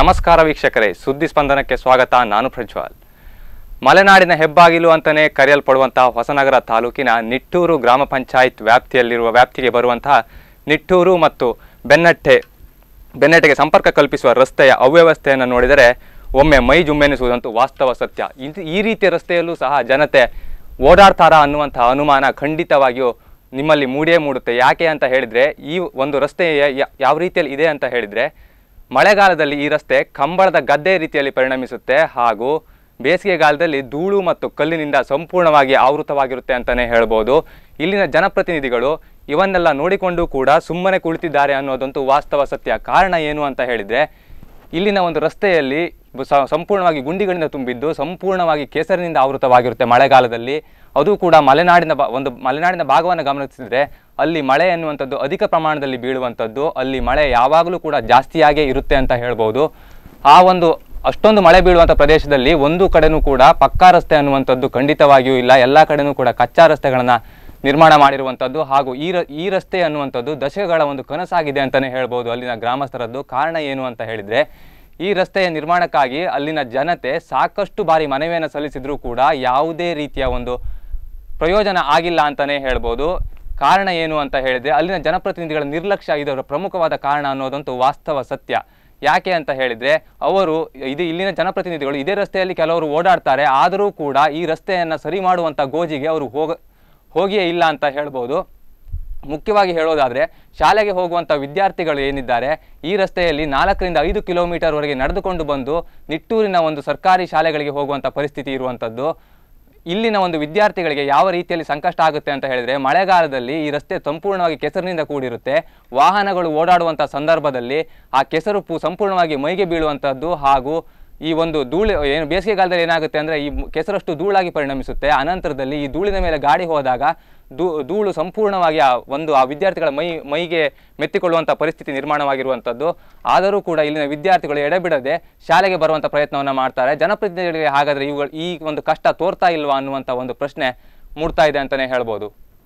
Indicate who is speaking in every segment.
Speaker 1: ನಮಸ್ಕಾರ ವೀಕ್ಷಕರೇ ಸುದ್ದಿ ಸ್ಪಂದನಕ್ಕೆ ಸ್ವಾಗತ ನಾನು ಪ್ರಜ್ವಲ್ ಮಲೆನಾಡಿನ ಹೆಬ್ಬಾಗಿಲು ಅಂತಲೇ ಕರೆಯಲ್ಪಡುವಂತಹ ಹೊಸನಗರ ತಾಲೂಕಿನ ನಿಟ್ಟೂರು ಗ್ರಾಮ ಪಂಚಾಯತ್ ವ್ಯಾಪ್ತಿಯಲ್ಲಿರುವ ವ್ಯಾಪ್ತಿಗೆ ಬರುವಂತಹ ನಿಟ್ಟೂರು ಮತ್ತು ಬೆನ್ನಟ್ಟೆ ಬೆನ್ನಟ್ಟೆಗೆ ಸಂಪರ್ಕ ಕಲ್ಪಿಸುವ ರಸ್ತೆಯ ಅವ್ಯವಸ್ಥೆಯನ್ನು ನೋಡಿದರೆ ಒಮ್ಮೆ ಮೈ ಜುಮ್ಮೆನಿಸುವುದಂತೂ ವಾಸ್ತವ ಸತ್ಯ ಇದು ಈ ರೀತಿಯ ರಸ್ತೆಯಲ್ಲೂ ಸಹ ಜನತೆ ಓಡಾಡ್ತಾರಾ ಅನ್ನುವಂತಹ ಅನುಮಾನ ಖಂಡಿತವಾಗಿಯೂ ನಿಮ್ಮಲ್ಲಿ ಮೂಡೇ ಮೂಡುತ್ತೆ ಯಾಕೆ ಅಂತ ಹೇಳಿದರೆ ಈ ಒಂದು ರಸ್ತೆ ಯ- ಯಾವ ರೀತಿಯಲ್ಲಿ ಇದೆ ಅಂತ ಹೇಳಿದರೆ ಮಳೆಗಾಲದಲ್ಲಿ ಈ ರಸ್ತೆ ಕಂಬಳದ ಗದ್ದೆ ರೀತಿಯಲ್ಲಿ ಪರಿಣಮಿಸುತ್ತೆ ಹಾಗೂ ಬೇಸಿಗೆಗಾಲದಲ್ಲಿ ಧೂಳು ಮತ್ತು ಕಲ್ಲಿನಿಂದ ಸಂಪೂರ್ಣವಾಗಿ ಆವೃತವಾಗಿರುತ್ತೆ ಅಂತಲೇ ಹೇಳ್ಬೋದು ಇಲ್ಲಿನ ಜನಪ್ರತಿನಿಧಿಗಳು ಇವನ್ನೆಲ್ಲ ನೋಡಿಕೊಂಡು ಕೂಡ ಸುಮ್ಮನೆ ಕುಳಿತಿದ್ದಾರೆ ಅನ್ನೋದಂತೂ ವಾಸ್ತವ ಸತ್ಯ ಕಾರಣ ಏನು ಅಂತ ಹೇಳಿದರೆ ಇಲ್ಲಿನ ಒಂದು ರಸ್ತೆಯಲ್ಲಿ ಬ- ಸ- ಸಂಪೂರ್ಣವಾಗಿ ಗುಂಡಿಗಳಿಂದ ತುಂಬಿದ್ದು ಸಂಪೂರ್ಣವಾಗಿ ಕೇಸರಿನಿಂದ ಆವೃತವಾಗಿರುತ್ತೆ ಮಳೆಗಾಲದಲ್ಲಿ ಅದು ಕೂಡ ಮಲೆನಾಡಿನ ಬಾ ಒಂದು ಮಲೆನಾಡಿನ ಭಾಗವನ್ನು ಗಮನಿಸಿದರೆ ಅಲ್ಲಿ ಮಳೆ ಎನ್ನುವಂಥದ್ದು ಅಧಿಕ ಪ್ರಮಾಣದಲ್ಲಿ ಬೀಳುವಂಥದ್ದು ಅಲ್ಲಿ ಮಳೆ ಯಾವಾಗಲೂ ಕೂಡ ಜಾಸ್ತಿಯಾಗೇ ಇರುತ್ತೆ ಅಂತ ಹೇಳ್ಬೋದು ಆ ಒಂದು ಅಷ್ಟೊಂದು ಮಳೆ ಬೀಳುವಂಥ ಪ್ರದೇಶದಲ್ಲಿ ಒಂದು ಕಡೆನೂ ಕೂಡ ಪಕ್ಕಾ ರಸ್ತೆ ಅನ್ನುವಂಥದ್ದು ಖಂಡಿತವಾಗಿಯೂ ಇಲ್ಲ ಎಲ್ಲ ಕಡೆನೂ ಕೂಡ ಕಚ್ಚಾ ರಸ್ತೆಗಳನ್ನು ನಿರ್ಮಾಣ ಮಾಡಿರುವಂಥದ್ದು ಹಾಗೂ ಈ ರ ಈ ರಸ್ತೆ ಅನ್ನುವಂಥದ್ದು ದಶಕಗಳ ಒಂದು ಕನಸಾಗಿದೆ ಅಂತಲೇ ಹೇಳ್ಬೋದು ಅಲ್ಲಿನ ಗ್ರಾಮಸ್ಥರದ್ದು ಕಾರಣ ಏನು ಅಂತ ಹೇಳಿದರೆ ಈ ರಸ್ತೆಯ ನಿರ್ಮಾಣಕ್ಕಾಗಿ ಅಲ್ಲಿನ ಜನತೆ ಸಾಕಷ್ಟು ಬಾರಿ ಮನವಿಯನ್ನು ಸಲ್ಲಿಸಿದರೂ ಕೂಡ ಯಾವುದೇ ರೀತಿಯ ಒಂದು ಪ್ರಯೋಜನ ಆಗಿಲ್ಲ ಅಂತಲೇ ಹೇಳ್ಬೋದು ಕಾರಣ ಏನು ಅಂತ ಹೇಳಿದರೆ ಅಲ್ಲಿನ ಜನಪ್ರತಿನಿಧಿಗಳ ನಿರ್ಲಕ್ಷ್ಯ ಇದರ ಪ್ರಮುಖವಾದ ಕಾರಣ ಅನ್ನೋದಂತೂ ವಾಸ್ತವ ಸತ್ಯ ಯಾಕೆ ಅಂತ ಹೇಳಿದರೆ ಅವರು ಇದು ಇಲ್ಲಿನ ಜನಪ್ರತಿನಿಧಿಗಳು ಇದೇ ರಸ್ತೆಯಲ್ಲಿ ಕೆಲವರು ಓಡಾಡ್ತಾರೆ ಆದರೂ ಕೂಡ ಈ ರಸ್ತೆಯನ್ನು ಸರಿ ಮಾಡುವಂಥ ಗೋಜಿಗೆ ಅವರು ಹೋಗ ಹೋಗಿಯೇ ಇಲ್ಲ ಅಂತ ಹೇಳ್ಬೋದು ಮುಖ್ಯವಾಗಿ ಹೇಳೋದಾದರೆ ಶಾಲೆಗೆ ಹೋಗುವಂಥ ವಿದ್ಯಾರ್ಥಿಗಳು ಏನಿದ್ದಾರೆ ಈ ರಸ್ತೆಯಲ್ಲಿ ನಾಲ್ಕರಿಂದ ಐದು ಕಿಲೋಮೀಟರ್ವರೆಗೆ ನಡೆದುಕೊಂಡು ಬಂದು ನಿಟ್ಟೂರಿನ ಒಂದು ಸರ್ಕಾರಿ ಶಾಲೆಗಳಿಗೆ ಹೋಗುವಂಥ ಪರಿಸ್ಥಿತಿ ಇರುವಂಥದ್ದು ಇಲ್ಲಿನ ಒಂದು ವಿದ್ಯಾರ್ಥಿಗಳಿಗೆ ಯಾವ ರೀತಿಯಲ್ಲಿ ಸಂಕಷ್ಟ ಆಗುತ್ತೆ ಅಂತ ಹೇಳಿದರೆ ಮಳೆಗಾಲದಲ್ಲಿ ಈ ರಸ್ತೆ ಸಂಪೂರ್ಣವಾಗಿ ಕೆಸರಿನಿಂದ ಕೂಡಿರುತ್ತೆ ವಾಹನಗಳು ಓಡಾಡುವಂಥ ಸಂದರ್ಭದಲ್ಲಿ ಆ ಕೆಸರು ಪು ಸಂಪೂರ್ಣವಾಗಿ ಮೈಗೆ ಬೀಳುವಂಥದ್ದು ಹಾಗೂ ಈ ಒಂದು ಧೂಳು ಏನು ಬೇಸಿಗೆಗಾಲದಲ್ಲಿ ಏನಾಗುತ್ತೆ ಅಂದರೆ ಈ ಮು- ಕೆಸರಷ್ಟು ಧೂಳಾಗಿ ಪರಿಣಮಿಸುತ್ತೆ ಅನಂತರದಲ್ಲಿ ಈ ಧೂಳಿನ ಮೇಲೆ ಗಾಡಿ ಹೋದಾಗ ಧೂ ಧೂಳು ಸಂಪೂರ್ಣವಾಗಿ ಆ ಒಂದು ಆ ವಿದ್ಯಾರ್ಥಿಗಳ ಮೈ ಮೈಗೆ ಮೆತ್ತಿಕೊಳ್ಳುವಂಥ ಪರಿಸ್ಥಿತಿ ನಿರ್ಮಾಣವಾಗಿರುವಂಥದ್ದು ಆದರೂ ಕೂಡ ಇಲ್ಲಿನ ವಿದ್ಯಾರ್ಥಿಗಳು ಎಡೆಬಿಡದೆ ಶಾಲೆಗೆ ಬರುವಂಥ ಪ್ರಯತ್ನವನ್ನು ಮಾಡ್ತಾರೆ ಜನಪ್ರತಿನಿಧಿಗಳಿಗೆ ಹಾಗಾದರೆ ಇವುಗಳು ಈ ಒಂದು ಕಷ್ಟ ತೋರ್ತಾ ಇಲ್ವಾ ಅನ್ನುವಂಥ ಒಂದು ಪ್ರಶ್ನೆ ಮೂಡ್ತಾ ಇದೆ ಅಂತಲೇ ಹೇಳ್ಬೋದು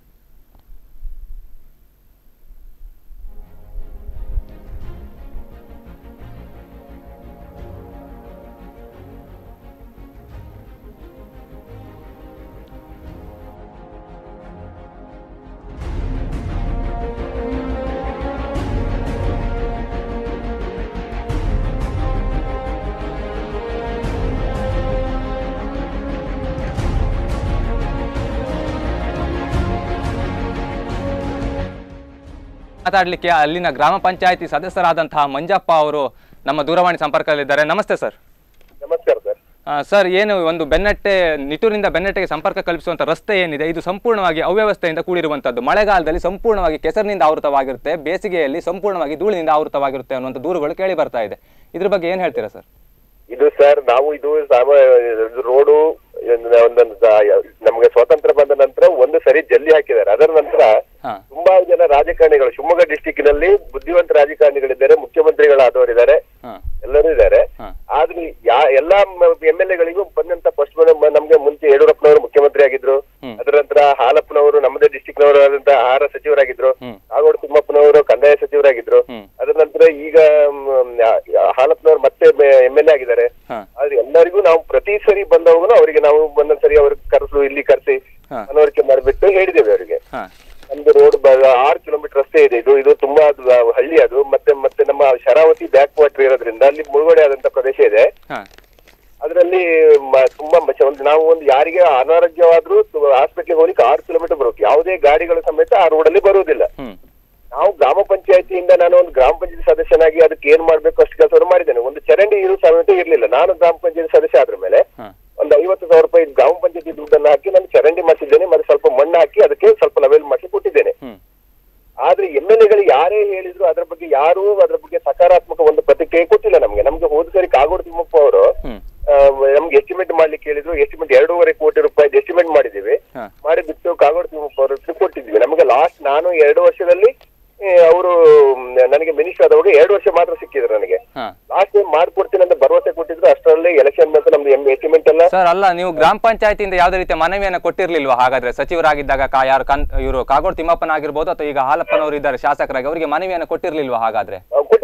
Speaker 1: ಮಾತಾಡಲಿಕ್ಕೆ ಅಲ್ಲಿನ ಗ್ರಾಮ ಪಂಚಾಯತಿ ಸದಸ್ಯರಾದಂತಹ ಮಂಜಪ್ಪ ಅವರು ನಮ್ಮ ದೂರವಾಣಿ ಸಂಪರ್ಕದಲ್ಲಿದ್ದಾರೆ ನಮಸ್ತೆ ಸರ್
Speaker 2: ನಮಸ್ಕಾರ ಸರ್
Speaker 1: ಆ, ಸರ್ ಏನು ಒಂದು ಬೆನ್ನಟ್ಟೆ ನಿಟ್ಟೂರಿಂದ ಬೆನ್ನಟ್ಟೆಗೆ ಸಂಪರ್ಕ ಕಲ್ಪಿಸುವಂಥ ರಸ್ತೆ ಏನಿದೆ ಇದು ಸಂಪೂರ್ಣವಾಗಿ ಅವ್ಯವಸ್ಥೆಯಿಂದ ಕೂಡಿರುವಂಥದ್ದು ಮಳೆಗಾಲದಲ್ಲಿ ಸಂಪೂರ್ಣವಾಗಿ ಕೆಸರಿನಿಂದ ಆವೃತವಾಗಿರುತ್ತೆ ಬೇಸಿಗೆಯಲ್ಲಿ ಸಂಪೂರ್ಣವಾಗಿ ಧೂಳಿನಿಂದ ಆವೃತವಾಗಿರುತ್ತೆ ಅನ್ನುವಂಥ ದೂರುಗಳು ಕೇಳಿ ಬರ್ತಾ ಇದೆ ಇದ್ರ ಬಗ್ಗೆ ಏನು ಹೇಳ್ತೀರಾ ಸರ್
Speaker 2: ಇದು ಸರ್ ನಾವು ಇದು ಸಾಮ ಇದು ರೋಡು ಒಂದು- ಒಂದೊಂದು ಸ- ನಮ್ಗೆ ಸ್ವಾತಂತ್ರ್ಯ ಬಂದ ನಂತರ ಒಂದು ಸರಿ ಜಲ್ಲಿ ಹಾಕಿದ್ದಾರೆ ಅದರ ನಂತರ
Speaker 1: ಹಾ
Speaker 2: ತುಂಬಾ ಜನ ರಾಜಕಾರಣಿಗಳು ಶಿವಮೊಗ್ಗ ಡಿಸ್ಟಿಕ್ನಲ್ಲಿ ಬುದ್ಧಿವಂತ ರಾಜಕಾರಣಿಗಳಿದ್ದಾರೆ ಮುಖ್ಯಮಂತ್ರಿಗಳಾದವರಿದ್ದಾರೆ
Speaker 1: ಹಾ
Speaker 2: ಎಲ್ಲರೂ ಇದ್ದಾರೆ
Speaker 1: ಹಾ
Speaker 2: ಆದ್ರೆ ಯಾ ಎಲ್ಲಾ ಎಂ ಎಲ್ ಎಗಳಿಗೂ ಬಂದಂತ ಫಸ್ಟ್ ನಮ್ಗೆ ಮುಂಚೆ ಯಡಿಯೂರಪ್ಪನವರು ಮುಖ್ಯಮಂತ್ರಿ ಆಗಿದ್ರು
Speaker 1: ಹ್ಮ್.
Speaker 2: ಅದರ ನಂತರ ಹಾಲಪ್ಪನವರು ನಮ್ಮದೇ ಡಿಸ್ಟಿಕ್ ನವರು ಆದಂತ ಆಹಾರ ಸಚಿವರಾಗಿದ್ರು
Speaker 1: ಹ್ಮ್
Speaker 2: ಕಾಗೋಡು ತಿಮ್ಮಪ್ಪನವರು ಕಂದಾಯ ಸಚಿವರಾಗಿದ್ರು
Speaker 1: ಹ್ಮ್
Speaker 2: ಅದರ ನಂತರ ಈಗ ಮ್, ಯಾ- ಯಾ- ಹಾಲಪ್ಪನವರು ಮತ್ತೆ ಎಂ ಎಲ್ ಎ ಆಗಿದ್ದಾರೆ
Speaker 1: ಹಾ
Speaker 2: ಆದ್ರೆ ಎಲ್ಲರಿಗೂ ನಾವು ಪ್ರತಿ ಸರಿ ಬಂದವಾಗ ಅವರಿಗೆ ನಾವು ಒಂದೊಂದ್ ಸರಿ ಅವ್ರಿಗೆ ಕರೆಸು ಇಲ್ಲಿ ಕರೆಸಿ
Speaker 1: ಹಾ.
Speaker 2: ಮನವರಿಕೆ ಮಾಡಿಬಿಟ್ಟು ಹೇಳಿದ್ದೇವೆ ಅವರಿಗೆ
Speaker 1: ಹಾ
Speaker 2: ನಮ್ದು ರೋಡ್ ಆರು ಕಿಲೋಮೀಟರ್ ರಸ್ತೆ ಇದೆ ಇದು ಇದು ತುಂಬಾ ಅದು, ಆ, ಹಳ್ಳಿ ಅದು ಮತ್ತೆ ಮತ್ತೆ ನಮ್ಮ ಶರಾವತಿ ಬ್ಯಾಕ್ ವಾಟರ್ ಇರೋದ್ರಿಂದ ಅಲ್ಲಿ ಮುಳುಗಡೆ ಆದಂತ ಪ್ರದೇಶ ಇದೆ
Speaker 1: ಹಾ
Speaker 2: ಅದರಲ್ಲಿ ಮ- ತುಂಬಾ ಮಚ ಒಂದು ನಾವು ಒಂದು ಯಾರಿಗೆ ಅನಾರೋಗ್ಯವಾದ್ರೂ ಹಾಸ್ಪಿಟ್ಲಿಗೆ ಹೋಗ್ಲಿಕ್ಕೆ ಆರು ಕಿಲೋಮೀಟರ್ ಬರುತ್ತೆ ಯಾವುದೇ ಗಾಡಿಗಳ ಸಮೇತ ಆ ರೋಡಲ್ಲಿ ಬರುವುದಿಲ್ಲ
Speaker 1: ಹ್ಮ್
Speaker 2: ನಾವು ಗ್ರಾಮ ಪಂಚಾಯತಿಯಿಂದ ನಾನು ಒಂದು ಗ್ರಾಮ ಪಂಚಾಯತಿ ಸದಸ್ಯನಾಗಿ ಅದಕ್ಕೆ ಏನ್ ಮಾಡ್ಬೇಕು ಅಷ್ಟು ಕೆಲಸವನ್ನು ಮಾಡಿದ್ದೇನೆ ಒಂದು ಚರಂಡಿ ಇರು ಸಮೇತ ಇರ್ಲಿಲ್ಲ ನಾನು ಗ್ರಾಮ ಪಂಚಾಯತಿ ಸದಸ್ಯ ಆದ್ರ ಮೇಲೆ
Speaker 1: ಹಾ
Speaker 2: ಒಂದು ಐವತ್ತು ಸಾವಿರ ರೂಪಾಯಿ ಗ್ರಾಮ ಪಂಚಾಯತಿ ದುಡ್ಡನ್ನು ಹಾಕಿ ನಾನು ಚರಂಡಿ ಮಾಡಿಸಿದ್ದೇನೆ ಮತ್ತೆ ಸ್ವಲ್ಪ ಮಣ್ಣು ಹಾಕಿ ಅದಕ್ಕೆ ಸ್ವಲ್ಪ ಲೆವೆಲ್ ಮಾಡಿಸಿ ಕೊಟ್ಟಿದ್ದೇನೆ
Speaker 1: ಹ್ಮ್
Speaker 2: ಆದ್ರೆ ಎಂ ಎಲ್ ಎಗಳು ಯಾರೇ ಹೇಳಿದ್ರು ಅದ್ರ ಬಗ್ಗೆ ಯಾರೂ ಅದ್ರ ಬಗ್ಗೆ ಸಕಾರಾತ್ಮಕ ಒಂದು ಪ್ರತಿಕ್ರಿಯೆ ಕೊಟ್ಟಿಲ್ಲ ನಮ್ಗೆ ನಮ್ಗೆ ಹೋದ ಸರಿ ಕಾಗೋಡು ತಿಮ್ಮಪ್ಪ ಅವರು
Speaker 1: ಹ್ಮ್
Speaker 2: ಆ, ನಮ್ಗೆ ಎಸ್ಟಿಮೇಟ್ ಮಾಡ್ಲಿಕ್ಕೆ ಹೇಳಿದ್ರು ಎಸ್ಟಿಮೇಟ್ ಎರಡೂವರೆ ಕೋಟಿ ರೂಪಾಯಿ ಎಸ್ಟಿಮೇಟ್ ಮಾಡಿದ್ದೀವಿ
Speaker 1: ಹಾ
Speaker 2: ಮಾಡಿ ಬಿಟ್ಟು ಕಾಗೋಡು ತಿಮ್ಮಪ್ಪ ಅವ್ರ ಹತ್ರ ಕೊಟ್ಟಿದ್ವಿ ನಮಗೆ ಲಾಸ್ಟ್ ನಾನು ಎರಡು ವರ್ಷದಲ್ಲಿ ಅವರು ನನಗೆ ಮಿನಿಸ್ಟರ್ ಆದವಾಗ ಎರಡು ವರ್ಷ ಮಾತ್ರ ಸಿಕ್ಕಿದ್ರು ನನಗೆ
Speaker 1: ಹಾ
Speaker 2: ಲಾಸ್ಟ್ ಟೈಮ್ ಮಾಡ್ಕೊಡ್ತೀನಿ ಅಂತ ಭರವಸೆ ಕೊಟ್ಟಿದ್ರು ಅಷ್ಟರಲ್ಲಿ ಎಲೆಕ್ಷನ್ ಬಂತು ನಮ್ದು ಎಂ ಎಸ್ಟಿಮೇಟ್ ಎಲ್ಲ
Speaker 1: ಸರ್ ಅಲ್ಲ ನೀವು ಗ್ರಾಮ ಪಂಚಾಯತಿಯಿಂದ ಯಾವುದೇ ರೀತಿಯ ಮನವಿಯನ್ನು ಕೊಟ್ಟಿರ್ಲಿಲ್ವಾ ಹಾಗಾದ್ರೆ ಸಚಿವರಾಗಿದ್ದಾಗ ಕಾ ಯಾರು ಕನ್ ಇವರು ಕಾಗೋಡು ತಿಮ್ಮಪ್ಪನ ಆಗಿರ್ಬೋದು ಅಥವಾ ಈಗ ಹಾಲಪ್ಪನವರು ಇದ್ದಾರೆ ಶಾಸಕರಾಗಿ ಅವರಿಗೆ ಮನವಿಯನ್ನು ಕೊಟ್ಟಿರ್ಲಿಲ್ವಾ ಹಾಗಾದ್ರೆ
Speaker 2: ಆ, ಕೊಟ್ಟಿದ್ದೇವೆ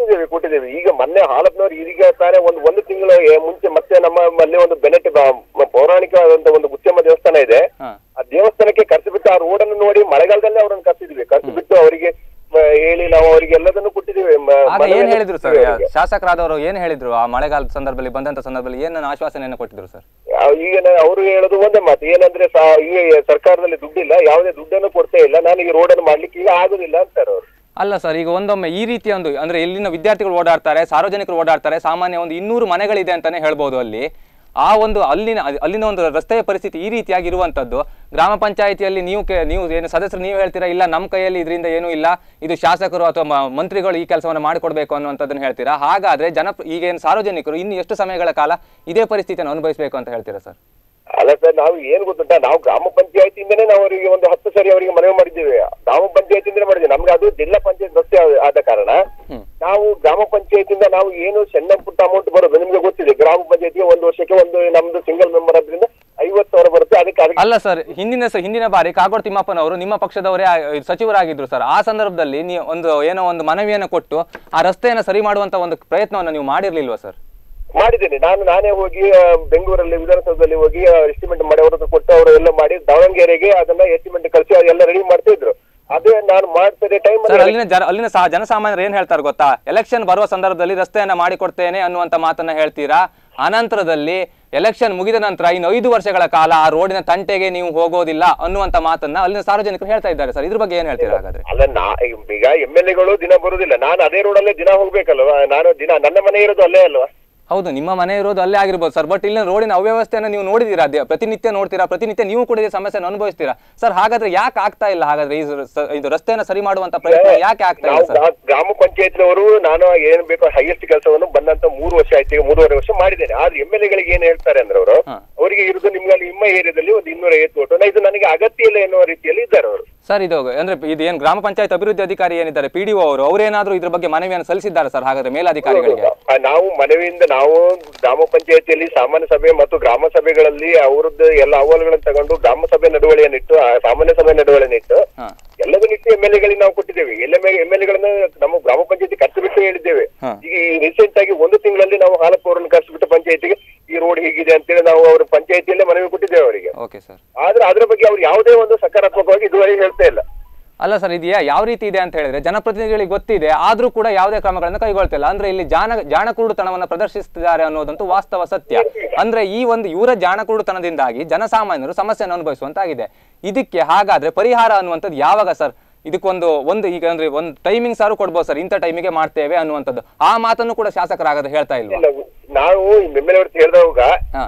Speaker 2: ಕೊಟ್ಟಿದ್ದೇವೆ ಕೊಟ್ಟಿದ್ದೇವೆ ಈಗ ಮೊನ್ನೆ ಹಾಲಪ್ನವ್ರು ಈಗ ತಾನೇ ಒಂದು ಒಂದು ತಿಂಗಳು ಮುಂಚೆ ಮತ್ತೆ ನಮ್ಮ ಅಲ್ಲಿ ಒಂದು ಬೆನೆಟ್ ಪೌರಾಣಿಕವಾದಂತ ಒಂದು ಗುಚ್ಚಮ್ಮ ದೇವಸ್ಥಾನ ಇದೆ
Speaker 1: ಹಾ
Speaker 2: ಆ ದೇವಸ್ಥಾನಕ್ಕೆ ಖರ್ಚು ಬಿಟ್ಟು ಆ ರೋಡನ್ನು ನೋಡಿ ಮಳೆಗಾಲದಲ್ಲೇ ಅವರನ್ನು ಕರ್ಸಿದ್ವಿ ಖರ್ಚು ಬಿಟ್ಟು ಅವರಿಗೆ ಮ, ಹೇಳಿ ನಾವು ಅವರಿಗೆ ಎಲ್ಲದನ್ನು ಕೊಟ್ಟಿದ್ದೀವಿ ಮ-
Speaker 1: ಆಗ ಏನ್
Speaker 2: ಮನವಿಯನ್ನು
Speaker 1: ಹೇಳಿದ್ರು ಸರ್
Speaker 2: ಕೊಟ್ಟಿದ್ದೀವಿ ಅವರಿಗೆ.
Speaker 1: ಶಾಸಕರಾದವರು ಏನ್ ಹೇಳಿದ್ರು ಆ ಮಳೆಗಾಲದ ಸಂದರ್ಭದಲ್ಲಿ ಬಂದಂತ ಸಂದರ್ಭದಲ್ಲಿ ಏನ ಆಶ್ವಾಸನೆಯನ್ನು ಕೊಟ್ಟಿದ್ರು ಸರ್
Speaker 2: ಆ, ಈಗ ನಾ- ಅವರು ಹೇಳೋದು ಒಂದೇ ಮಾತು ಏನಂದ್ರೆ ಸಾ- ಈಗ ಸರ್ಕಾರದಲ್ಲಿ ದುಡ್ಡಿಲ್ಲ ಯಾವುದೇ ದುಡ್ಡನ್ನು ಕೊಡ್ತಾ ಇಲ್ಲ ನಾನು ಈ ರೋಡನ್ನು ಮಾಡ್ಲಿಕ್ಕೆ ಈಗ ಆಗುದಿಲ್ಲ ಅಂತಾರೆ ಅವರು
Speaker 1: ಅಲ್ಲ ಸರ್ ಈಗ ಒಂದೊಮ್ಮೆ ಈ ರೀತಿಯ ಒಂದು ಅಂದ್ರೆ ಇಲ್ಲಿನ ವಿದ್ಯಾರ್ಥಿಗಳು ಓಡಾಡ್ತಾರೆ ಸಾರ್ವಜನಿಕರು ಓಡಾಡ್ತಾರೆ ಸಾಮಾನ್ಯ ಒಂದು ಇನ್ನೂರು ಮನೆಗಳಿದೆ ಅಂತಾನೆ ಹೇಳ್ಬೋದು ಅಲ್ಲಿ ಆ ಒಂದು ಅಲ್ಲಿನ ಅಲ್ಲಿನ ಒಂದು ರಸ್ತೆಯ ಪರಿಸ್ಥಿತಿ ಈ ರೀತಿಯಾಗಿ ಇರುವಂತದ್ದು ಗ್ರಾಮ ಪಂಚಾಯಿತಿಯಲ್ಲಿ ನೀವು ಕೆ- ನೀವು ಏನು ಸದಸ್ಯರು ನೀವು ಹೇಳ್ತೀರಾ ಇಲ್ಲ ನಮ್ಮ ಕೈಯಲ್ಲಿ ಇದರಿಂದ ಏನೂ ಇಲ್ಲ ಇದು ಶಾಸಕರು ಅಥವಾ ಮ- ಮಂತ್ರಿಗಳು ಈ ಕೆಲಸವನ್ನು ಮಾಡಿಕೊಡ್ಬೇಕು ಅನ್ನುವಂಥದ್ದನ್ನು ಹೇಳ್ತೀರಾ ಹಾಗಾದ್ರೆ ಜನ ಈಗ ಏನು ಸಾರ್ವಜನಿಕರು ಇನ್ನು ಎಷ್ಟು ಸಮಯಗಳ ಕಾಲ ಇದೇ ಪರಿಸ್ಥಿತಿಯನ್ನು ಅನುಭವಿಸಬೇಕು ಅಂತ ಹೇಳ್ತೀರಾ ಸರ್
Speaker 2: ಅಲ್ಲ ಸರ್ ನಾವು ಏನ್ ಗೊತ್ತುಂಟಾ ನಾವು ಗ್ರಾಮ ಪಂಚಾಯತಿಯಿಂದನೇ ನಾವು ಅವರಿಗೆ ಒಂದು ಹತ್ತು ಸರಿ ಅವರಿಗೆ ಮನವಿ ಮಾಡಿದ್ದೇವೆ ಗ್ರಾಮ ಪಂಚಾಯತಿಯಿಂದಲೇ ಮಾಡಿದ್ದೇವೆ ನಮ್ಗೆ ಅದು ಜಿಲ್ಲಾ ಪಂಚಾಯತ್ ರಸ್ತೆ ಆದ- ಆದ ಕಾರಣ
Speaker 1: ಹ್ಮ್.
Speaker 2: ನಾವು ಗ್ರಾಮ ಪಂಚಾಯತಿಯಿಂದ ನಾವು ಏನು ಸಣ್ಣ ಪುಟ್ಟ ಅಮೌಂಟ್ ಬರೋದು ನಿಮ್ಗೆ ಗೊತ್ತಿದೆ ಗ್ರಾಮ ಪಂಚಾಯತಿಗೆ ಒಂದು ವರ್ಷಕ್ಕೆ ಒಂದು ನಮ್ದು ಸಿಂಗಲ್ ಮೆಂಬರ್ ಆದ್ರಿಂದ ಐವತ್ತು ಸಾವಿರ ಬರುತ್ತೆ ಅದಕ್ಕೆ ಅದಕ್ಕೆ
Speaker 1: ಅಲ್ಲ ಸರ್ ಹಿಂದಿನ ಸ- ಹಿಂದಿನ ಬಾರಿ ಕಾಗೋಡು ತಿಮ್ಮಪ್ಪನವರು ನಿಮ್ಮ ಪಕ್ಷದವರೇ ಆ- ಸಚಿವರಾಗಿದ್ರು ಸರ್ ಆ ಸಂದರ್ಭದಲ್ಲಿ ನೀವು ಒಂದು ಏನೋ ಒಂದು ಮನವಿಯನ್ನು ಕೊಟ್ಟು ಆ ರಸ್ತೆಯನ್ನು ಸರಿ ಮಾಡುವಂತ ಒಂದು ಪ್ರಯತ್ನವನ್ನು ನೀವು ಮಾಡಿರ್ಲಿಲ್ವಾ ಸರ್
Speaker 2: ಮಾಡಿದ್ದೇನೆ ನಾನು ನಾನೇ ಹೋಗಿ ಆ, ಬೆಂಗಳೂರಲ್ಲಿ ವಿಧಾನಸೌಧದಲ್ಲಿ ಹೋಗಿ ಎಸ್ಟಿಮೇಟ್ ಮಾಡಿ ಅವ್ರ ಹತ್ರ ಕೊಟ್ಟು ಅವರು ಎಲ್ಲ ಮಾಡಿ ದಾವಣಗೆರೆಗೆ ಅದನ್ನ ಎಸ್ಟಿಮೇಟ್ ಕಳಿಸಿ ಎಲ್ಲ ರೆಡಿ ಮಾಡ್ತಾ ಇದ್ರು ಅದೇ ನಾನು ಮಾಡ್ತಿದ್ದೆ ಟೈಮ್
Speaker 1: ಸರ್ ಅಲ್ಲಿನ ಜನ ಅಲ್ಲಿನ ಸಹ ಜನಸಾಮಾನ್ಯರು ಏನ್ ಹೇಳ್ತಾರೆ ಗೊತ್ತಾ ಎಲೆಕ್ಷನ್ ಬರುವ ಸಂದರ್ಭದಲ್ಲಿ ರಸ್ತೆಯನ್ನ ಮಾಡಿಕೊಡ್ತೇನೆ ಅನ್ನುವಂತ ಮಾತನ್ನ ಹೇಳ್ತೀರಾ ಅನಂತರದಲ್ಲಿ ಎಲೆಕ್ಷನ್ ಮುಗಿದ ನಂತರ ಇನ್ನು ಐದು ವರ್ಷಗಳ ಕಾಲ ಆ ರೋಡಿನ ತಂಟೆಗೆ ನೀವು ಹೋಗೋದಿಲ್ಲ ಅನ್ನುವಂತ ಮಾತನ್ನ ಅಲ್ಲಿನ ಸಾರ್ವಜನಿಕರು ಹೇಳ್ತಾ ಇದ್ದಾರೆ ಸರ್ ಇದ್ರ ಬಗ್ಗೆ ಏನ್ ಹೇಳ್ತೀರಾ ಹಾಗಾದ್ರೆ
Speaker 2: ಅಲ್ಲ ನಾ ಈಗ ಎಮ್ ಎಲ್ ಎಗಳು ದಿನ ಬರುದಿಲ್ಲ ನಾನು ಅದೇ ರೋಡಲ್ಲೇ ದಿನ ಹೋಗ್ಬೇಕಲ್ವಾ ನಾನು ದಿನ ನನ್ನ ಮನೆ ಇರೋದು ಅಲ್ಲೇ ಅಲ್ವಾ
Speaker 1: ಹೌದು ನಿಮ್ಮ ಮನೆ ಇರೋದು ಅಲ್ಲೇ ಆಗಿರ್ಬೋದು ಸರ್ ಬಟ್ ಇಲ್ಲಿನ ರೋಡಿನ ಅವ್ಯವಸ್ಥೆಯನ್ನು ನೀವು ನೋಡಿದೀರಾ ಅದೇ ಪ್ರತಿನಿತ್ಯ ನೋಡ್ತೀರಾ ಪ್ರತಿನಿತ್ಯ ನೀವು ಕೂಡ ಇದೇ ಸಮಸ್ಯೆಯನ್ನು ಅನುಭವಿಸ್ತೀರಾ ಸರ್ ಹಾಗಾದ್ರೆ ಯಾಕೆ ಆಗ್ತಾ ಇಲ್ಲ ಹಾಗಾದ್ರೆ ಈ ಸ- ಇದು ರಸ್ತೆಯನ್ನು ಸರಿ ಮಾಡುವಂತ ಪ್ರಯತ್ನ ಯಾಕೆ ಆಗ್ತಾ ಇಲ್ಲ
Speaker 2: ನಾವು
Speaker 1: ಸರ್
Speaker 2: ಗ್ರಾ- ಗ್ರಾಮ ಪಂಚಾಯತ್ನವರು ನಾನು ಏನ್ ಬೇಕೋ ಹೈಯೆಸ್ಟ್ ಕೆಲಸವನ್ನು ಬಂದಂತ ಮೂರು ವರ್ಷ ಆಯ್ತು ಈಗ ಮೂರುವರೆ ವರ್ಷ ಮಾಡಿದ್ದೇನೆ ಆದ್ರೆ ಎಮ್ ಎಲ್ ಎಗಳಿಗೆ ಏನ್ ಹೇಳ್ತಾರೆ ಅಂದ್ರೆ ಅವರು
Speaker 1: ಹಾ.
Speaker 2: ಅವರಿಗೆ ಇರುದು ನಿಮ್ಗೆ ಅಲ್ಲಿ ನಿಮ್ಮ ಏರಿಯಾದಲ್ಲಿ ಒಂದು ಇನ್ನೂರ ಐವತ್ತು ಓಟು ಇದು ನನಗೆ ಅಗತ್ಯ ಇಲ್ಲ ಎನ್ನುವ ರೀತಿಯಲ್ಲಿ ಇದ್ದಾರೆ ಅವರು
Speaker 1: ಸರ್ ಇದು ಅಂದ್ರೆ ಇದು ಏನು ಗ್ರಾಮ ಪಂಚಾಯತ್ ಅಭಿವೃದ್ಧಿ ಅಧಿಕಾರಿ ಏನಿದ್ದಾರೆ ಪಿ ಡಿ ಅವರು ಅವರೇನಾದ್ರೂ ಇದ್ರ ಬಗ್ಗೆ ಮನವಿಯನ್ನು ಸಲ್ಲಿಸಿದ್ದಾರೆ ಸರ್ ಹಾಗಾದ್ರೆ ಮೇಲಾಧಿಕಾರಿಗಳಿಗೆ
Speaker 2: ಆ, ನಾವು ಮನವಿಯಿಂದ ನಾವು ಗ್ರಾಮ ಪಂಚಾಯತಿಯಲ್ಲಿ ಸಾಮಾನ್ಯ ಸಭೆ ಮತ್ತು ಗ್ರಾಮ ಸಭೆಗಳಲ್ಲಿ ಅವರದ್ದು ಎಲ್ಲ ಅಹವಾಲುಗಳನ್ನು ತಗೊಂಡು ಗ್ರಾಮ ಸಭೆ ನಡವಳಿಯನ್ನಿಟ್ಟು ಆ ಸಾಮಾನ್ಯ ಸಭೆ ನಡವಳಿಯನ್ನಿಟ್ಟು
Speaker 1: ಹಾ
Speaker 2: ಎಲ್ಲದನ್ನಿಟ್ಟು ಎಮ್ ಎಲ್ ಎಗಳಿಗೆ ನಾವು ಕೊಟ್ಟಿದ್ದೇವೆ ಎಲ್ಲ ಎಮ್ ಎಲ್ ಎಗಳನ್ನ ನಮ್ಮ ಗ್ರಾಮ ಪಂಚಾಯತಿ ಖರ್ಚು ಬಿಟ್ಟು ಹೇಳಿದ್ದೇವೆ
Speaker 1: ಹಾ.
Speaker 2: ಈಗ ರೀಸೆಂಟ್ ಆಗಿ ಒಂದು ತಿಂಗಳಲ್ಲಿ ನಾವು ಹಾಲಪ್ಪ ಅವರನ್ನು ಖರ್ಚು ಬಿಟ್ಟು ಪಂಚಾಯತಿಗೆ ಈ ರೋಡ್ ಹೀಗಿದೆ ಅಂತೇಳಿ ನಾವು ಅವ್ರ ಪಂಚಾಯತಿಯಲ್ಲೇ ಮನವಿ ಕೊಟ್ಟಿದ್ದೇವೆ ಅವರಿಗೆ
Speaker 1: ಓಕೆ ಸರ್
Speaker 2: ಆದ್ರೆ ಅದ್ರ ಬಗ್ಗೆ ಅವ್ರು ಯಾವುದೇ ಒಂದು ಸಕಾರಾತ್ಮಕವಾಗಿ ಇದುವರೆಗೆ ಹೇಳ್ತಾ ಇಲ್ಲ
Speaker 1: ಅಲ್ಲ ಸರ್ ಇದು ಯಾ- ಯಾವ ರೀತಿ ಇದೆ ಅಂತ ಹೇಳಿದ್ರೆ ಜನಪ್ರತಿನಿಧಿಗಳಿಗೆ ಗೊತ್ತಿದೆ ಆದ್ರೂ ಕೂಡ ಯಾವುದೇ ಕ್ರಮಗಳನ್ನು ಕೈಗೊಳ್ತಿಲ್ಲ ಅಂದ್ರೆ ಇಲ್ಲಿ ಜಾಣ ಜಾಣಕುರುಡುತನವನ್ನ ಪ್ರದರ್ಶಿಸುತ್ತಿದ್ದಾರೆ ಅನ್ನೋದಂತೂ ವಾಸ್ತವ ಸತ್ಯ ಅಂದ್ರೆ ಈ ಒಂದು ಇವರ ಜಾಣಕುರುಡುತನದಿಂದಾಗಿ ಜನಸಾಮಾನ್ಯರು ಸಮಸ್ಯೆಯನ್ನು ಅನುಭವಿಸುವಂತಾಗಿದೆ ಇದಕ್ಕೆ ಹಾಗಾದ್ರೆ ಪರಿಹಾರ ಅನ್ನುವಂಥದ್ದು ಯಾವಾಗ ಸರ್ ಇದಕ್ಕೊಂದು ಒಂದು ಈಗ ಅಂದ್ರೆ ಒಂದು ಟೈಮಿಂಗ್ ಸಾರು ಕೊಡ್ಬೋದು ಸರ್ ಇಂಥ ಟೈಮಿಗೆ ಮಾಡ್ತೇವೆ ಅನ್ನುವಂಥದ್ದು ಆ ಮಾತನ್ನು ಕೂಡ ಶಾಸಕರಾಗದೆ ಹೇಳ್ತಾ ಇಲ್ವಾ
Speaker 2: ಇಲ್ಲ, ನಾವು ಎಮ್ ಎಲ್ ಎ ಹೇಳಿದವಾಗ
Speaker 1: ಹಾ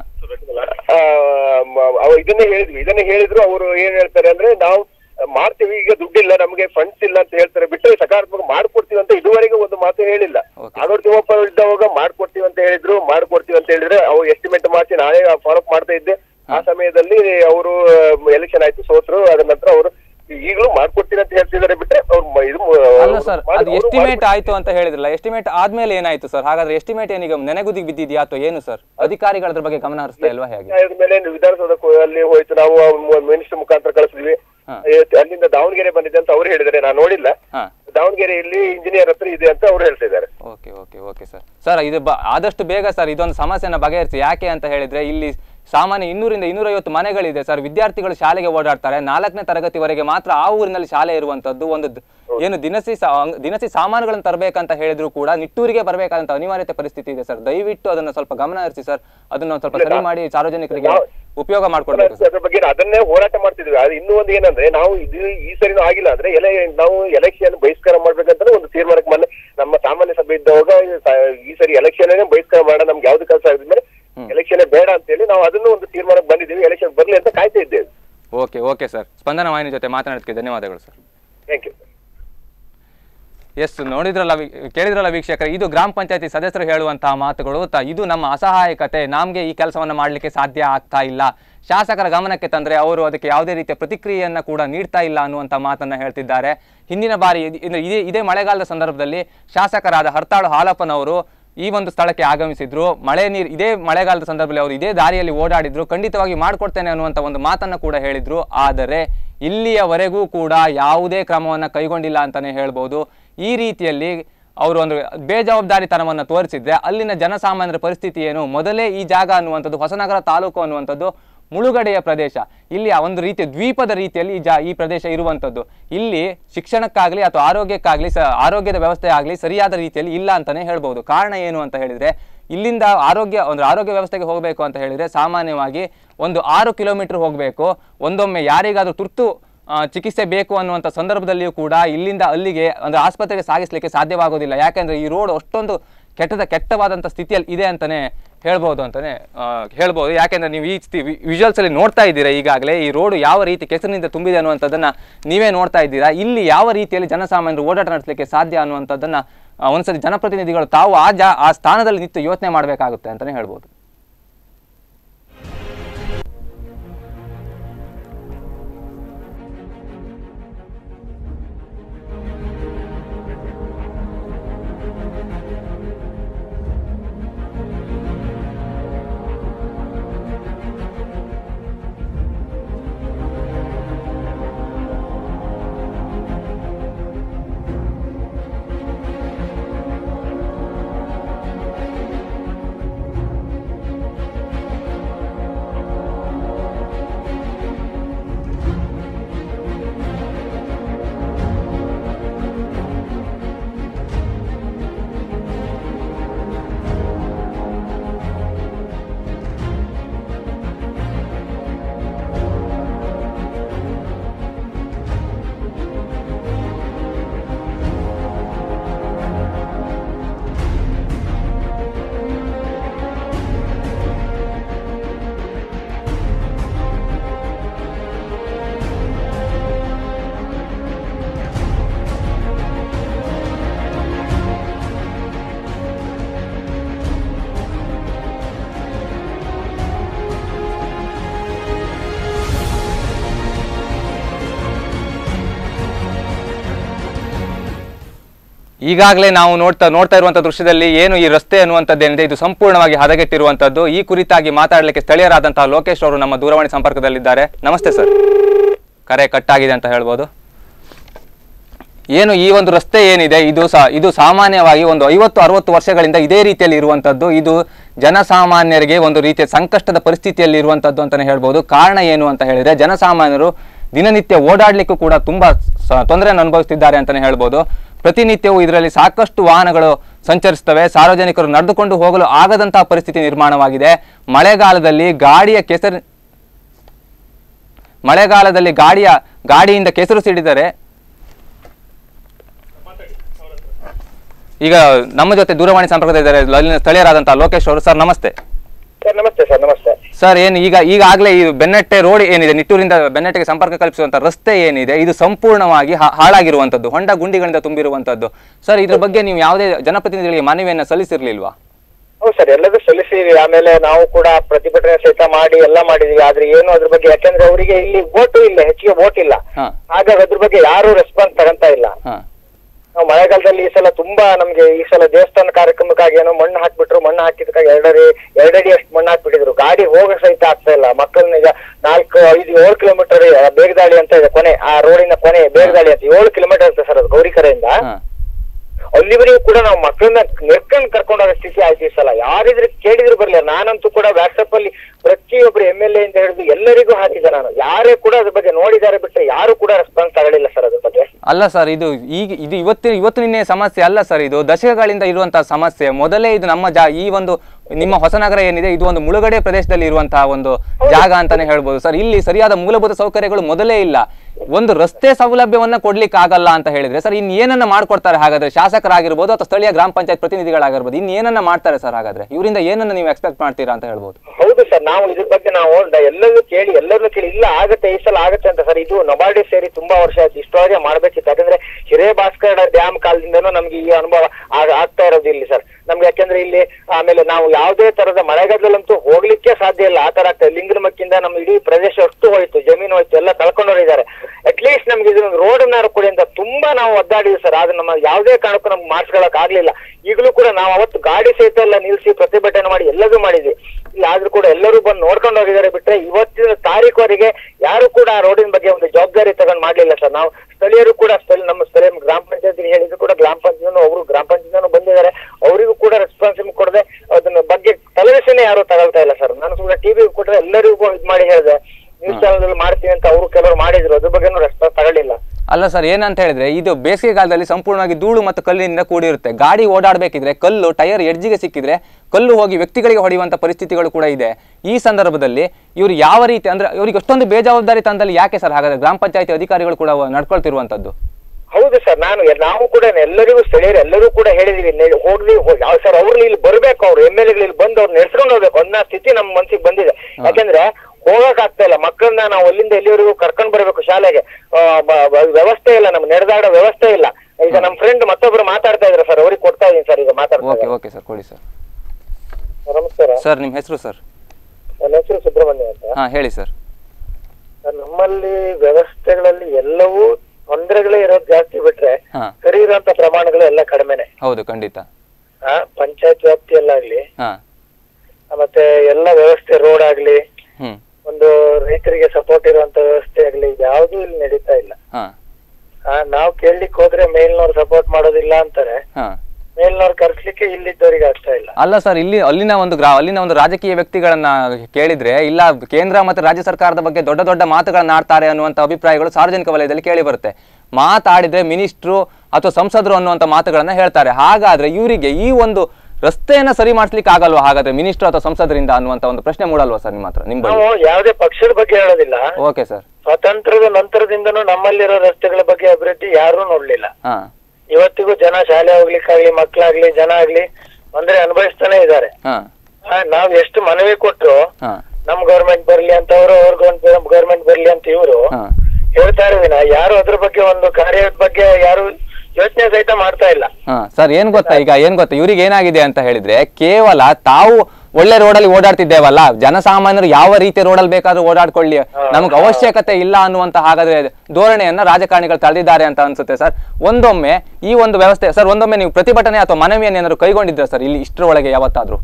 Speaker 2: ಆ, ಮ- ಅವ ಇದನ್ನೇ ಹೇಳಿದ್ವಿ ಇದನ್ನೇ ಹೇಳಿದ್ರು ಅವರು ಏನ್ ಹೇಳ್ತಾರೆ ಅಂದ್ರೆ ನಾವು ಮಾಡ್ತೀವಿ ಈಗ ದುಡ್ಡಿಲ್ಲ ನಮಗೆ ಫಂಡ್ಸ್ ಇಲ್ಲ ಅಂತ ಹೇಳ್ತಾರೆ ಬಿಟ್ಟರೆ ಸಕಾರಾತ್ಮಕ ಮಾಡ್ಕೊಡ್ತೀವಿ ಅಂತ ಇದುವರೆಗೆ ಒಂದು ಮಾತು ಹೇಳಿಲ್ಲ
Speaker 1: Okay.
Speaker 2: ನಾನೂರು ತಿಮ್ಮಪ್ಪ ಇದ್ದವಾಗ ಮಾಡ್ಕೊಡ್ತೀವಿ ಅಂತ ಹೇಳಿದ್ರು ಮಾಡ್ಕೊಡ್ತೀವಿ ಅಂತ ಹೇಳಿದ್ರೆ ಅವ್ರು ಎಸ್ಟಿಮೇಟ್ ಮಾಡಿಸಿ ನಾನೇ ಫಾಲೋ ಅಪ್ ಮಾಡ್ತಾ ಇದ್ದೆ ಆ ಸಮಯದಲ್ಲಿ ಅವರು ಎಲೆಕ್ಷನ್ ಆಯ್ತು ಸೋತ್ರು ಅದ ನಂತರ ಅವರು ಈಗಲೂ ಮಾಡ್ಕೊಡ್ತೀನಿ ಅಂತ ಹೇಳ್ತಿದ್ದಾರೆ ಬಿಟ್ರೆ ಅವ್ರು ಮ- ಇದು
Speaker 1: ಅಲ್ಲ ಸರ್
Speaker 2: ಮಾಡಿ-
Speaker 1: ಅದು
Speaker 2: ಅವ್ರು
Speaker 1: ಎಸ್ಟಿಮೇಟ್
Speaker 2: ಮಾಡ್ಕೊಡ್ತಾರೆ.
Speaker 1: ಆಯ್ತು ಅಂತ ಹೇಳಿದ್ರಲ್ಲ ಎಸ್ಟಿಮೇಟ್ ಆದ್ಮೇಲೆ ಏನಾಯ್ತು ಸರ್ ಹಾಗಾದ್ರೆ ಎಸ್ಟಿಮೇಟ್ ಏನೀಗ ನೆನೆಗುದಿಗೆ ಬಿದ್ದಿದ್ಯಾ ಅಥವಾ ಏನು ಸರ್ ಅಧಿಕಾರಿಗಳ ಅದ್ರ ಬಗ್ಗೆ ಗಮನ ಹರಿಸ್ತಾ ಇಲ್ವಾ ಹೇಗೆ
Speaker 2: ಆದ್ಮೇಲೆ ವಿಧಾನಸೌಧ ಅಲ್ಲಿ ಹೋಯ್ತು ನಾವು ಮಿನಿಸ್ಟರ್ ಮುಖಾಂತರ ಕಳಿಸಿದ್ವಿ
Speaker 1: ಹಾ.
Speaker 2: ಏ- ಅಲ್ಲಿಂದ ದಾವಣಗೆರೆ ಬಂದಿದೆ ಅಂತ ಅವ್ರು ಹೇಳಿದ್ದಾರೆ ನಾನು ನೋಡಿಲ್ಲ
Speaker 1: ಹಾ
Speaker 2: ದಾವಣಗೆರೆಯಲ್ಲಿ ಇಂಜಿನಿಯರ್ ಹತ್ರ ಇದೆ ಅಂತ ಅವ್ರು ಹೇಳ್ತಿದ್ದಾರೆ
Speaker 1: okay okay okay sir sir ಇದು ಬ ಆದಷ್ಟು ಬೇಗ ಸರ್ ಇದೊಂದು ಸಮಸ್ಯೆನ ಬಗೆಹರಿಸಿ ಯಾಕೆ ಅಂತ ಹೇಳಿದ್ರೆ ಇಲ್ಲಿ ಸಾಮಾನ್ಯ ಇನ್ನೂರಿಂದ ಇನ್ನೂರೈವತ್ತು ಮನೆಗಳಿದೆ ಸರ್ ವಿದ್ಯಾರ್ಥಿಗಳು ಶಾಲೆಗೆ ಓಡಾಡ್ತಾರೆ ನಾಲ್ಕನೇ ತರಗತಿವರೆಗೆ ಮಾತ್ರ ಆ ಊರಿನಲ್ಲಿ ಶಾಲೆ ಇರುವಂತದ್ದು ಒಂದು ದ- ಏನು ದಿನಸಿ ಸಾ- ಅಂಗ್- ದಿನಸಿ ಸಾಮಾನುಗಳನ್ನು ತರಬೇಕಂತ ಹೇಳಿದ್ರು ಕೂಡ ನಿಟ್ಟೂರಿಗೆ ಬರಬೇಕಾದಂತ ಅನಿವಾರ್ಯತೆ ಪರಿಸ್ಥಿತಿ ಇದೆ ಸರ್ ದಯವಿಟ್ಟು ಅದನ್ನ ಸ್ವಲ್ಪ ಗಮನ ಹರಿಸಿ ಸರ್ ಅದನ್ನ ಒಂದ್ ಸ್ವಲ್ಪ ಸರಿ ಮಾಡಿ ಸಾರ್ವಜನಿಕರಿಗೆ ಉಪಯೋಗ ಮಾಡ್ಕೊಡ್ಬೇಕು ಸರ್
Speaker 2: ಅದ್ರ ಬಗ್ಗೆ ಅದನ್ನೇ ಹೋರಾಟ ಮಾಡ್ತಿದ್ವಿ ಅದು ಇನ್ನೂ ಒಂದು ಏನಂದ್ರೆ ನಾವು ಇದು ಈ ಸರಿನೂ ಆಗಿಲ್ಲ ಅಂದ್ರೆ ಎಲೆ ನಾವು ಎಲೆಕ್ಷನ್ ಬಹಿಷ್ಕಾರ ಮಾಡ್ಬೇಕಂತ ಒಂದು ತೀರ್ಮಾನಕ್ಕೆ ಮೊನ್ನೆ ನಮ್ಮ ಸಾಮಾನ್ಯ ಸಭೆ ಇದ್ದವಾಗ ಸ- ಈ ಸರಿ ಎಲೆಕ್ಷನ್ ಬಹಿಷ್ಕಾರ ಮಾಡ ನಮ್ಗೆ ಯಾವ್ದು ಕೆಲಸ ಆಗಿದ್ಮೇಲೆ ಎಲೆಕ್ಷನ್ ಬೇಡ ಅಂತ ಹೇಳಿ ನಾವು ಅದನ್ನು ಒಂದು ತೀರ್ಮಾನಕ್ಕೆ ಬಂದಿದ್ದೀವಿ ಎಲೆಕ್ಷನ್ ಬರ್ಲಿ ಅಂತ ಕಾಯ್ತಾ ಇದ್ದೇವೆ
Speaker 1: ಓಕೆ ಓಕೆ ಸರ್ ಸ್ಪಂದನ ವಾಹಿನಿ ಜೊತೆ ಮಾತನಾಡೋದಕ್ಕೆ ಧನ್ಯವಾದಗಳು ಸರ್
Speaker 2: ಥ್ಯಾಂಕ್ ಯು
Speaker 1: ಎಸ್ ನೋಡಿದ್ರಲ್ಲ ವೀ- ಕೇಳಿದ್ರಲ್ಲ ವೀಕ್ಷಕರೇ ಇದು ಗ್ರಾಮ ಪಂಚಾಯತಿ ಸದಸ್ಯರು ಹೇಳುವಂತಹ ಮಾತುಗಳು ತ ಇದು ನಮ್ಮ ಅಸಹಾಯಕತೆ ನಮಗೆ ಈ ಕೆಲಸವನ್ನು ಮಾಡಲಿಕ್ಕೆ ಸಾಧ್ಯ ಆಗ್ತಾ ಇಲ್ಲ ಶಾಸಕರ ಗಮನಕ್ಕೆ ತಂದರೆ ಅವರು ಅದಕ್ಕೆ ಯಾವುದೇ ರೀತಿಯ ಪ್ರತಿಕ್ರಿಯೆಯನ್ನು ಕೂಡ ನೀಡ್ತಾ ಇಲ್ಲ ಅನ್ನುವಂಥ ಮಾತನ್ನು ಹೇಳ್ತಿದ್ದಾರೆ ಹಿಂದಿನ ಬಾರಿ ಇದ್- ಇದ್- ಇದೇ ಇದೇ ಮಳೆಗಾಲದ ಸಂದರ್ಭದಲ್ಲಿ ಶಾಸಕರಾದ ಹರ್ತಾಳು ಹಾಲಪ್ಪನವರು ಈ ಒಂದು ಸ್ಥಳಕ್ಕೆ ಆಗಮಿಸಿದ್ರು ಮಳೆ ನೀರು ಇದೇ ಮಳೆಗಾಲದ ಸಂದರ್ಭದಲ್ಲಿ ಅವರು ಇದೇ ದಾರಿಯಲ್ಲಿ ಓಡಾಡಿದ್ರು ಖಂಡಿತವಾಗಿ ಮಾಡಿಕೊಡ್ತೇನೆ ಅನ್ನುವಂಥ ಒಂದು ಮಾತನ್ನು ಕೂಡ ಹೇಳಿದ್ರು ಆದರೆ ಇಲ್ಲಿಯವರೆಗೂ ಕೂಡ ಯಾವುದೇ ಕ್ರಮವನ್ನು ಕೈಗೊಂಡಿಲ್ಲ ಅಂತಲೇ ಹೇಳ್ಬೋದು ಈ ರೀತಿಯಲ್ಲಿ ಅವರು ಒಂದು ಬೇಜವಾಬ್ದಾರಿತನವನ್ನು ತೋರಿಸಿದ್ರೆ ಅಲ್ಲಿನ ಜನಸಾಮಾನ್ಯರ ಪರಿಸ್ಥಿತಿ ಏನು ಮೊದಲೇ ಈ ಜಾಗ ಅನ್ನುವಂಥದ್ದು ಹೊಸನಗರ ತಾಲೂಕು ಅನ್ನುವಂಥದ್ದು ಮುಳುಗಡೆಯ ಪ್ರದೇಶ ಇಲ್ಲಿ ಆ ಒಂದು ರೀತಿಯ ದ್ವೀಪದ ರೀತಿಯಲ್ಲಿ ಈ ಜಾ ಈ ಪ್ರದೇಶ ಇರುವಂಥದ್ದು ಇಲ್ಲಿ ಶಿಕ್ಷಣಕ್ಕಾಗಲಿ ಅಥವಾ ಆರೋಗ್ಯಕ್ಕಾಗಲಿ ಸ ಆರೋಗ್ಯದ ವ್ಯವಸ್ಥೆ ಆಗಲಿ ಸರಿಯಾದ ರೀತಿಯಲ್ಲಿ ಇಲ್ಲ ಅಂತಲೇ ಹೇಳ್ಬೋದು ಕಾರಣ ಏನು ಅಂತ ಹೇಳಿದರೆ ಇಲ್ಲಿಂದ ಆರೋಗ್ಯ ಒಂದು ಆರೋಗ್ಯ ವ್ಯವಸ್ಥೆಗೆ ಹೋಗಬೇಕು ಅಂತ ಹೇಳಿದರೆ ಸಾಮಾನ್ಯವಾಗಿ ಒಂದು ಆರು ಕಿಲೋಮೀಟರ್ ಹೋಗಬೇಕು ಒಂದೊಮ್ಮೆ ಯಾರಿಗಾದರೂ ತುರ್ತು ಆ, ಚಿಕಿತ್ಸೆ ಬೇಕು ಅನ್ನುವಂಥ ಸಂದರ್ಭದಲ್ಲಿಯೂ ಕೂಡ ಇಲ್ಲಿಂದ ಅಲ್ಲಿಗೆ ಒಂದು ಆಸ್ಪತ್ರೆಗೆ ಸಾಗಿಸಲಿಕ್ಕೆ ಸಾಧ್ಯವಾಗೋದಿಲ್ಲ ಯಾಕೆಂದರೆ ಈ ರೋಡ್ ಅಷ್ಟೊಂದು ಕೆಟ್ಟದ ಕೆಟ್ಟವಾದಂಥ ಸ್ಥಿತಿಯಲ್ಲಿ ಇದೆ ಅಂತಲೇ ಹೇಳ್ಬೋದು ಅಂತಲೇ ಆ, ಹೇಳ್ಬೋದು ಯಾಕೆಂದರೆ ನೀವು ಈ ಸ್ಥಿ ವಿಜುವಲ್ಸಲ್ಲಿ ನೋಡ್ತಾ ಇದ್ದೀರಾ ಈಗಾಗಲೇ ಈ ರೋಡು ಯಾವ ರೀತಿ ಕೆಸರಿನಿಂದ ತುಂಬಿದೆ ಅನ್ನುವಂಥದ್ದನ್ನು ನೀವೇ ನೋಡ್ತಾ ಇದ್ದೀರಾ ಇಲ್ಲಿ ಯಾವ ರೀತಿಯಲ್ಲಿ ಜನಸಾಮಾನ್ಯರು ಓಡಾಟ ನಡೆಸಲಿಕ್ಕೆ ಸಾಧ್ಯ ಅನ್ನುವಂಥದ್ದನ್ನು ಆ, ಒಂದ್ಸತಿ ಜನಪ್ರತಿನಿಧಿಗಳು ತಾವು ಆ ಜಾ ಆ ಸ್ಥಾನದಲ್ಲಿ ನಿಂತು ಯೋಚನೆ ಮಾಡಬೇಕಾಗುತ್ತೆ ಅಂತಲೇ ಹೇಳ್ಬೋದು ಈಗಾಗಲೇ ನಾವು ನೋಡ್ತಾ ನೋಡ್ತಾ ಇರುವಂಥ ದೃಶ್ಯದಲ್ಲಿ ಏನು ಈ ರಸ್ತೆ ಅನ್ನುವಂಥದ್ದೇನಿದೆ ಇದು ಸಂಪೂರ್ಣವಾಗಿ ಹದಗೆಟ್ಟಿರುವಂಥದ್ದು ಈ ಕುರಿತಾಗಿ ಮಾತಾಡಲಿಕ್ಕೆ ಸ್ಥಳೀಯರಾದಂತಹ ಲೋಕೇಶ್ ಅವರು ನಮ್ಮ ದೂರವಾಣಿ ಸಂಪರ್ಕದಲ್ಲಿದ್ದಾರೆ ನಮಸ್ತೆ ಸರ್ ಕರೆ ಕಟ್ಟಾಗಿದೆ ಅಂತ ಹೇಳ್ಬೋದು ಏನು ಈ ಒಂದು ರಸ್ತೆ ಏನಿದೆ ಇದು ಸಾ ಇದು ಸಾಮಾನ್ಯವಾಗಿ ಒಂದು ಐವತ್ತು ಅರವತ್ತು ವರ್ಷಗಳಿಂದ ಇದೇ ರೀತಿಯಲ್ಲಿ ಇರುವಂಥದ್ದು ಇದು ಜನಸಾಮಾನ್ಯರಿಗೆ ಒಂದು ರೀತಿಯ ಸಂಕಷ್ಟದ ಪರಿಸ್ಥಿತಿಯಲ್ಲಿ ಇರುವಂಥದ್ದು ಅಂತಲೇ ಹೇಳ್ಬೋದು ಕಾರಣ ಏನು ಅಂತ ಹೇಳಿದ್ರೆ ಜನಸಾಮಾನ್ಯರು ದಿನನಿತ್ಯ ಓಡಾಡ್ಲಿಕ್ಕೂ ಕೂಡ ತುಂಬಾ ಸ- ತೊಂದರೆಯನ್ನು ಅನುಭವಿಸ್ತಿದ್ದಾರೆ ಅಂತಲೇ ಹೇಳ್ಬೋದು ಪ್ರತಿನಿತ್ಯವೂ ಇದರಲ್ಲಿ ಸಾಕಷ್ಟು ವಾಹನಗಳು ಸಂಚರಿಸ್ತವೆ ಸಾರ್ವಜನಿಕರು ನಡೆದುಕೊಂಡು ಹೋಗಲು ಆಗದಂತಹ ಪರಿಸ್ಥಿತಿ ನಿರ್ಮಾಣವಾಗಿದೆ ಮಳೆಗಾಲದಲ್ಲಿ ಗಾಡಿಯ ಕೆಸರು ಮಳೆಗಾಲದಲ್ಲಿ ಗಾಡಿಯ ಗಾಡಿಯಿಂದ ಕೆಸರು ಸಿಡಿದರೆ ಈಗ ನಮ್ಮ ಜೊತೆ ದೂರವಾಣಿ ಸಂಪರ್ಕದಲ್ಲಿದ್ದಾರೆ ಅಲ್ಲಿನ ಸ್ಥಳೀಯರಾದಂತಹ ಲೋಕೇಶ್ ಅವರು ಸರ್ ನಮಸ್ತೆ
Speaker 2: ಸರ್ ನಮಸ್ತೆ ಸರ್ ನಮಸ್ತೆ
Speaker 1: ಸರ್ ಏನು ಈಗ ಈಗಾಗಲೇ ಈ ಬೆನ್ನಟ್ಟೆ ರೋಡ್ ಏನಿದೆ ನಿಟ್ಟೂರಿಂದ ಬೆನ್ನಟ್ಟೆಗೆ ಸಂಪರ್ಕ ಕಲ್ಪಿಸುವಂತ ರಸ್ತೆ ಏನಿದೆ ಇದು ಸಂಪೂರ್ಣವಾಗಿ ಹಾ- ಹಾಳಾಗಿರುವಂತದ್ದು ಹೊಂಡ ಗುಂಡಿಗಳಿಂದ ತುಂಬಿರುವಂತದ್ದು ಸರ್ ಇದ್ರ ಬಗ್ಗೆ ನೀವು ಯಾವುದೇ ಜನಪ್ರತಿನಿಧಿಗಳಿಗೆ ಮನವಿಯನ್ನ ಸಲ್ಲಿಸಿರ್ಲಿಲ್ವಾ
Speaker 2: ಹೌದು ಸರ್ ಎಲ್ಲದೂ ಸಲ್ಲಿಸಿದೀವಿ ಆಮೇಲೆ ನಾವು ಕೂಡ ಪ್ರತಿಭಟನೆ ಸಹಿತ ಮಾಡಿ ಎಲ್ಲ ಮಾಡಿದೀವಿ ಆದ್ರೆ ಏನು ಅದ್ರ ಬಗ್ಗೆ ಯಾಕಂದ್ರೆ ಅವರಿಗೆ ಇಲ್ಲಿ ವೋಟು ಇಲ್ಲ ಹೆಚ್ಚಿಗೆ ವೋಟ್ ಇಲ್ಲ
Speaker 1: ಹಾ
Speaker 2: ಹಾಗಾಗಿ ಅದ್ರ ಬಗ್ಗೆ ಯಾರು ರೆಸ್ಪಾನ್ಸ್ ತಗೊಂತ ಇಲ್ಲ
Speaker 1: ಹಾ
Speaker 2: ನಾವು ಮಳೆಗಾಲದಲ್ಲಿ ಈ ಸಲ ತುಂಬಾ ನಮ್ಗೆ ಈ ಸಲ ದೇವಸ್ಥಾನ ಕಾರ್ಯಕ್ರಮಕ್ಕಾಗಿ ಏನೋ ಮಣ್ಣು ಹಾಕ್ಬಿಟ್ರು ಮಣ್ಣು ಹಾಕಿದಕ್ಕಾಗಿ ಎರಡಡಿ ಎರಡಡಿ ಅಷ್ಟು ಮಣ್ಣು ಹಾಕ್ಬಿಟ್ಟಿದ್ರು ಗಾಡಿ ಹೋಗಕ್ ಸಹಿತ ಆಗ್ತಾ ಇಲ್ಲ ಮಕ್ಕಳನ್ನ ಈಗ ನಾಲ್ಕು ಐದು ಏಳು ಕಿಲೋಮೀಟರ್ ಬೇಗದಾಳಿ ಅಂತ ಇದೆ ಕೊನೆ ಆ ರೋಡಿನ ಕೊನೆ ಬೇಗದಾಳಿ ಅಂತ ಏಳು ಕಿಲೋಮೀಟರ್ ಇರುತ್ತೆ ಸರ್ ಅದು ಗೌರಿಕರೆಯಿಂದ
Speaker 1: ಹಾ
Speaker 2: ಅಲ್ಲಿವರೆಗೂ ಕೂಡ ನಾವು ಮಕ್ಕಳನ್ನ ನೆರ್ಕೊಂಡ್ ಕರ್ಕೊಂಡು ಹೋಗೋ ಸ್ಥಿತಿ ಆಯ್ತು ಈ ಸಲ ಯಾರಿದ್ರೆ ಕೇಳಿದ್ರು ಬರ್ಲಿಲ್ಲ ನಾನಂತೂ ಕೂಡ ವಾಟ್ಸಪ್ ಅಲ್ಲಿ ಪ್ರತಿಯೊಬ್ರು ಎಂ ಎಲ್ ಎ ಅಂತ ಹಿಡಿದು ಎಲ್ಲರಿಗೂ ಹಾಕಿದ್ದೆ ನಾನು ಯಾರೇ ಕೂಡ ಅದ್ರ ಬಗ್ಗೆ ನೋಡಿದ್ದಾರೆ ಬಿಟ್ರೆ ಯಾರು ಕೂಡ ರೆಸ್ಪಾನ್ಸ್ ತಗೊಳ್ಳಿಲ್ಲ ಸರ್ ಅದ್ರ ಬಗ್ಗೆ
Speaker 1: ಅಲ್ಲ ಸರ್ ಇದು ಈಗ ಇದು ಇವತ್ತಿನ ಇವತ್ತು ನಿನ್ನೆ ಸಮಸ್ಯೆ ಅಲ್ಲ ಸರ್ ಇದು ದಶಕಗಳಿಂದ ಇರುವಂತಹ ಸಮಸ್ಯೆ ಮೊದಲೇ ಇದು ನಮ್ಮ ಜಾ ಈ ಒಂದು ನಿಮ್ಮ ಹೊಸನಗರ ಏನಿದೆ ಇದು ಒಂದು ಮುಳುಗಡೆ ಪ್ರದೇಶದಲ್ಲಿ ಇರುವಂತಹ ಒಂದು ಜಾಗ ಅಂತಾನೆ ಹೇಳ್ಬೋದು ಸರ್ ಇಲ್ಲಿ ಸರಿಯಾದ ಮೂಲಭೂತ ಸೌಕರ್ಯಗಳು ಮೊದಲೇ ಇಲ್ಲ ಒಂದು ರಸ್ತೆ ಸೌಲಭ್ಯವನ್ನ ಕೊಡ್ಲಿಕ್ಕೆ ಆಗಲ್ಲ ಅಂತ ಹೇಳಿದ್ರೆ ಸರ್ ಇನ್ ಏನನ್ನ ಮಾಡ್ಕೊಡ್ತಾರೆ ಹಾಗಾದ್ರೆ ಶಾಸಕರಾಗಿರ್ಬೋದು ಅಥವಾ ಸ್ಥಳೀಯ ಗ್ರಾಮ ಪಂಚಾಯತ್ ಪ್ರತಿನಿಧಿಗಳಾಗಿರ್ಬೋದು ಇನ್ ಏನನ್ನ ಮಾಡ್ತಾರೆ ಸರ್ ಹಾಗಾದ್ರೆ ಇವರಿಂದ ಏನನ್ನ ನೀವು ಎಕ್ಸ್ಪೆಕ್ಟ್ ಮಾಡ್ತೀರಾ ಅಂತ ಹೇಳ್ಬೋದು
Speaker 2: ಹೌದು ಸರ್ ನಾವು ಇದ್ರ ಬಗ್ಗೆ ನಾವು ಎಲ್ಲರೂ ಕೇಳಿ ಎಲ್ಲರನ್ನೂ ಕೇಳಿ ಇಲ್ಲ ಆಗತ್ತೆ ಈ ಸಲ ಆಗತ್ತೆ ಅಂತ ಸರ್ ಇದು ನಬಾರ್ಡಿ ಸೇರಿ ತುಂಬಾ ವರ್ಷ ಆಯ್ತು ಇಷ್ಟೊಳಗೆ ಮಾಡ್ಬೇಕಿತ್ತು ಯಾಕಂದ್ರೆ ಹಿರೇಭಾಸ್ಕರ ಡ್ಯಾಮ್ ಕಾಲದಿಂದನೂ ನಮ್ಗೆ ಈ ಅನುಭವ ಆಗ- ಆಗ್ತಾ ಇರೋದು ಇಲ್ಲಿ ಸರ್ ನಮ್ಗೆ ಯಾಕಂದ್ರೆ ಇಲ್ಲಿ ಆಮೇಲೆ ನಾವು ಯಾವುದೇ ತರದ ಮಳೆಗಾಲದಲ್ಲಂತೂ ಹೋಗ್ಲಿಕ್ಕೆ ಸಾಧ್ಯ ಇಲ್ಲ ಆ ತರ ಆಗ್ತದೆ ಲಿಂಗನಮಕ್ಕಿಂದ ನಮ್ಮ ಇಡೀ ಪ್ರದೇಶ ಅಷ್ಟು ಹೋಯ್ತು ಜಮೀನು ಹೋಯ್ತು ಎಲ್ಲ ಕಳ್ಕೊಂಡೋರಿದ್ದಾರೆ ಅಟ್ಲೀಸ್ಟ್ ನಮ್ಗೆ ಇದೊಂದು ರೋಡ್ ನಾರು ಕೊಡಿ ಅಂತ ತುಂಬಾ ನಾವು ಒದ್ದಾಡಿದ್ವಿ ಸರ್ ಆದ್ರೆ ನಮ್ಮ ಯಾವುದೇ ಕಾರಣಕ್ಕೂ ನಮ್ಗೆ ಮಾಡಿಸ್ಕೊಳಕ್ ಆಗ್ಲಿಲ್ಲ ಈಗಲೂ ಕೂಡ ನಾವು ಅವತ್ತು ಗಾಡಿ ಸಹಿತ ಎಲ್ಲ ನಿಲ್ಸಿ ಪ್ರತಿಭಟನೆ ಮಾಡಿ ಎಲ್ಲದೂ ಮಾಡಿದ್ವಿ ಇಲ್ಲ ಆದ್ರೂ ಕೂಡ ಎಲ್ಲರೂ ಬಂದು ನೋಡ್ಕೊಂಡು ಹೋಗಿದ್ದಾರೆ ಬಿಟ್ರೆ ಇವತ್ತಿನ ತಾರೀಕುವರೆಗೆ ಯಾರು ಕೂಡ ಆ ರೋಡಿನ ಬಗ್ಗೆ ಒಂದು ಜವಾಬ್ದಾರಿ ತಗೊಂಡ್ ಮಾಡ್ಲಿಲ್ಲ ಸರ್ ನಾವು ಸ್ಥಳೀಯರು ಕೂಡ ಸ್ಥಳ ನಮ್ಮ ಸ್ಥಳೀಯ ಗ್ರಾಮ ಪಂಚಾಯತ್ ಹೇಳಿದ್ರು ಕೂಡ ಗ್ರಾಮ ಪಂಚಾಯತ್ ಅವರು ಗ್ರಾಮ ಪಂಚಾಯತ್
Speaker 1: ಅಲ್ಲ ಸರ್ ಏನಂತ ಹೇಳಿದ್ರೆ ಇದು ಬೇಸಿಗೆಗಾಲದಲ್ಲಿ ಸಂಪೂರ್ಣವಾಗಿ ಧೂಳು ಮತ್ತು ಕಲ್ಲಿನಿಂದ ಕೂಡಿರುತ್ತೆ ಗಾಡಿ ಓಡಾಡಬೇಕಿದ್ರೆ ಕಲ್ಲು ಟೈರ್ ಎಡ್ಜಿಗೆ ಸಿಕ್ಕಿದ್ರೆ ಕಲ್ಲು ಹೋಗಿ ವ್ಯಕ್ತಿಗಳಿಗೆ ಹೊಡೆಯುವಂತ ಪರಿಸ್ಥಿತಿಗಳು ಕೂಡ ಇದೆ ಈ ಸಂದರ್ಭದಲ್ಲಿ ಇವರು ಯಾವ ರೀತಿ ಅಂದ್ರೆ ಇವರಿಗೆ ಅಷ್ಟೊಂದು ಬೇಜವಾಬ್ದಾರಿ ತಂದಲ್ಲಿ ಯಾಕೆ ಸರ್ ಹಾಗಾದ್ರೆ ಗ್ರಾಮ ಪಂಚಾಯತಿ ಅಧಿಕಾರಿಗಳು ಕೂಡ ನಡ್ಕೊಳ್ತಿರುವಂತದ್ದು
Speaker 3: ಹೌದು ಸರ್ ನಾನು ಎ- ನಾವು ಕೂಡ ಎಲ್ಲರಿಗೂ ಸ್ಥಳೀಯರು ಎಲ್ಲರೂ ಕೂಡ ಹೇಳಿದೀವಿ ನೆ- ಹೋಗ್ಲಿ ಹೋ- ಯಾವ ಸರ್ ಅವ್ರು ಇಲ್ಲಿ ಬರ್ಬೇಕು ಅವ್ರು ಎಮ್ ಎಲ್ ಎಗಳು ಇಲ್ಲಿ ಬಂದು ಅವ್ರು ನಡೆಸ್ಕೊಂಡು ಹೋಗ್ಬೇಕು ಅನ್ನೋ ಸ್ಥಿತಿ ನಮ್ಮ ಮನ್ಸಿಗೆ ಬಂದಿದೆ ಯಾಕಂದ್ರೆ ಹೋಗಕ್ ಆಗ್ತಾ ಇಲ್ಲ ಮಕ್ಕಳನ್ನ ನಾವು ಅಲ್ಲಿಂದ ಎಲ್ಲಿವರೆಗೂ ಕರ್ಕೊಂಡ್ ಬರ್ಬೇಕು ಶಾಲೆಗೆ ಆ, ಬ- ಬ- ವ್ಯವಸ್ಥೆ ಇಲ್ಲ ನಮ್ಗೆ ನಡೆದಾಡೋ ವ್ಯವಸ್ಥೆ ಇಲ್ಲ ಈಗ ನಮ್ಮ ಫ್ರೆಂಡ್ ಮತ್ತೊಬ್ರು ಮಾತಾಡ್ತಾ ಇದ್ರು ಸರ್ ಅವ್ರಿಗೆ ಕೊಡ್ತಾ ಇದೀನಿ ಸರ್ ಈಗ ಮಾತಾಡ್ತಾ
Speaker 1: ಓಕೆ
Speaker 3: ಇದ್ದಾರೆ.
Speaker 1: ಓಕೆ ಸರ್ ಕೊಡಿ ಸರ್
Speaker 3: ನಮಸ್ಕಾರ
Speaker 1: ಸರ್ ನಿಮ್ಮ ಹೆಸರು ಸರ್
Speaker 3: ನನ್ನ ಹೆಸರು ಸುಬ್ರಹ್ಮಣ್ಯ ಅಂತ
Speaker 1: ಹಾ ಹೇಳಿ ಸರ್
Speaker 3: ಸರ್, ನಮ್ಮಲ್ಲಿ ವ್ಯವಸ್ಥೆಗಳಲ್ಲಿ ಎಲ್ಲವೂ ತೊಂದರೆಗಳೇ ಇರೋದು ಜಾಸ್ತಿ ಬಿಟ್ರೆ
Speaker 1: ಹಾ
Speaker 3: ಸರಿ ಇರೋಂತ ಪ್ರಮಾಣಗಳು ಎಲ್ಲ ಕಡಿಮೆನೆ
Speaker 1: ಹೌದು ಖಂಡಿತ
Speaker 3: ಆ ಪಂಚಾಯತ್ ವ್ಯಾಪ್ತಿಯಲ್ಲಾಗ್ಲಿ
Speaker 1: ಹಾ
Speaker 3: ಮತ್ತೆ ಎಲ್ಲ ವ್ಯವಸ್ಥೆ ರೋಡ್ ಆಗ್ಲಿ
Speaker 1: ಹ್ಮ್
Speaker 3: ಒಂದು ರೈತರಿಗೆ ಸಪೋರ್ಟ್ ಇರುವಂತ ವ್ಯವಸ್ಥೆ ಆಗ್ಲಿ ಯಾವ್ದು ಇಲ್ಲಿ ನಡೀತಾ ಇಲ್ಲ
Speaker 1: ಹಾ
Speaker 3: ಆ ನಾವ್ ಕೇಳ್ಲಿಕ್ಕೆ ಹೋದ್ರೆ ಮೇಲ್ನವ್ರು ಸಪೋರ್ಟ್ ಮಾಡೋದಿಲ್ಲ ಅಂತಾರೆ
Speaker 1: ಹಾ
Speaker 3: ಮೇಲ್ನವ್ರು ಕರ್ಸ್ಲಿಕ್ಕೆ ಇಲ್ಲಿದ್ದವರಿಗೆ ಆಗ್ತಾ ಇಲ್ಲ
Speaker 1: ಅಲ್ಲ ಸರ್ ಇಲ್ಲಿ ಅಲ್ಲಿನ ಒಂದು ಗ್ರಾ ಅಲ್ಲಿನ ಒಂದು ರಾಜಕೀಯ ವ್ಯಕ್ತಿಗಳನ್ನ ಕೇಳಿದ್ರೆ ಇಲ್ಲ ಕೇಂದ್ರ ಮತ್ತು ರಾಜ್ಯ ಸರ್ಕಾರದ ಬಗ್ಗೆ ದೊಡ್ಡ ದೊಡ್ಡ ಮಾತುಗಳನ್ನ ಆಡ್ತಾರೆ ಅನ್ನುವಂಥ ಅಭಿಪ್ರಾಯಗಳು ಸಾರ್ವಜನಿಕ ವಲಯದಲ್ಲಿ ಕೇಳಿ ಬರುತ್ತೆ ಮಾತಾಡಿದ್ರೆ ಮಿನಿಸ್ಟ್ರು ಅಥವಾ ಸಂಸದರು ಅನ್ನುವಂಥ ಮಾತುಗಳನ್ನ ಹೇಳ್ತಾರೆ ಹಾಗಾದ್ರೆ ಇವರಿಗೆ ಈ ಒಂದು ರಸ್ತೆಯನ್ನ ಸರಿ ಮಾಡಿಸ್ಲಿಕ್ಕೆ ಆಗಲ್ವಾ ಹಾಗಾದ್ರೆ ಮಿನಿಸ್ಟ್ರು ಅಥವಾ ಸಂಸದರಿಂದ ಅನ್ನುವಂಥ ಒಂದು ಪ್ರಶ್ನೆ ಮೂಡಲ್ವಾ ಸರ್ ನಿಮ್ಮ ಹತ್ರ ನಿಮ್ಮ ಬಳಿ
Speaker 3: ನಾವು ಯಾವ್ದೇ ಪಕ್ಷದ ಬಗ್ಗೆ ಹೇಳೋದಿಲ್ಲ
Speaker 1: ಓಕೆ ಸರ್
Speaker 3: ಸ್ವಾತಂತ್ರ್ಯದ ನಂತರದಿಂದನೂ ನಮ್ಮಲ್ಲಿರೋ ರಸ್ತೆಗಳ ಬಗ್ಗೆ ಅಭಿವೃದ್ಧಿ ಯಾರೂ ನೋಡ್ಲಿಲ್ಲ
Speaker 1: ಹಾ
Speaker 3: ಇವತ್ತಿಗೂ ಜನ ಶಾಲೆ ಹೋಗ್ಲಿಕ್ಕಾಗ್ಲಿ ಮಕ್ಳಾಗ್ಲಿ ಜನ ಆಗ್ಲಿ ತೊಂದ್ರೆ ಅನುಭವಿಸ್ತಾನೆ ಇದ್ದಾರೆ
Speaker 1: ಹಾ
Speaker 3: ಆ, ನಾವ್ ಎಷ್ಟು ಮನವಿ ಕೊಟ್ರು
Speaker 1: ಹಾ
Speaker 3: ನಮ್ ಗೌರ್ಮೆಂಟ್ ಬರ್ಲಿ ಅಂತ ಅವರು ಅವ್ರ ಗೌರ್ಮೆಂಟ್ ಬರ್ಲಿ ಅಂತ ಇವರು
Speaker 1: ಹಾ
Speaker 3: ಹೇಳ್ತಾ ಇರೋದಿನ ಯಾರು ಅದ್ರ ಬಗ್ಗೆ ಒಂದು ಕಾರ್ಯದ ಬಗ್ಗೆ ಯಾರು ಯೋಚನೆ ಸಹಿತ ಮಾಡ್ತಾ ಇಲ್ಲ
Speaker 1: ಹಾ ಸರ್ ಏನ್ ಗೊತ್ತಾ ಈಗ ಏನ್ ಗೊತ್ತಾ ಇವ್ರಿಗೆ ಏನಾಗಿದೆ ಅಂತ ಹೇಳಿದ್ರೆ ಕೇವಲ ತಾವು ಒಳ್ಳೆ ರೋಡಲ್ಲಿ ಓಡಾಡ್ತಿದ್ದೇವಲ್ಲ ಜನಸಾಮಾನ್ಯರು ಯಾವ ರೀತಿ ರೋಡಲ್ಲಿ ಬೇಕಾದ್ರೂ ಓಡಾಡ್ಕೊಳ್ಳಿ ನಮಗೆ ಅವಶ್ಯಕತೆ ಇಲ್ಲ ಅನ್ನುವಂತ ಹಾಗಾದ್ರೆ ಧೋರಣೆಯನ್ನ ರಾಜಕಾರಣಿಗಳು ತಳೆದಿದ್ದಾರೆ ಅಂತ ಅನ್ಸುತ್ತೆ ಸರ್ ಒಂದೊಮ್ಮೆ ಈ ಒಂದು ವ್ಯವಸ್ಥೆ ಸರ್ ಒಂದೊಮ್ಮೆ ನೀವು ಪ್ರತಿಭಟನೆ ಅಥವಾ ಮನವಿಯನ್ನು ಏನಾದ್ರು ಕೈಗೊಂಡಿದ್ರ ಸರ್ ಇಲ್ಲಿ ಇಷ್ಟರೊಳಗೆ ಯಾವತ್ತಾದ್ರೂ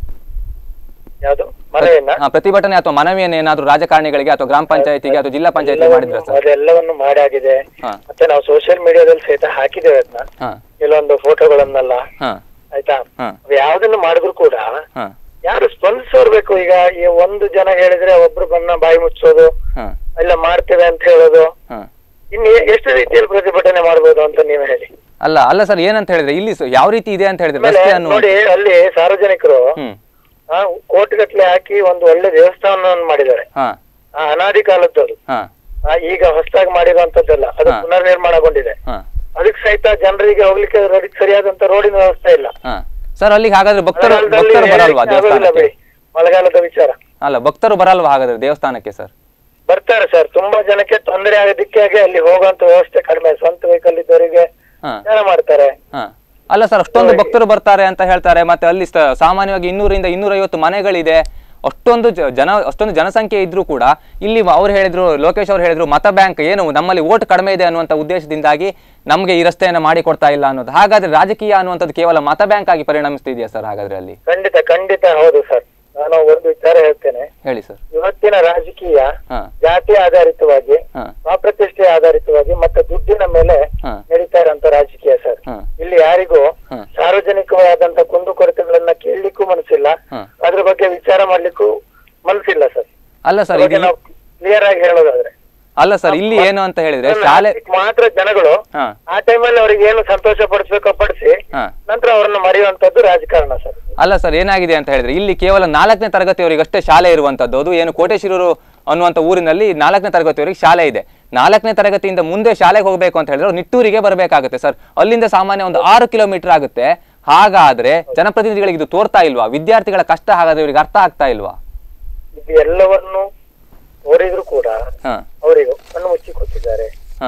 Speaker 3: ಯಾವ್ದು ಮನವಿಯನ್ನ
Speaker 1: ಹಾ, ಪ್ರತಿಭಟನೆ ಅಥವಾ ಮನವಿಯನ್ನು ಏನಾದ್ರು ರಾಜಕಾರಣಿಗಳಿಗೆ ಅಥವಾ ಗ್ರಾಮ ಪಂಚಾಯತಿಗೆ ಅಥವಾ ಜಿಲ್ಲಾ ಪಂಚಾಯತಿಗೆ ಮಾಡಿದ್ರ ಸರ್
Speaker 3: ಅದೆಲ್ಲವನ್ನು ಮಾಡಾಗಿದೆ
Speaker 1: ಹಾ
Speaker 3: ಮತ್ತೆ ನಾವು ಸೋಷಿಯಲ್ ಮೀಡಿಯಾದಲ್ಲಿ ಸಹಿತ ಹಾಕಿದ್ದೇವೆ ಅದನ್ನ
Speaker 1: ಹಾ
Speaker 3: ಕೆಲವೊಂದು ಫೋಟೋಗಳನ್ನೆಲ್ಲ
Speaker 1: ಹಾ
Speaker 3: ಆಯ್ತಾ
Speaker 1: ಹಾ
Speaker 3: ಅವ್ ಯಾವ್ದನ್ನು ಮಾಡಿದ್ರು ಕೂಡ
Speaker 1: ಹಾ
Speaker 3: ಯಾರು ಸ್ಪಂದಿಸೋರ್ಬೇಕು ಈಗ ಈ ಒಂದು ಜನ ಹೇಳಿದ್ರೆ ಒಬ್ರು ಬನ್ನ ಬಾಯಿ ಮುಚ್ಚೋದು
Speaker 1: ಹಾ
Speaker 3: ಇಲ್ಲ ಮಾಡ್ತೇವೆ ಅಂತ ಹೇಳೋದು
Speaker 1: ಹಾ
Speaker 3: ಇನ್ನು ಎ- ಎಷ್ಟು ರೀತಿಯಲ್ಲಿ ಪ್ರತಿಭಟನೆ ಮಾಡ್ಬೋದು ಅಂತ ನೀವೇ ಹೇಳಿ
Speaker 1: ಅಲ್ಲ ಅಲ್ಲ ಸರ್ ಏನಂತ ಹೇಳಿದ್ರೆ ಇಲ್ಲಿ ಸ- ಯಾವ ರೀತಿ ಇದೆ ಅಂತ ಹೇಳಿದ್ರೆ
Speaker 3: ಆಮೇಲೆ
Speaker 1: ರಸ್ತೆ ಅನ್ನುವ
Speaker 3: ನೋಡಿ ಅಲ್ಲಿ ಸಾರ್ವಜನಿಕರು
Speaker 1: ಹ್ಮ್
Speaker 3: ಆ ಕೋಟಿಗಟ್ಲೆ ಹಾಕಿ ಒಂದು ಒಳ್ಳೆ ದೇವಸ್ಥಾನವನ್ನು ಮಾಡಿದ್ದಾರೆ
Speaker 1: ಹಾ
Speaker 3: ಆ ಅನಾದಿ ಕಾಲದ್ದು
Speaker 1: ಹಾ
Speaker 3: ಆ ಈಗ ಹೊಸದಾಗಿ ಮಾಡಿರುವಂತದ್ದಲ್ಲ ಅದು
Speaker 1: ಹಾ.
Speaker 3: ಪುನರ್ ನಿರ್ಮಾಣಗೊಂಡಿದೆ
Speaker 1: ಹಾ
Speaker 3: ಅದಕ್ಕೆ ಸಹಿತ ಜನರಿಗೆ ಹೋಗ್ಲಿಕ್ಕೆ ರೋಡಿಗೆ ಸರಿಯಾದಂತ ರೋಡಿನ ವ್ಯವಸ್ಥೆ ಇಲ್ಲ
Speaker 1: ಹಾ ಸರ್ ಅಲ್ಲಿಗೆ ಹಾಗಾದ್ರೆ ಭಕ್ತರು
Speaker 3: ಮಳೆಗಾಲದಲ್ಲಿ
Speaker 1: ಭಕ್ತರು ಬರಲ್ವಾ
Speaker 3: ಹೇಳಲಿಕ್ಕೆ ಆಗೋದಿಲ್ಲ
Speaker 1: ದೇವಸ್ಥಾನಕ್ಕೆ
Speaker 3: ಬಿಡಿ. ಮಳೆಗಾಲದ ವಿಚಾರ
Speaker 1: ಅಲ್ಲ ಭಕ್ತರು ಬರಲ್ವಾ ಹಾಗಾದ್ರೆ ದೇವಸ್ಥಾನಕ್ಕೆ ಸರ್
Speaker 3: ಬರ್ತಾರೆ ಸರ್ ತುಂಬಾ ಜನಕ್ಕೆ ತೊಂದರೆ ಆಗೋದಿಕ್ಕೆ ಅಲ್ಲಿ ಹೋಗುವಂತ ವ್ಯವಸ್ಥೆ ಕಡಿಮೆ ಸ್ವಂತ ವೆಹಿಕಲ್ ಇದ್ದವರಿಗೆ
Speaker 1: ಹಾ
Speaker 3: ಜನ ಮಾಡ್ತಾರೆ
Speaker 1: ಹಾ ಅಲ್ಲ ಸರ್ ಅಷ್ಟೊಂದು ಭಕ್ತರು ಬರ್ತಾರೆ ಅಂತ ಹೇಳ್ತಾರೆ ಮತ್ತೆ ಅಲ್ಲಿ ಸ- ಸಾಮಾನ್ಯವಾಗಿ ಇನ್ನೂರಿಂದ ಇನ್ನೂರೈವತ್ತು ಮನೆಗಳಿದೆ ಅಷ್ಟೊಂದು ಜ- ಜನ ಅಷ್ಟೊಂದು ಜನಸಂಖ್ಯೆ ಇದ್ರೂ ಕೂಡ ಇಲ್ಲಿ ಅವ್ರು ಹೇಳಿದ್ರು ಲೋಕೇಶ್ ಅವ್ರು ಹೇಳಿದ್ರು ಮತ ಬ್ಯಾಂಕ್ ಏನು ನಮ್ಮಲ್ಲಿ ಓಟ್ ಕಡಿಮೆ ಇದೆ ಅನ್ನುವಂಥ ಉದ್ದೇಶದಿಂದಾಗಿ ನಮಗೆ ಈ ರಸ್ತೆಯನ್ನು ಮಾಡಿ ಕೊಡ್ತಾ ಇಲ್ಲ ಅನ್ನೋದು ಹಾಗಾದ್ರೆ ರಾಜಕೀಯ ಅನ್ನುವಂಥದ್ದು ಕೇವಲ ಮತ ಬ್ಯಾಂಕ್ ಆಗಿ ಪರಿಣಮಿಸ್ತಿದೆಯಾ ಸರ್ ಹಾಗಾದ್ರೆ ಅಲ್ಲಿ
Speaker 3: ಖಂಡಿತ ಖಂಡಿತ ಹೌದು ಸರ್ ನಾನು ಒಂದು ವಿಚಾರ ಹೇಳ್ತೇನೆ
Speaker 1: ಹೇಳಿ ಸರ್
Speaker 3: ಇವತ್ತಿನ ರಾಜಕೀಯ
Speaker 1: ಹಾ
Speaker 3: ಜಾತಿ ಆಧಾರಿತವಾಗಿ
Speaker 1: ಹಾ
Speaker 3: ಸ್ವಪ್ರತಿಷ್ಠೆ ಆಧಾರಿತವಾಗಿ ಮತ್ತೆ ದುಡ್ಡಿನ ಮೇಲೆ
Speaker 1: ಹಾ
Speaker 3: ನಡೀತಾ ಇರೋಂತ ರಾಜಕೀಯ ಸರ್
Speaker 1: ಹಾ
Speaker 3: ಇಲ್ಲಿ ಯಾರಿಗೂ
Speaker 1: ಹಾ
Speaker 3: ಸಾರ್ವಜನಿಕವಾದಂತ ಕುಂದುಕೊರತೆಗಳನ್ನ ಕೇಳಲಿಕ್ಕೂ ಮನಸ್ಸಿಲ್ಲ
Speaker 1: ಹಾ
Speaker 3: ಅದ್ರ ಬಗ್ಗೆ ವಿಚಾರ ಮಾಡ್ಲಿಕ್ಕೂ ಮನಸ್ಸಿಲ್ಲ ಸರ್
Speaker 1: ಅಲ್ಲ ಸರ್
Speaker 3: ಬಗ್ಗೆ
Speaker 1: ಇದು
Speaker 3: ನಾವು ಕ್ಲಿಯರ್ ಆಗಿ ಹೇಳೋದಾದ್ರೆ
Speaker 1: ಅಲ್ಲ ಸರ್ ಇಲ್ಲಿ ಏನು ಅಂತ ಹೇಳಿದ್ರೆ ಶಾಲೆ
Speaker 3: ಅದಕ್ಕೆ ಮಾತ್ರ ಜನಗಳು
Speaker 1: ಹಾ
Speaker 3: ಆ ಟೈಮಲ್ಲಿ ಅವ್ರಿಗೆ ಏನು ಸಂತೋಷ ಪಡಿಸ್ಬೇಕೋ ಪಡಿಸಿ
Speaker 1: ಹಾ
Speaker 3: ನಂತರ ಅವ್ರನ್ನ ಮರೆಯುವಂತದ್ದು ರಾಜಕಾರಣ ಸರ್
Speaker 1: ಅಲ್ಲ ಸರ್ ಏನಾಗಿದೆ ಅಂತ ಹೇಳಿದ್ರೆ ಇಲ್ಲಿ ಕೇವಲ ನಾಲ್ಕನೇ ತರಗತಿಯವರಿಗೆ ಅಷ್ಟೇ ಶಾಲೆ ಇರುವಂತದ್ದು ಅದು ಏನು ಕೋಟೇಶ್ವರರು ಅನ್ನುವಂಥ ಊರಿನಲ್ಲಿ ನಾಲ್ಕನೇ ತರಗತಿಯವರಿಗೆ ಶಾಲೆ ಇದೆ ನಾಲ್ಕನೇ ತರಗತಿಯಿಂದ ಮುಂದೆ ಶಾಲೆಗೆ ಹೋಗಬೇಕು ಅಂತ ಹೇಳಿದ್ರೆ ಅವ್ರು ನಿಟ್ಟೂರಿಗೆ ಬರಬೇಕಾಗುತ್ತೆ ಸರ್ ಅಲ್ಲಿಂದ ಸಾಮಾನ್ಯ ಒಂದು ಆರು ಕಿಲೋಮೀಟರ್ ಆಗುತ್ತೆ ಹಾಗಾದ್ರೆ ಜನಪ್ರತಿನಿಧಿಗಳಿಗೆ ಇದು ತೋರ್ತಾ ಇಲ್ವಾ ವಿದ್ಯಾರ್ಥಿಗಳ ಕಷ್ಟ ಹಾಗಾದ್ರೆ ಇವರಿಗೆ ಅರ್ಥ ಆಗ್ತಾ ಇಲ್ವಾ
Speaker 3: ಇದು ಎಲ್ಲವನ್ನು ಓದಿದ್ರು ಕೂಡ
Speaker 1: ಹಾ
Speaker 3: ಅವರಿಗೆ ಕಣ್ಣು ಮುಚ್ಚಿ ಕೂತಿದ್ದಾರೆ
Speaker 1: ಹಾ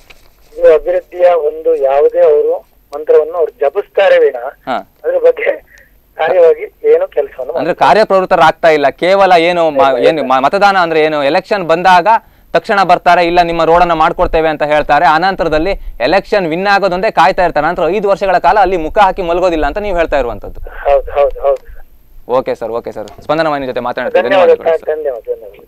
Speaker 3: ಇದು ಅಭಿವೃದ್ಧಿಯ ಒಂದು ಯಾವುದೇ ಅವರು ಮಂತ್ರವನ್ನು ಅವ್ರು ಜಪಿಸ್ತಾರೆ ವಿನ
Speaker 1: ಹಾ
Speaker 3: ಅದ್ರ ಬಗ್ಗೆ ಕಾರ್ಯವಾಗಿ ಏನು ಕೆಲಸವನ್ನು
Speaker 1: ಅಂದ್ರೆ ಕಾರ್ಯಪ್ರವೃತ್ತರಾಗ್ತಾ ಇಲ್ಲ ಕೇವಲ ಏನು ಮ- ಏನು ಮ- ಮತದಾನ ಅಂದ್ರೆ ಏನು ಎಲೆಕ್ಷನ್ ಬಂದಾಗ ತಕ್ಷಣ ಬರ್ತಾರೆ ಇಲ್ಲ ನಿಮ್ಮ ರೋಡನ್ನ ಮಾಡ್ಕೊಡ್ತೇವೆ ಅಂತ ಹೇಳ್ತಾರೆ ಅನಂತರದಲ್ಲಿ ಎಲೆಕ್ಷನ್ ವಿನ್ ಆಗೋದೊಂದೇ ಕಾಯ್ತಾ ಇರ್ತಾರೆ ನಂತರ ಐದು ವರ್ಷಗಳ ಕಾಲ ಅಲ್ಲಿ ಮುಖ ಹಾಕಿ ಮಲಗೋದಿಲ್ಲ ಅಂತ ನೀವು ಹೇಳ್ತಾ ಇರುವಂತದ್ದು
Speaker 3: ಹೌದು ಹೌದು ಹೌದು sir
Speaker 1: okay sir okay sir Spandana ವಾಹಿನಿ ಜೊತೆ ಮಾತಾಡ್ತೀನಿ
Speaker 3: ಧನ್ಯವಾದ
Speaker 1: ಧನ್ಯವಾದಗಳು
Speaker 3: ಸರ್
Speaker 1: ಸರ್
Speaker 3: ಧನ್ಯವಾದ ಧನ್ಯವಾದ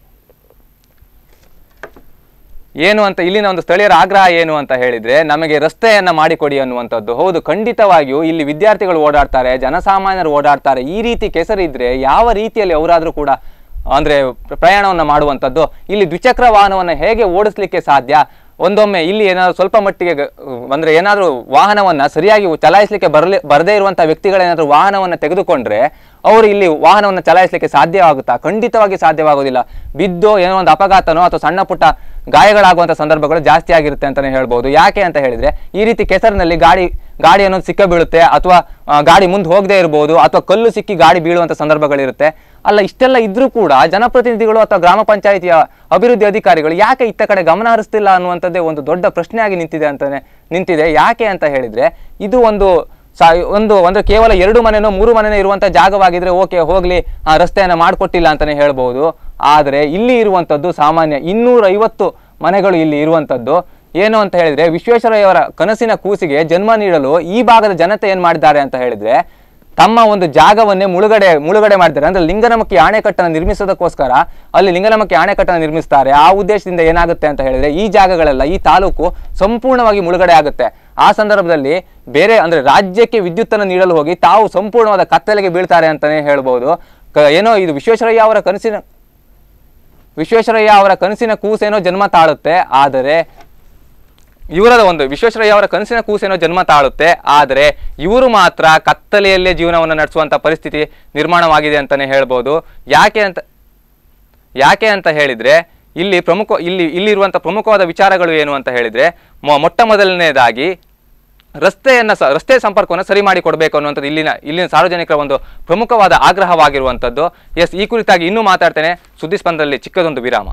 Speaker 1: ಏನು ಅಂತ ಇಲ್ಲಿನ ಒಂದು ಸ್ಥಳೀಯರ ಆಗ್ರಹ ಏನು ಅಂತ ಹೇಳಿದ್ರೆ ನಮಗೆ ರಸ್ತೆಯನ್ನ ಮಾಡಿಕೊಡಿ ಅನ್ನುವಂಥದ್ದು ಹೌದು ಖಂಡಿತವಾಗಿಯೂ ಇಲ್ಲಿ ವಿದ್ಯಾರ್ಥಿಗಳು ಓಡಾಡ್ತಾರೆ ಜನಸಾಮಾನ್ಯರು ಓಡಾಡ್ತಾರೆ ಈ ರೀತಿ ಕೆಸರಿದ್ರೆ ಯಾವ ರೀತಿಯಲ್ಲಿ ಅವರಾದ್ರೂ ಕೂಡ ಅಂದ್ರೆ ಪ್ರ- ಪ್ರಯಾಣವನ್ನ ಮಾಡುವಂಥದ್ದು ಇಲ್ಲಿ ದ್ವಿಚಕ್ರ ವಾಹನವನ್ನ ಹೇಗೆ ಓಡಿಸ್ಲಿಕ್ಕೆ ಸಾಧ್ಯ ಒಂದೊಮ್ಮೆ ಇಲ್ಲಿ ಏನಾದ್ರು ಸ್ವಲ್ಪ ಮಟ್ಟಿಗೆ ಗ- ಅಂದ್ರೆ ಏನಾದ್ರು ವಾಹನವನ್ನ ಸರಿಯಾಗಿ ಚಲಾಯಿಸಲಿಕ್ಕೆ ಬರಲಿ ಬರದೇ ಇರುವಂತಹ ವ್ಯಕ್ತಿಗಳೇನಾದ್ರೂ ವಾಹನವನ್ನ ತೆಗೆದುಕೊಂಡ್ರೆ ಅವರು ಇಲ್ಲಿ ವಾಹನವನ್ನು ಚಲಾಯಿಸಲಿಕ್ಕೆ ಸಾಧ್ಯವಾಗುತ್ತಾ ಖಂಡಿತವಾಗಿ ಸಾಧ್ಯವಾಗುವುದಿಲ್ಲ ಬಿದ್ದು ಏನೋ ಒಂದು ಅಪಘಾತನೋ ಅಥವಾ ಸಣ್ಣ ಪುಟ್ಟ ಗಾಯಗಳಾಗುವಂಥ ಸಂದರ್ಭಗಳು ಜಾಸ್ತಿ ಆಗಿರುತ್ತೆ ಅಂತಾನೆ ಹೇಳ್ಬೋದು ಯಾಕೆ ಅಂತ ಹೇಳಿದ್ರೆ ಈ ರೀತಿ ಕೆಸರಿನಲ್ಲಿ ಗಾಡಿ ಗಾಡಿ ಅನ್ನೋದು ಸಿಕ್ಕ ಬೀಳುತ್ತೆ ಅಥವಾ ಆ, ಗಾಡಿ ಮುಂದೆ ಹೋಗದೆ ಇರಬಹುದು ಅಥವಾ ಕಲ್ಲು ಸಿಕ್ಕಿ ಗಾಡಿ ಬೀಳುವಂಥ ಸಂದರ್ಭಗಳಿರುತ್ತೆ ಅಲ್ಲ ಇಷ್ಟೆಲ್ಲ ಇದ್ರೂ ಕೂಡ ಜನಪ್ರತಿನಿಧಿಗಳು ಅಥವಾ ಗ್ರಾಮ ಪಂಚಾಯಿತಿಯ ಅಭಿವೃದ್ಧಿ ಅಧಿಕಾರಿಗಳು ಯಾಕೆ ಇತ್ತ ಕಡೆ ಗಮನ ಹರಿಸ್ತಿಲ್ಲ ಅನ್ನುವಂಥದ್ದೇ ಒಂದು ದೊಡ್ಡ ಪ್ರಶ್ನೆಯಾಗಿ ನಿಂತಿದೆ ಅಂತಾನೆ ನಿಂತಿದೆ ಯಾಕೆ ಅಂತ ಹೇಳಿದ್ರೆ ಇದು ಒಂದು ಸಾ ಒಂದು ಅಂದ್ರೆ ಕೇವಲ ಎರಡು ಮನೆನೋ ಮೂರು ಮನೆನೋ ಇರುವಂತ ಜಾಗವಾಗಿದ್ರೆ ಓಕೆ ಹೋಗ್ಲಿ ಆ ರಸ್ತೆಯನ್ನ ಮಾಡಿಕೊಟ್ಟಿಲ್ಲ ಅಂತಾನೆ ಹೇಳ್ಬೋದು ಆದ್ರೆ ಇಲ್ಲಿ ಇರುವಂತದ್ದು ಸಾಮಾನ್ಯ ಇನ್ನೂರ ಐವತ್ತು ಮನೆಗಳು ಇಲ್ಲಿ ಇರುವಂತದ್ದು ಏನು ಅಂತ ಹೇಳಿದ್ರೆ ವಿಶ್ವೇಶ್ವರಯ್ಯವರ ಕನಸಿನ ಕೂಸಿಗೆ ಜನ್ಮ ನೀಡಲು ಈ ಭಾಗದ ಜನತೆ ಏನ್ ಮಾಡಿದ್ದಾರೆ ಅಂತ ಹೇಳಿದ್ರೆ ತಮ್ಮ ಒಂದು ಜಾಗವನ್ನೇ ಮುಳುಗಡೆ ಮುಳುಗಡೆ ಮಾಡಿದ್ದಾರೆ ಅಂದ್ರೆ ಲಿಂಗನಮಕ್ಕಿ ಅಣೆಕಟ್ಟನ್ನು ನಿರ್ಮಿಸೋದಕ್ಕೋಸ್ಕರ ಅಲ್ಲಿ ಲಿಂಗನಮಕ್ಕಿ ಅಣೆಕಟ್ಟನ್ನು ನಿರ್ಮಿಸ್ತಾರೆ ಆ ಉದ್ದೇಶದಿಂದ ಏನಾಗುತ್ತೆ ಅಂತ ಹೇಳಿದ್ರೆ ಈ ಜಾಗಗಳೆಲ್ಲ ಈ ತಾಲೂಕು ಸಂಪೂರ್ಣವಾಗಿ ಮುಳುಗಡೆ ಆಗುತ್ತೆ ಆ ಸಂದರ್ಭದಲ್ಲಿ ಬೇರೆ ಅಂದ್ರೆ ರಾಜ್ಯಕ್ಕೆ ವಿದ್ಯುತ್ತನ್ನು ನೀಡಲು ಹೋಗಿ ತಾವು ಸಂಪೂರ್ಣವಾದ ಕತ್ತಲೆಗೆ ಬೀಳ್ತಾರೆ ಅಂತಾನೆ ಹೇಳ್ಬೋದು ಕ- ಏನೋ ಇದು ವಿಶ್ವೇಶ್ವರಯ್ಯ ಅವರ ಕನಸಿನ ವಿಶ್ವೇಶ್ವರಯ್ಯ ಅವರ ಕನಸಿನ ಕೂಸೇನೋ ಜನ್ಮ ತಾಳುತ್ತೆ ಆದರೆ ಇವರ ಒಂದು ವಿಶ್ವೇಶ್ವರಯ್ಯ ಅವರ ಕನಸಿನ ಕೂಸೇನೋ ಜನ್ಮ ತಾಳುತ್ತೆ ಆದರೆ ಇವರು ಮಾತ್ರ ಕತ್ತಲೆಯಲ್ಲೇ ಜೀವನವನ್ನು ನಡೆಸುವಂತ ಪರಿಸ್ಥಿತಿ ನಿರ್ಮಾಣವಾಗಿದೆ ಅಂತಾನೆ ಹೇಳ್ಬೋದು ಯಾಕೆ ಅಂತ ಯಾಕೆ ಅಂತ ಹೇಳಿದ್ರೆ ಇಲ್ಲಿ ಪ್ರಮುಖ ಇಲ್ಲಿ ಇಲ್ಲಿರುವಂಥ ಪ್ರಮುಖವಾದ ವಿಚಾರಗಳು ಏನು ಅಂತ ಹೇಳಿದ್ರೆ ಮೊ- ಮೊಟ್ಟ ಮೊದಲನೇದಾಗಿ ರಸ್ತೆಯನ್ನ ಸ ರಸ್ತೆ ಸಂಪರ್ಕವನ್ನು ಸರಿ ಮಾಡಿ ಕೊಡಬೇಕು ಅನ್ನುವಂಥದ್ದು ಇಲ್ಲಿನ ಇಲ್ಲಿನ ಸಾರ್ವಜನಿಕರ ಒಂದು ಪ್ರಮುಖವಾದ ಆಗ್ರಹವಾಗಿರುವಂಥದ್ದು ಎಸ್ ಈ ಕುರಿತಾಗಿ ಇನ್ನೂ ಮಾತಾಡ್ತೇನೆ ಸುದ್ದಿ ಸ್ಪಂದದಲ್ಲಿ ಚಿಕ್ಕದೊಂದು ವಿರಾಮ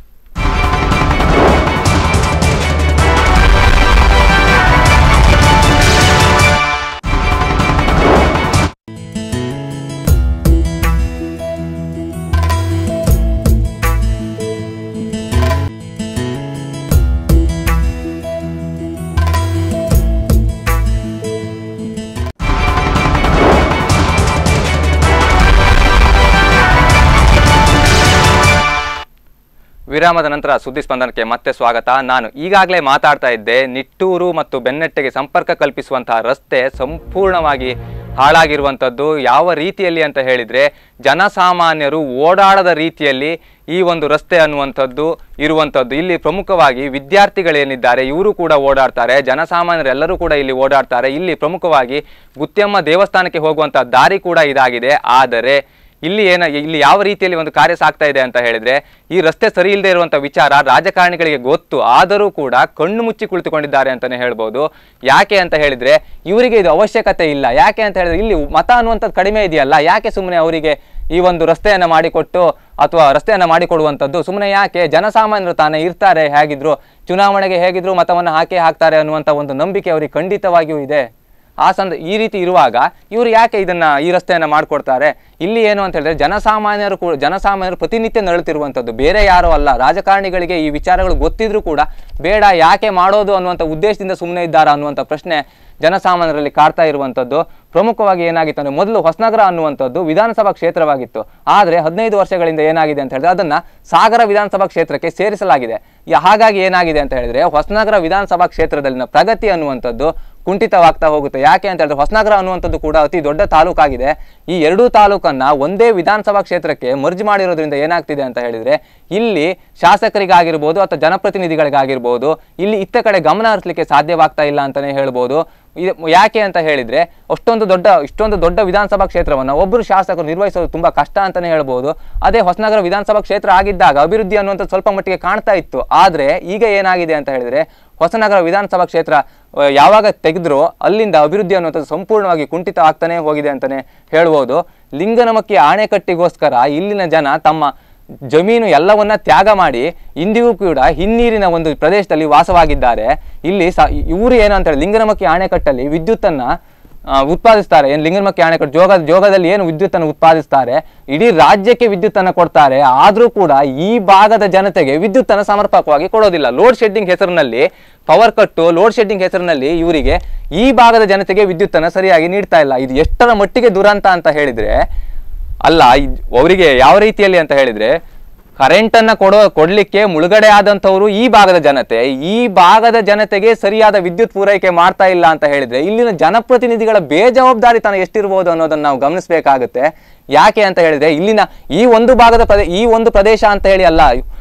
Speaker 1: ವಿರಾಮದ ನಂತರ ಸುದ್ದಿ ಸ್ಪಂದನಕ್ಕೆ ಮತ್ತೆ ಸ್ವಾಗತ ನಾನು ಈಗಾಗಲೇ ಮಾತಾಡ್ತಾ ಇದ್ದೆ ನಿಟ್ಟೂರು ಮತ್ತು ಬೆನ್ನಟ್ಟೆಗೆ ಸಂಪರ್ಕ ಕಲ್ಪಿಸುವಂತಹ ರಸ್ತೆ ಸಂಪೂರ್ಣವಾಗಿ ಹಾಳಾಗಿರುವಂಥದ್ದು ಯಾವ ರೀತಿಯಲ್ಲಿ ಅಂತ ಹೇಳಿದ್ರೆ ಜನಸಾಮಾನ್ಯರು ಓಡಾಡದ ರೀತಿಯಲ್ಲಿ ಈ ಒಂದು ರಸ್ತೆ ಅನ್ನುವಂಥದ್ದು ಇರುವಂಥದ್ದು ಇಲ್ಲಿ ಪ್ರಮುಖವಾಗಿ ವಿದ್ಯಾರ್ಥಿಗಳೇನಿದ್ದಾರೆ ಇವರು ಕೂಡ ಓಡಾಡ್ತಾರೆ ಜನಸಾಮಾನ್ಯರೆಲ್ಲರೂ ಕೂಡ ಇಲ್ಲಿ ಓಡಾಡ್ತಾರೆ ಇಲ್ಲಿ ಪ್ರಮುಖವಾಗಿ ಗುತ್ಯಮ್ಮ ದೇವಸ್ಥಾನಕ್ಕೆ ಹೋಗುವಂಥ ದಾರಿ ಕೂಡ ಇದಾಗಿದೆ ಆದರೆ ಇಲ್ಲಿ ಏನ ಇಲ್ಲಿ ಯಾವ ರೀತಿಯಲ್ಲಿ ಒಂದು ಕಾರ್ಯ ಸಾಗ್ತಾ ಇದೆ ಅಂತ ಹೇಳಿದ್ರೆ ಈ ರಸ್ತೆ ಸರಿ ಇಲ್ಲದೆ ಇರುವಂತ ವಿಚಾರ ರಾಜಕಾರಣಿಗಳಿಗೆ ಗೊತ್ತು ಆದರೂ ಕೂಡ ಕಣ್ಣು ಮುಚ್ಚಿ ಕುಳಿತುಕೊಂಡಿದ್ದಾರೆ ಅಂತಾನೆ ಹೇಳ್ಬೋದು ಯಾಕೆ ಅಂತ ಹೇಳಿದ್ರೆ ಇವರಿಗೆ ಇದು ಅವಶ್ಯಕತೆ ಇಲ್ಲ ಯಾಕೆ ಅಂತ ಹೇಳಿದ್ರೆ ಇಲ್ಲಿ ಮತ ಅನ್ನುವಂಥದ್ದು ಕಡಿಮೆ ಇದೆಯಲ್ಲ ಯಾಕೆ ಸುಮ್ಮನೆ ಅವರಿಗೆ ಈ ಒಂದು ರಸ್ತೆಯನ್ನ ಮಾಡಿಕೊಟ್ಟು ಅಥವಾ ರಸ್ತೆಯನ್ನ ಮಾಡಿಕೊಡುವಂಥದ್ದು ಸುಮ್ಮನೆ ಯಾಕೆ ಜನಸಾಮಾನ್ಯರು ತಾನೇ ಇರ್ತಾರೆ ಹೇಗಿದ್ರು ಚುನಾವಣೆಗೆ ಹೇಗಿದ್ರು ಮತವನ್ನು ಹಾಕೇ ಹಾಕ್ತಾರೆ ಅನ್ನುವಂಥ ಒಂದು ನಂಬಿಕೆ ಅವರಿಗೆ ಖಂಡಿತವಾಗಿಯೂ ಇದೆ ಆ ಸಂದ ಈ ರೀತಿ ಇರುವಾಗ ಇವರು ಯಾಕೆ ಇದನ್ನ ಈ ರಸ್ತೆಯನ್ನ ಮಾಡ್ಕೊಡ್ತಾರೆ ಇಲ್ಲಿ ಏನು ಅಂತ ಹೇಳಿದ್ರೆ ಜನಸಾಮಾನ್ಯರು ಕೂಡ ಜನಸಾಮಾನ್ಯರು ಪ್ರತಿನಿತ್ಯ ನರಳುತ್ತಿರುವಂಥದ್ದು ಬೇರೆ ಯಾರೋ ಅಲ್ಲ ರಾಜಕಾರಣಿಗಳಿಗೆ ಈ ವಿಚಾರಗಳು ಗೊತ್ತಿದ್ರೂ ಕೂಡ ಬೇಡ ಯಾಕೆ ಮಾಡೋದು ಅನ್ನುವಂಥ ಉದ್ದೇಶದಿಂದ ಸುಮ್ಮನೆ ಇದ್ದಾರಾ ಅನ್ನುವಂಥ ಪ್ರಶ್ನೆ ಜನಸಾಮಾನ್ಯರಲ್ಲಿ ಕಾಡ್ತಾ ಇರುವಂಥದ್ದು ಪ್ರಮುಖವಾಗಿ ಏನಾಗಿತ್ತು ಅಂದ್ರೆ ಮೊದಲು ಹೊಸನಗರ ಅನ್ನುವಂಥದ್ದು ವಿಧಾನಸಭಾ ಕ್ಷೇತ್ರವಾಗಿತ್ತು ಆದರೆ ಹದಿನೈದು ವರ್ಷಗಳಿಂದ ಏನಾಗಿದೆ ಅಂತ ಹೇಳಿದ್ರೆ ಅದನ್ನ ಸಾಗರ ವಿಧಾನಸಭಾ ಕ್ಷೇತ್ರಕ್ಕೆ ಸೇರಿಸಲಾಗಿದೆ ಯ- ಹಾಗಾಗಿ ಏನಾಗಿದೆ ಅಂತ ಹೇಳಿದ್ರೆ ಹೊಸನಗರ ವಿಧಾನಸಭಾ ಕ್ಷೇತ್ರದಲ್ಲಿನ ಪ್ರಗತಿ ಅನ್ನುವಂಥದ್ದು ಕುಂಠಿತವಾಗ್ತಾ ಹೋಗುತ್ತೆ ಯಾಕೆ ಅಂತ ಹೇಳಿದ್ರೆ ಹೊಸನಗರ ಅನ್ನುವಂಥದ್ದು ಕೂಡ ಅತಿ ದೊಡ್ಡ ತಾಲೂಕಾಗಿದೆ ಈ ಎರಡೂ ತಾಲೂಕನ್ನ ಒಂದೇ ವಿಧಾನಸಭಾ ಕ್ಷೇತ್ರಕ್ಕೆ ಮರ್ಜ್ ಮಾಡಿರೋದ್ರಿಂದ ಏನಾಗ್ತಿದೆ ಅಂತ ಹೇಳಿದ್ರೆ ಇಲ್ಲಿ ಶಾಸಕರಿಗಾಗಿರ್ಬೋದು ಅಥವಾ ಜನಪ್ರತಿನಿಧಿಗಳಿಗಾಗಿರ್ಬೋದು ಇಲ್ಲಿ ಇತ್ತ ಕಡೆ ಗಮನ ಹರಿಸಲಿಕ್ಕೆ ಸಾಧ್ಯವಾಗ್ತಾ ಇಲ್ಲ ಅಂತಾನೆ ಹೇಳ್ಬೋದು ಇದು ಯಾಕೆ ಅಂತ ಹೇಳಿದ್ರೆ ಅಷ್ಟೊಂದು ದೊಡ್ಡ ಇಷ್ಟೊಂದು ದೊಡ್ಡ ವಿಧಾನಸಭಾ ಕ್ಷೇತ್ರವನ್ನು ಒಬ್ಬರು ಶಾಸಕರು ನಿರ್ವಹಿಸೋದು ತುಂಬಾ ಕಷ್ಟ ಅಂತಾನೆ ಹೇಳ್ಬೋದು ಅದೇ ಹೊಸನಗರ ವಿಧಾನಸಭಾ ಕ್ಷೇತ್ರ ಆಗಿದ್ದಾಗ ಅಭಿವೃದ್ಧಿ ಅನ್ನುವಂಥದ್ದು ಸ್ವಲ್ಪ ಮಟ್ಟಿಗೆ ಕಾಣ್ತಾ ಇತ್ತು ಆದ್ರೆ ಈಗ ಏನಾಗಿದೆ ಅಂತ ಹೇಳಿದ್ರೆ ಹೊಸನಗರ ವಿಧಾನಸಭಾ ಕ್ಷೇತ್ರ ಆ, ಯಾವಾಗ ತೆಗೆದ್ರೋ ಅಲ್ಲಿಂದ ಅಭಿವೃದ್ಧಿ ಅನ್ನುವಂಥದ್ದು ಸಂಪೂರ್ಣವಾಗಿ ಕುಂಠಿತ ಆಗ್ತಾನೆ ಹೋಗಿದೆ ಅಂತಾನೆ ಹೇಳ್ಬೋದು ಲಿಂಗನಮಕ್ಕಿ ಅಣೆಕಟ್ಟಿಗೋಸ್ಕರ ಇಲ್ಲಿನ ಜನ ತಮ್ಮ ಜಮೀನು ಎಲ್ಲವನ್ನ ತ್ಯಾಗ ಮಾಡಿ ಇಂದಿಗೂ ಕೂಡ ಹಿನ್ನೀರಿನ ಒಂದು ಪ್ರದೇಶದಲ್ಲಿ ವಾಸವಾಗಿದ್ದಾರೆ ಇಲ್ಲಿ ಸ ಇವರು ಏನು ಅಂತ ಹೇಳಿ ಲಿಂಗನಮಕ್ಕಿ ಅಣೆಕಟ್ಟಲ್ಲಿ ವಿದ್ಯುತ್ತನ್ನ ಆ, ಉತ್ಪಾದಿಸ್ತಾರೆ ಏನು ಲಿಂಗನಮಕ್ಕಿ ಅಣೆಕಟ್ಟು ಜೋಗ ಜೋಗದಲ್ಲಿ ಏನು ವಿದ್ಯುತ್ತನ್ನು ಉತ್ಪಾದಿಸ್ತಾರೆ ಇಡೀ ರಾಜ್ಯಕ್ಕೆ ವಿದ್ಯುತ್ತನ್ನು ಕೊಡ್ತಾರೆ ಆದರೂ ಕೂಡ ಈ ಭಾಗದ ಜನತೆಗೆ ವಿದ್ಯುತ್ತನ್ನು ಸಮರ್ಪಕವಾಗಿ ಕೊಡೋದಿಲ್ಲ ಲೋಡ್ ಶೆಡ್ಡಿಂಗ್ ಹೆಸರಿನಲ್ಲಿ ಪವರ್ ಕಟ್ಟು ಲೋಡ್ ಶೆಡ್ಡಿಂಗ್ ಹೆಸರಿನಲ್ಲಿ ಇವರಿಗೆ ಈ ಭಾಗದ ಜನತೆಗೆ ವಿದ್ಯುತ್ತನ್ನು ಸರಿಯಾಗಿ ನೀಡ್ತಾ ಇಲ್ಲ ಇದು ಎಷ್ಟರ ಮಟ್ಟಿಗೆ ದುರಂತ ಅಂತ ಹೇಳಿದ್ರೆ ಅಲ್ಲ ಇದ್- ಅವರಿಗೆ ಯಾವ ರೀತಿಯಲ್ಲಿ ಅಂತ ಹೇಳಿದ್ರೆ ಕರೆಂಟ್ ಅನ್ನ ಕೊಡೋ ಕೊಡ್ಲಿಕ್ಕೆ ಮುಳುಗಡೆ ಆದಂಥವ್ರು ಈ ಭಾಗದ ಜನತೆ ಈ ಭಾಗದ ಜನತೆಗೆ ಸರಿಯಾದ ವಿದ್ಯುತ್ ಪೂರೈಕೆ ಮಾಡ್ತಾ ಇಲ್ಲ ಅಂತ ಹೇಳಿದ್ರೆ ಇಲ್ಲಿನ ಜನಪ್ರತಿನಿಧಿಗಳ ಬೇಜವಾಬ್ದಾರಿತನ ಎಷ್ಟಿರ್ಬೋದು ಅನ್ನೋದನ್ನ ನಾವು ಗಮನಿಸಬೇಕಾಗುತ್ತೆ ಯಾಕೆ ಅಂತ ಹೇಳಿದ್ರೆ ಇಲ್ಲಿನ ಈ ಒಂದು ಭಾಗದ ಪ್ರದೇ ಈ ಒಂದು ಪ್ರದೇಶ ಅಂತ ಹೇಳಿ ಅಲ್ಲ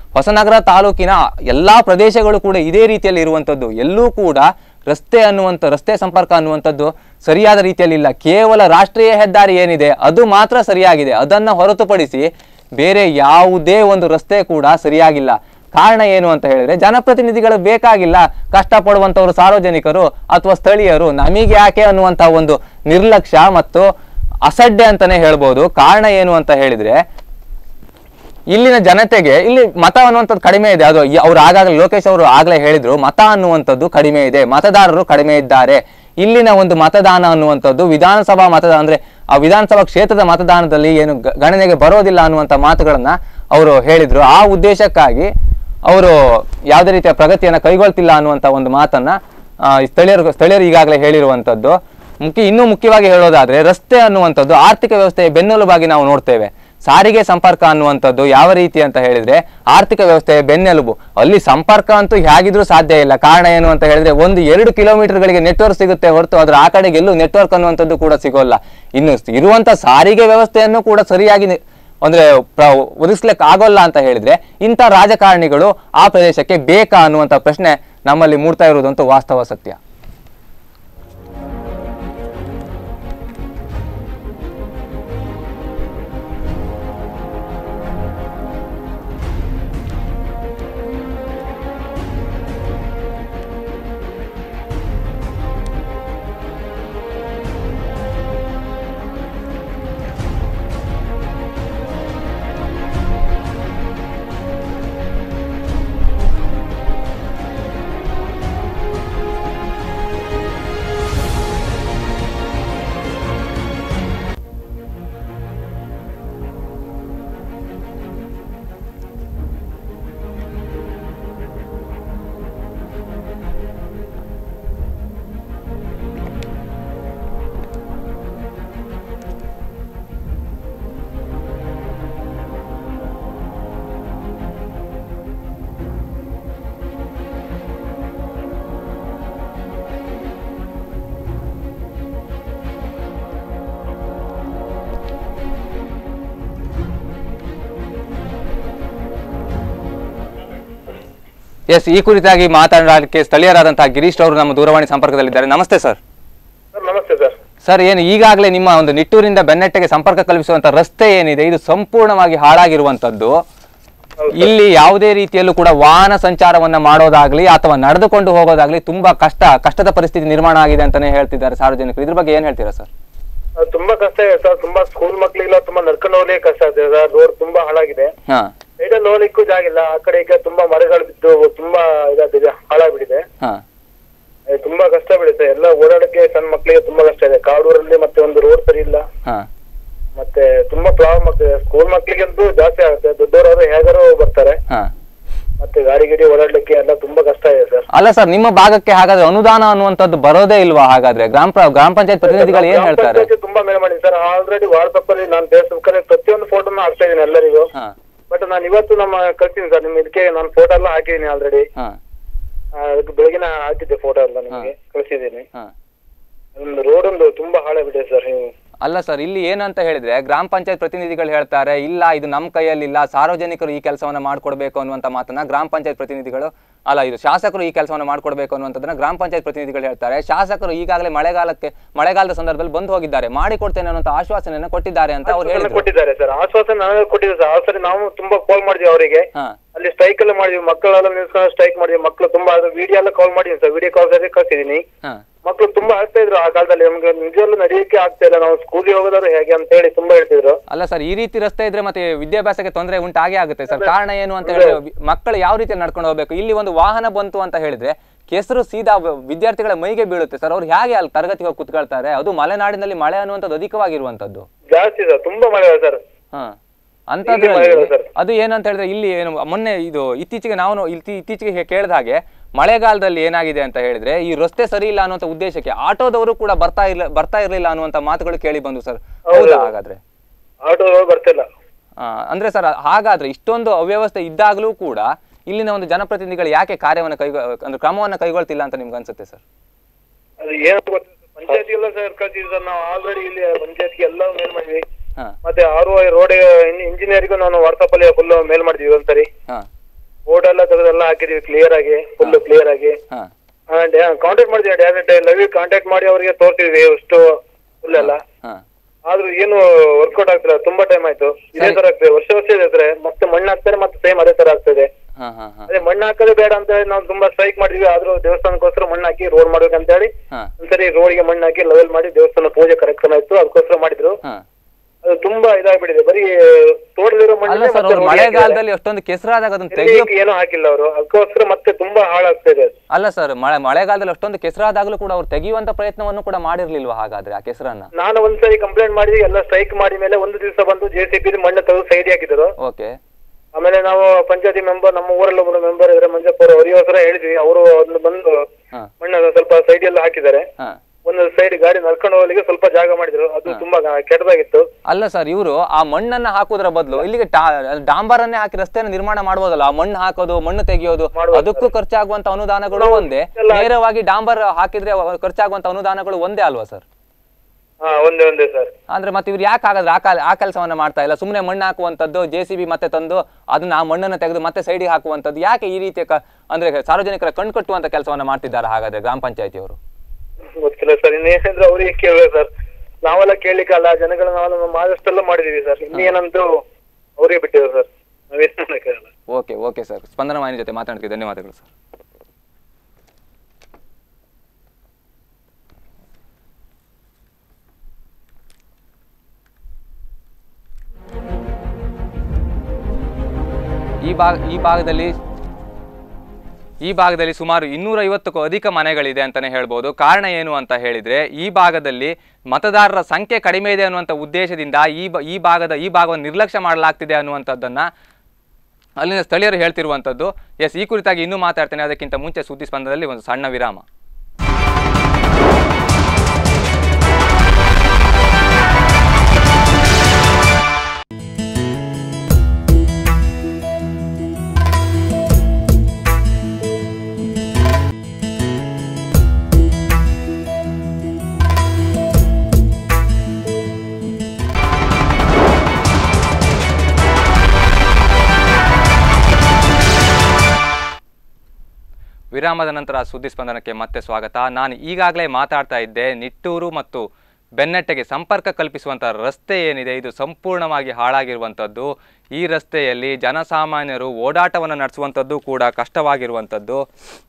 Speaker 1: ಹೊಸನಗರ ತಾಲೂಕಿನ ಎಲ್ಲಾ ಪ್ರದೇಶಗಳು ಕೂಡ ಇದೇ ರೀತಿಯಲ್ಲಿ ಇರುವಂಥದ್ದು ಎಲ್ಲೂ ಕೂಡ ರಸ್ತೆ ಅನ್ನುವಂಥ ರಸ್ತೆ ಸಂಪರ್ಕ ಅನ್ನುವಂಥದ್ದು ಸರಿಯಾದ ರೀತಿಯಲ್ಲಿ ಇಲ್ಲ ಕೇವಲ ರಾಷ್ಟ್ರೀಯ ಹೆದ್ದಾರಿ ಏನಿದೆ ಅದು ಮಾತ್ರ ಸರಿಯಾಗಿದೆ ಅದನ್ನ ಹೊರತುಪಡಿಸಿ ಬೇರೆ ಯಾವುದೇ ಒಂದು ರಸ್ತೆ ಕೂಡ ಸರಿಯಾಗಿಲ್ಲ ಕಾರಣ ಏನು ಅಂತ ಹೇಳಿದ್ರೆ ಜನಪ್ರತಿನಿಧಿಗಳು ಬೇಕಾಗಿಲ್ಲ ಕಷ್ಟಪಡುವಂಥವ್ರು ಸಾರ್ವಜನಿಕರು ಅಥವಾ ಸ್ಥಳೀಯರು ನಮಗೆ ಯಾಕೆ ಅನ್ನುವಂಥ ಒಂದು ನಿರ್ಲಕ್ಷ್ಯ ಮತ್ತು ಅಸಡ್ಡೆ ಅಂತಾನೆ ಹೇಳ್ಬೋದು ಕಾರಣ ಏನು ಅಂತ ಹೇಳಿದ್ರೆ ಇಲ್ಲಿನ ಜನತೆಗೆ ಇಲ್ಲಿ ಮತ ಅನ್ನುವಂಥದ್ದು ಕಡಿಮೆ ಇದೆ ಅದು ಯ- ಅವ್ರು ಆಗಾಗಲೇ ಲೋಕೇಶ್ ಅವರು ಆಗಲೇ ಹೇಳಿದ್ರು ಮತ ಅನ್ನುವಂಥದ್ದು ಕಡಿಮೆ ಇದೆ ಮತದಾರರು ಕಡಿಮೆ ಇದ್ದಾರೆ ಇಲ್ಲಿನ ಒಂದು ಮತದಾನ ಅನ್ನುವಂಥದ್ದು ವಿಧಾನಸಭಾ ಮತದಾನ ಅಂದ್ರೆ ಆ ವಿಧಾನಸಭಾ ಕ್ಷೇತ್ರದ ಮತದಾನದಲ್ಲಿ ಏನು ಗ- ಗಣನೆಗೆ ಬರೋದಿಲ್ಲ ಅನ್ನುವಂಥ ಮಾತುಗಳನ್ನ ಅವರು ಹೇಳಿದ್ರು ಆ ಉದ್ದೇಶಕ್ಕಾಗಿ ಅವರು ಯಾವುದೇ ರೀತಿಯ ಪ್ರಗತಿಯನ್ನ ಕೈಗೊಳ್ತಿಲ್ಲ ಅನ್ನುವಂಥ ಒಂದು ಮಾತನ್ನ ಆ, ಈ ಸ್ಥಳೀಯರು ಸ್ಥಳೀಯರು ಈಗಾಗಲೇ ಹೇಳಿರುವಂಥದ್ದು ಮುಖ್ಯ ಇನ್ನೂ ಮುಖ್ಯವಾಗಿ ಹೇಳೋದಾದ್ರೆ ರಸ್ತೆ ಅನ್ನುವಂಥದ್ದು ಆರ್ಥಿಕ ವ್ಯವಸ್ಥೆಯ ಬೆನ್ನೆಲುಬಾಗಿ ನಾವು ನೋಡ್ತೇವೆ ಸಾರಿಗೆ ಸಂಪರ್ಕ ಅನ್ನುವಂಥದ್ದು ಯಾವ ರೀತಿ ಅಂತ ಹೇಳಿದ್ರೆ ಆರ್ಥಿಕ ವ್ಯವಸ್ಥೆಯ ಬೆನ್ನೆಲುಬು ಅಲ್ಲಿ ಸಂಪರ್ಕ ಅಂತೂ ಹೇಗಿದ್ರೂ ಸಾಧ್ಯ ಇಲ್ಲ ಕಾರಣ ಏನು ಅಂತ ಹೇಳಿದ್ರೆ ಒಂದು ಎರಡು ಕಿಲೋಮೀಟರ್ಗಳಿಗೆ ನೆಟ್ವರ್ಕ್ ಸಿಗುತ್ತೆ ಹೊರತು ಅದ್ರ ಆ ಕಡೆಗೆ ಎಲ್ಲೂ ನೆಟ್ವರ್ಕ್ ಅನ್ನುವಂಥದ್ದು ಕೂಡ ಸಿಗೋಲ್ಲ ಇನ್ನು ಇರುವಂತ ಸಾರಿಗೆ ವ್ಯವಸ್ಥೆಯನ್ನು ಕೂಡ ಸರಿಯಾಗಿ ನಿ- ಅಂದ್ರೆ ಪ್ರ- ಒದಗಿಸ್ಲಿಕ್ಕೆ ಆಗೋಲ್ಲ ಅಂತ ಹೇಳಿದ್ರೆ ಇಂಥ ರಾಜಕಾರಣಿಗಳು ಆ ಪ್ರದೇಶಕ್ಕೆ ಬೇಕಾ ಅನ್ನುವಂಥ ಪ್ರಶ್ನೆ ನಮ್ಮಲ್ಲಿ ಮೂಡ್ತಾ ಇರುವುದಂತೂ ವಾಸ್ತವ ಸತ್ಯ ಎಸ್ ಈ ಕುರಿತಾಗಿ ಮಾತನಾಡಲಿಕ್ಕೆ ಸ್ಥಳೀಯರಾದಂತಹ ಗಿರೀಶ್ ಅವರು ನಮ್ಮ ದೂರವಾಣಿ ಸಂಪರ್ಕದಲ್ಲಿದ್ದಾರೆ ನಮಸ್ತೆ ಸರ್
Speaker 2: ಸರ್ ನಮಸ್ತೆ ಸರ್
Speaker 1: ಸರ್ ಏನು ಈಗಾಗಲೇ ನಿಮ್ಮ ಒಂದು ನಿಟ್ಟೂರಿಂದ ಬೆನ್ನಟ್ಟೆಗೆ ಸಂಪರ್ಕ ಕಲ್ಪಿಸುವಂತ ರಸ್ತೆ ಏನಿದೆ ಇದು ಸಂಪೂರ್ಣವಾಗಿ ಹಾಳಾಗಿರುವಂತದ್ದು ಇಲ್ಲಿ ಯಾವುದೇ ರೀತಿಯಲ್ಲೂ ಕೂಡ ವಾಹನ ಸಂಚಾರವನ್ನ ಮಾಡೋದಾಗ್ಲಿ ಅಥವಾ ನಡೆದುಕೊಂಡು ಹೋಗೋದಾಗ್ಲಿ ತುಂಬಾ ಕಷ್ಟ ಕಷ್ಟದ ಪರಿಸ್ಥಿತಿ ನಿರ್ಮಾಣ ಆಗಿದೆ ಅಂತಾನೆ ಹೇಳ್ತಿದ್ದಾರೆ ಸಾರ್ವಜನಿಕರು ಇದ್ರ ಬಗ್ಗೆ ಏನ್ ಹೇಳ್ತೀರಾ ಸರ್
Speaker 2: ಅದು ತುಂಬಾ ಕಷ್ಟ ಇದೆ ಸರ್ ತುಂಬಾ ಸ್ಕೂಲ್ ಮಕ್ಳಿಗೆಲ್ಲ ತುಂಬಾ ನಡ್ಕೊಂಡು ಹೋಗ್ಲಿಕ್ಕೆ ಕಷ್ಟ ಇದೆ ಸರ್ ರೋಡ್ ತುಂಬಾ ಹಾಳಾಗಿದೆ
Speaker 1: ಹಾ
Speaker 2: ಸೈಡಲ್ಲಿ ಹೋಗ್ಲಿಕ್ಕೂ ಜಾಗಿಲ್ಲ ಆ ಕಡೆ ಈ ಕಡೆ ತುಂಬಾ ಮರಗಳು ಬಿದ್ದು ತುಂಬಾ ಇದಾಗಿದೆ ಹಾಳಾಗ್ಬಿಟ್ಟಿದೆ
Speaker 1: ಹಾ
Speaker 2: ಅದು ತುಂಬಾ ಕಷ್ಟ ಬೀಳುತ್ತೆ ಎಲ್ಲ ಓಡಾಡಕ್ಕೆ ಸಣ್ಣ ಮಕ್ಳಿಗೆ ತುಂಬಾ ಕಷ್ಟ ಇದೆ ಕಾಡೂರಲ್ಲಿ ಮತ್ತೆ ಒಂದು ರೋಡ್ ಸರಿ ಇಲ್ಲ
Speaker 1: ಹಾ
Speaker 2: ಮತ್ತೆ ತುಂಬಾ ಪ್ರಾಬ್ಲಮ್ ಆಗ್ತದೆ ಸ್ಕೂಲ್ ಮಕ್ಳಿಗಂತೂ ಜಾಸ್ತಿ ಆಗುತ್ತೆ ದೊಡ್ಡವರಾದ್ರೆ ಹೇಗಾರು ಬರ್ತಾರೆ
Speaker 1: ಹಾ
Speaker 2: ಮತ್ತೆ ಗಾಡಿ ಗಿಡಿ ಓಡಾಡ್ಲಿಕ್ಕೆ ಎಲ್ಲ ತುಂಬಾ ಕಷ್ಟ ಇದೆ ಸರ್
Speaker 1: ಅಲ್ಲ ಸರ್ ನಿಮ್ಮ ಭಾಗಕ್ಕೆ ಹಾಗಾದ್ರೆ ಅನುದಾನ ಅನ್ನುವಂಥದ್ದು ಬರೋದೇ ಇಲ್ವಾ ಹಾಗಾದ್ರೆ ಗ್ರಾಮ ಪ್ರ- ಗ್ರಾಮ ಪಂಚಾಯತ್ ಪ್ರತಿನಿಧಿಗಳು ಏನ್
Speaker 2: ಗ್ರಾಮ
Speaker 1: ಹೇಳ್ತಾರೆ
Speaker 2: ಪಂಚಾಯ್ತಿ ತುಂಬಾ ಮೇಲೆ ಮಾಡಿದ್ದೀನಿ ಸರ್ ಆಲ್ರೆಡಿ ವಾಟ್ಸಪ್ ಅಲ್ಲಿ ನಾನು ಫೇಸ್ಬುಕ್ ಅಲ್ಲಿ ಪ್ರತಿಯೊಂದು ಫೋಟೋನ ಹಾಕ್ತಾ ಇದೀನಿ ಎಲ್ಲರಿಗೂ
Speaker 1: ಹಾ
Speaker 2: ಬಟ್ ನಾನು ಇವತ್ತು ನಮ್ಮ ಕಳ್ತೀನಿ ಸರ್ ನಿಮ್ ಇದಕ್ಕೆ ನಾನು ಫೋಟೋ ಎಲ್ಲ ಹಾಕಿದೀನಿ ಆಲ್ರೆಡಿ
Speaker 1: ಹಾ
Speaker 2: ಅದಕ್ಕೆ ಬೆಳಗಿನ ಹಾಕಿದ್ದೆ ಫೋಟೋ ಎಲ್ಲ ನಿಮಗೆ ಕಳಿಸಿದ್ದೀನಿ
Speaker 1: ಹಾ
Speaker 2: ಒಂದು ರೋಡ್ ಒಂದು ತುಂಬಾ ಹಾಳಾಗ್ಬಿಟ್ಟಿದೆ ಸರ್ ನೀವು
Speaker 1: ಅಲ್ಲ ಸರ್ ಇಲ್ಲಿ ಏನಂತ ಹೇಳಿದ್ರೆ ಗ್ರಾಮ ಪಂಚಾಯತ್ ಪ್ರತಿನಿಧಿಗಳು ಹೇಳ್ತಾರೆ ಇಲ್ಲ ಇದು ನಮ್ಮ ಕೈಯಲ್ಲಿಲ್ಲ ಸಾರ್ವಜನಿಕರು ಈ ಕೆಲಸವನ್ನ ಮಾಡ್ಕೊಡ್ಬೇಕು ಅನ್ನುವಂಥ ಮಾತನ್ನ ಗ್ರಾಮ ಪಂಚಾಯತ್ ಪ್ರತಿನಿಧಿಗಳು ಅಲ್ಲ ಇದು ಶಾಸಕರು ಈ ಕೆಲಸವನ್ನ ಮಾಡ್ಕೊಡ್ಬೇಕು ಅನ್ನುವಂಥದ್ದನ್ನ ಗ್ರಾಮ ಪಂಚಾಯತ್ ಪ್ರತಿನಿಧಿಗಳು ಹೇಳ್ತಾರೆ ಶಾಸಕರು ಈಗಾಗಲೇ ಮಳೆಗಾಲಕ್ಕೆ ಮಳೆಗಾಲದ ಸಂದರ್ಭದಲ್ಲಿ ಬಂದು ಹೋಗಿದ್ದಾರೆ ಮಾಡಿಕೊಡ್ತೇನೆ ಅನ್ನುವಂಥ ಆಶ್ವಾಸನೆಯನ್ನು ಕೊಟ್ಟಿದ್ದಾರೆ ಅಂತ ಅವ್ರು
Speaker 2: ಆಶ್ವಾಸನೆ
Speaker 1: ಹೇಳಿದ್ರು
Speaker 2: ಕೊಟ್ಟಿದ್ದಾರೆ ಸರ್ ಆಶ್ವಾಸನೆ ನನಗೆ ಕೊಟ್ಟಿದ್ದಾರೆ ಸರ್ ಆ ಸರಿ ನಾವು ತುಂಬಾ ಕಾಲ್ ಮಾಡಿದ್ವಿ ಅವರಿಗೆ
Speaker 1: ಹಾ
Speaker 2: ಅಲ್ಲಿ ಸ್ಟ್ರೈಕ್ ಎಲ್ಲ ಮಾಡಿದ್ವಿ ಮಕ್ಕಳೆಲ್ಲ ನಿಲ್ಸ್ಕೊಂಡು ಸ್ಟ್ರೈಕ್ ಮಾಡಿದ್ವಿ ಮಕ್ಕಳು ತುಂಬಾ ವಿಡಿಯೋ ಎಲ್ಲ ಕಾಲ್ ಮಾಡಿದ್ವಿ ಸರ್ ವಿಡಿಯೋ ಕಾಲ್ ಸರಿ ಕಳ್ಸಿದೀನಿ
Speaker 1: ಹಾ
Speaker 2: ಮಕ್ಕಳು ತುಂಬಾ ಆಗ್ತಾ ಇದ್ರು ಆ ಕಾಲದಲ್ಲಿ ನಮ್ಗೆ ನಿಜವಲ್ಲೂ ನಡಿಯಕ್ಕೆ ಆಗ್ತಾ ಇಲ್ಲ ನಾವು ಸ್ಕೂಲಿಗೆ ಹೋಗೋದಾದ್ರೆ ಹೇಗೆ ಅಂತ ಹೇಳಿ ತುಂಬಾ ಹೇಳ್ತಿದ್ರು
Speaker 1: ಅಲ್ಲ ಸರ್ ಈ ರೀತಿ ರಸ್ತೆ ಇದ್ರೆ ಮತ್ತೆ ವಿದ್ಯಾಭ್ಯಾಸಕ್ಕೆ ತೊಂದರೆ ಉಂಟಾಗೇ ಆಗುತ್ತೆ ಸರ್ ಕಾರಣ ಏನು ಅಂತ ಹೇಳಿದ್ರೆ ವಿ- ಮಕ್ಕಳು ಯಾವ ರೀತಿ ನಡ್ಕೊಂಡು ಹೋಗ್ಬೇಕು ಇಲ್ಲಿ ಒಂದು ವಾಹನ ಬಂತು ಅಂತ ಹೇಳಿದ್ರೆ ಕೆಸರು ಸೀದಾ ವ- ವಿದ್ಯಾರ್ಥಿಗಳ ಮೈಗೆ ಬೀಳುತ್ತೆ ಸರ್ ಅವ್ರು ಹೇಗೆ ಅಲ್ಲಿ ತರಗತಿಗೆ ಹೋಗಿ ಕುತ್ಕೊಳ್ತಾರೆ ಅದು ಮಲೆನಾಡಿನಲ್ಲಿ ಮಳೆ ಅನ್ನುವಂಥದ್ದು ಅಧಿಕವಾಗಿರುವಂಥದ್ದು
Speaker 2: ಜಾಸ್ತಿ ಸರ್ ತುಂಬಾ ಮಳೆ ಇದೆ ಸರ್
Speaker 1: ಹಾ
Speaker 2: ಇಲ್ಲಿ
Speaker 1: ಅಂಥದ್ರಲ್ಲಿ
Speaker 2: ಮಳೆ ಇದೆ ಸರ್.
Speaker 1: ಅದು ಏನಂತ ಹೇಳಿದ್ರೆ ಇಲ್ಲಿ ಏನು ಮೊನ್ನೆ ಇದು ಇತ್ತೀಚೆಗೆ ನಾವು ಇತ್ತೀ- ಇತ್ತೀಚೆಗೆ ಹೇ- ಕೇಳಿದ ಹಾಗೆ ಮಳೆಗಾಲದಲ್ಲಿ ಏನಾಗಿದೆ ಅಂತ ಹೇಳಿದ್ರೆ ಈ ರಸ್ತೆ ಸರಿ ಇಲ್ಲ ಅನ್ನುವಂಥ ಉದ್ದೇಶಕ್ಕೆ ಆಟೋದವರು ಕೂಡ ಬರ್ತಾ ಇಲ್ಲ ಬರ್ತಾ ಇರಲಿಲ್ಲ ಅನ್ನುವಂಥ ಮಾತುಗಳು ಕೇಳಿ ಬಂದು ಸರ್ ಹೌದಾ ಹಾಗಾದ್ರೆ
Speaker 2: ಆಟೋ ಬರ್ತಿಲ್ಲ
Speaker 1: ಆ, ಅಂದ್ರೆ ಸರ್ ಹಾಗಾದ್ರೆ ಇಷ್ಟೊಂದು ಅವ್ಯವಸ್ಥೆ ಇದ್ದಾಗಲೂ ಕೂಡ ಇಲ್ಲಿನ ಒಂದು ಜನಪ್ರತಿನಿಧಿಗಳು ಯಾಕೆ ಕಾರ್ಯವನ್ನು ಕೈಗೊ ಅಂದ್ರೆ ಕ್ರಮವನ್ನು ಕೈಗೊಳ್ತಿಲ್ಲ ಅಂತ ನಿಮ್ಗೆ ಅನ್ಸುತ್ತೆ ಸರ್
Speaker 2: ಅದು ಏನು ಪಂಚಾಯತಿ ಎಲ್ಲ ಸರ್ ಕಳ್ಸಿದ್ವಿ ಸರ್ ನಾವು ಆಲ್ರೆಡಿ ಇಲ್ಲಿ ಪಂಚಾಯತ್ಗೆ ಎಲ್ಲ ಮೇಲ್ ಮಾಡಿದ್ವಿ
Speaker 1: ಹಾ
Speaker 2: ಮತ್ತೆ ಆರ್ ಒ ರೋಡ್ ಇಂಜಿನಿಯರ್ಗೂ ನಾನು ವಾಟ್ಸಪ್ ಅಲ್ಲಿ ಫುಲ್ ಮೇಲ್ ಮಾಡಿದ್ವಿ ಒಂದ್ಸರಿ
Speaker 1: ಹಾ
Speaker 4: ಬೋರ್ಡ್ ಎಲ್ಲ ತೆಗೆದೆಲ್ಲ ಹಾಕಿದೀವಿ ಕ್ಲಿಯರ್ ಆಗಿ ಫುಲ್ ಕ್ಲಿಯರ್ ಆಗಿ
Speaker 1: ಹಾ
Speaker 4: ಕಾಂಟ್ಯಾಕ್ಟ್ ಮಾಡಿದ್ವಿ ಡೈರೆಕ್ಟ್ ಲವ್ ಕಾಂಟ್ಯಾಕ್ಟ್ ಮಾಡಿ ಅವರಿಗೆ ತೋರಿಸಿದ್ವಿ ಅಷ್ಟು ಫುಲ್ ಎಲ್ಲ
Speaker 1: ಹಾ
Speaker 4: ಆದ್ರೂ ಏನು ವರ್ಕೌಟ್ ಆಗ್ತಿಲ್ಲ ತುಂಬಾ ಟೈಮ್ ಆಯ್ತು ಇದೇ ತರ ಆಗ್ತದೆ ವರ್ಷ ವರ್ಷ ಇದ್ರೆ ಮತ್ತೆ ಮಣ್ಣು ಹಾಕ್ತಾರೆ ಮತ್ತೆ ಸೇಮ್ ಅದೇ ತರ ಆಗ್ತದೆ
Speaker 1: ಹಾ ಹಾ ಹಾ
Speaker 4: ಅದೇ ಮಣ್ಣು ಹಾಕೋದೇ ಬೇಡ ಅಂತ ಹೇಳಿ ನಾವು ತುಂಬಾ ಸ್ಟ್ರೈಕ್ ಮಾಡಿದ್ವಿ ಆದ್ರೂ ದೇವಸ್ಥಾನಕ್ಕೋಸ್ಕರ ಮಣ್ಣು ಹಾಕಿ ರೋಡ್ ಮಾಡ್ಬೇಕಂತ ಹೇಳಿ
Speaker 1: ಹಾ
Speaker 4: ಒಂದ್ಸರಿ ರೋಡ್ಗೆ ಮಣ್ಣು ಹಾಕಿ ಲೆವೆಲ್ ಮಾಡಿ ದೇವಸ್ಥಾನ ಪೂಜೆ ಕಾರ್ಯಕ್ರಮ ಇತ್ತು ಅದಕ್ಕೋಸ್ಕರ ಮಾಡಿದ್ರು
Speaker 1: ಹಾ
Speaker 4: ಅದು ತುಂಬಾ ಇದಾಗ್ಬಿಟ್ಟಿದೆ ಬರೀ ತೋಟದಲ್ಲಿರೋ
Speaker 1: ಅಲ್ಲ
Speaker 4: ಮಣ್ಣು
Speaker 1: ಸರ್ ಅವ್ರು ಮಳೆಗಾಲದಲ್ಲಿ ಅಷ್ಟೊಂದು ಕೆಸರಾದಾಗ ಅದನ್ನ ತೆಗಿಯೋ
Speaker 4: ಏನೂ ಹಾಕಿಲ್ಲ ಅವರು ಅದಕ್ಕೋಸ್ಕರ ಮತ್ತೆ ತುಂಬಾ ಹಾಳಾಗ್ತಾ ಇದೆ ಅದು.
Speaker 1: ಅಲ್ಲ ಸರ್ ಮಳೆ ಮಳೆಗಾಲದಲ್ಲಿ ಅಷ್ಟೊಂದು ಕೆಸರಾದಾಗಲೂ ಕೂಡ ಅವ್ರು ತೆಗೆಯುವಂತ ಪ್ರಯತ್ನವನ್ನು ಕೂಡ ಮಾಡಿರ್ಲಿಲ್ವಾ ಹಾಗಾದ್ರೆ ಆ ಕೆಸರನ್ನ
Speaker 4: ನಾನು ಒಂದ್ಸರಿ ಕಂಪ್ಲೇಂಟ್ ಮಾಡಿದ್ವಿ ಎಲ್ಲ ಸ್ಟ್ರೈಕ್ ಮಾಡಿ ಮೇಲೆ ಒಂದು ದಿವಸ ಬಂದು ಜೆ ಸಿ ಬಿ ಮಣ್ಣು ತೆಗೆದು ಸೈಡ್ ಹಾಕಿದ್ರು
Speaker 1: ಓಕೆ
Speaker 4: ಆಮೇಲೆ ನಾವು ಪಂಚಾಯತಿ ಮೆಂಬರ್ ನಮ್ಮ ಊರಲ್ಲಿ ಒಬ್ಬರು ಮೆಂಬರ್ ಇದ್ರೆ ಮಂಜಪ್ಪ ಅವರು ಅವರಿಗೋಸ್ಕರ ಹೇಳಿದ್ವಿ ಅವರು ಅದನ್ನ ಬಂದು
Speaker 1: ಹಾ
Speaker 4: ಮಣ್ಣು ಸ್ವಲ್ಪ ಸೈಡ್ ಎಲ್ಲ ಹಾಕಿದ್ದಾರೆ
Speaker 1: ಹಾ
Speaker 4: ಒಂದು ಸೈಡ್ ಗಾಡಿ ನಡ್ಕೊಂಡು ಹೋಗ್ಲಿಕ್ಕೆ ಸ್ವಲ್ಪ ಜಾಗ ಮಾಡಿದ್ರು ಅದು ತುಂಬಾ ಕೆಟ್ಟದಾಗಿತ್ತು
Speaker 1: ಅಲ್ಲ ಸರ್ ಇವರು ಆ ಮಣ್ಣನ್ನ ಹಾಕೋದ್ರ ಬದಲು ಇಲ್ಲಿಗೆ ಟಾ- ಡಾಂಬರನ್ನೇ ಹಾಕಿ ರಸ್ತೆಯನ್ನು ನಿರ್ಮಾಣ ಮಾಡ್ಬೋದಲ್ಲ ಆ ಮಣ್ಣು ಹಾಕೋದು ಮಣ್ಣು ತೆಗೆಯೋದು ಅದಕ್ಕೂ ಖರ್ಚಾಗುವಂತ ಅನುದಾನಗಳು ಒಂದೇ ನೇರವಾಗಿ ಡಾಂಬರ್ ಹಾಕಿದ್ರೆ ಅವ- ಖರ್ಚಾಗುವಂತ ಅನುದಾನಗಳು ಒಂದೇ ಅಲ್ವಾ ಸರ್
Speaker 4: ಹಾ ಒಂದೇ ಒಂದೇ ಸರ್
Speaker 1: ಅಂದ್ರೆ ಮತ್ತೆ ಇವ್ರು ಯಾಕೆ ಹಾಗಾದ್ರೆ ಆ ಕಾಲ ಆ ಕೆಲಸವನ್ನ ಮಾಡ್ತಾ ಇಲ್ಲ ಸುಮ್ಮನೆ ಮಣ್ಣು ಹಾಕುವಂಥದ್ದು ಜೆ ಸಿ ಬಿ ಮತ್ತೆ ತಂದು ಅದನ್ನ ಆ ಮಣ್ಣನ್ನು ತೆಗೆದು ಮತ್ತೆ ಸೈಡಿಗೆ ಹಾಕುವಂಥದ್ದು ಯಾಕೆ ಈ ರೀತಿಯ ಕ- ಅಂದ್ರೆ ಸಾರ್ವಜನಿಕರ ಕಣ್ ಕಟ್ಟುವಂತ ಕೆಲಸವನ್ನ ಮಾಡ್ತಿದ್ದಾರೆ ಹಾಗಾದ್ರೆ ಗ್ರಾಮ ಪಂಚಾಯತಿಯವರು
Speaker 4: ಗೊತ್ತಿಲ್ಲ ಸರ್ ಇನ್ನೇನಂದ್ರೆ ಅವ್ರಿಗೆ ಕೇಳ್ಬೇಕು ಸರ್ ನಾವೆಲ್ಲ ಕೇಳಲಿಕ್ಕಲ್ಲ ಜನಗಳು ನಾವೆಲ್ಲ ಮಾಡಿದಷ್ಟೆಲ್ಲ ಮಾಡಿದೀವಿ ಸರ್ ಇನ್ನೇನಂತೂ ಅವ್ರಿಗೆ ಬಿಟ್ಟಿದೆ ಸರ್ ನಾವೇನ್ ಮಾಡಕ್ಕಾಗಲ್ಲ
Speaker 1: ಓಕೆ ಓಕೆ ಸರ್ ಸ್ಪಂದನ ವಾಹಿನಿ ಜೊತೆ ಮಾತಾಡ್ತೀವಿ ಧನ್ಯವಾದಗಳು ಸರ್ ಈ ಭಾಗ ಈ ಭಾಗದಲ್ಲಿ ಈ ಭಾಗದಲ್ಲಿ ಸುಮಾರು ಇನ್ನೂರ ಐವತ್ತಕ್ಕೂ ಅಧಿಕ ಮನೆಗಳಿದೆ ಅಂತಾನೆ ಹೇಳ್ಬೋದು ಕಾರಣ ಏನು ಅಂತ ಹೇಳಿದ್ರೆ ಈ ಭಾಗದಲ್ಲಿ ಮತದಾರರ ಸಂಖ್ಯೆ ಕಡಿಮೆ ಇದೆ ಅನ್ನುವಂಥ ಉದ್ದೇಶದಿಂದ ಈ ಬ- ಈ ಭಾಗದ ಈ ಭಾಗವನ್ನು ನಿರ್ಲಕ್ಷ್ಯ ಮಾಡಲಾಗ್ತಿದೆ ಅನ್ನುವಂಥದ್ದನ್ನ ಅಲ್ಲಿನ ಸ್ಥಳೀಯರು ಹೇಳ್ತಿರುವಂಥದ್ದು ಎಸ್ ಈ ಕುರಿತಾಗಿ ಇನ್ನೂ ಮಾತಾಡ್ತೇನೆ ಅದಕ್ಕಿಂತ ಮುಂಚೆ ಸುದ್ದಿ ಸ್ಪಂದನದಲ್ಲಿ ಒಂದು ಸಣ್ಣ ವಿರಾಮ ವಿರಾಮದ ನಂತರ ಸುದ್ದಿ ಸ್ಪಂದನಕ್ಕೆ ಮತ್ತೆ ಸ್ವಾಗತ ನಾನು ಈಗಾಗಲೇ ಮಾತಾಡ್ತಾ ಇದ್ದೆ ನಿಟ್ಟೂರು ಮತ್ತು ಬೆನ್ನಟ್ಟೆಗೆ ಸಂಪರ್ಕ ಕಲ್ಪಿಸುವಂಥ ರಸ್ತೆ ಏನಿದೆ ಇದು ಸಂಪೂರ್ಣವಾಗಿ ಹಾಳಾಗಿರುವಂಥದ್ದು ಈ ರಸ್ತೆಯಲ್ಲಿ ಜನಸಾಮಾನ್ಯರು ಓಡಾಟವನ್ನು ನಡೆಸುವಂಥದ್ದು ಕೂಡ ಕಷ್ಟವಾಗಿರುವಂಥದ್ದು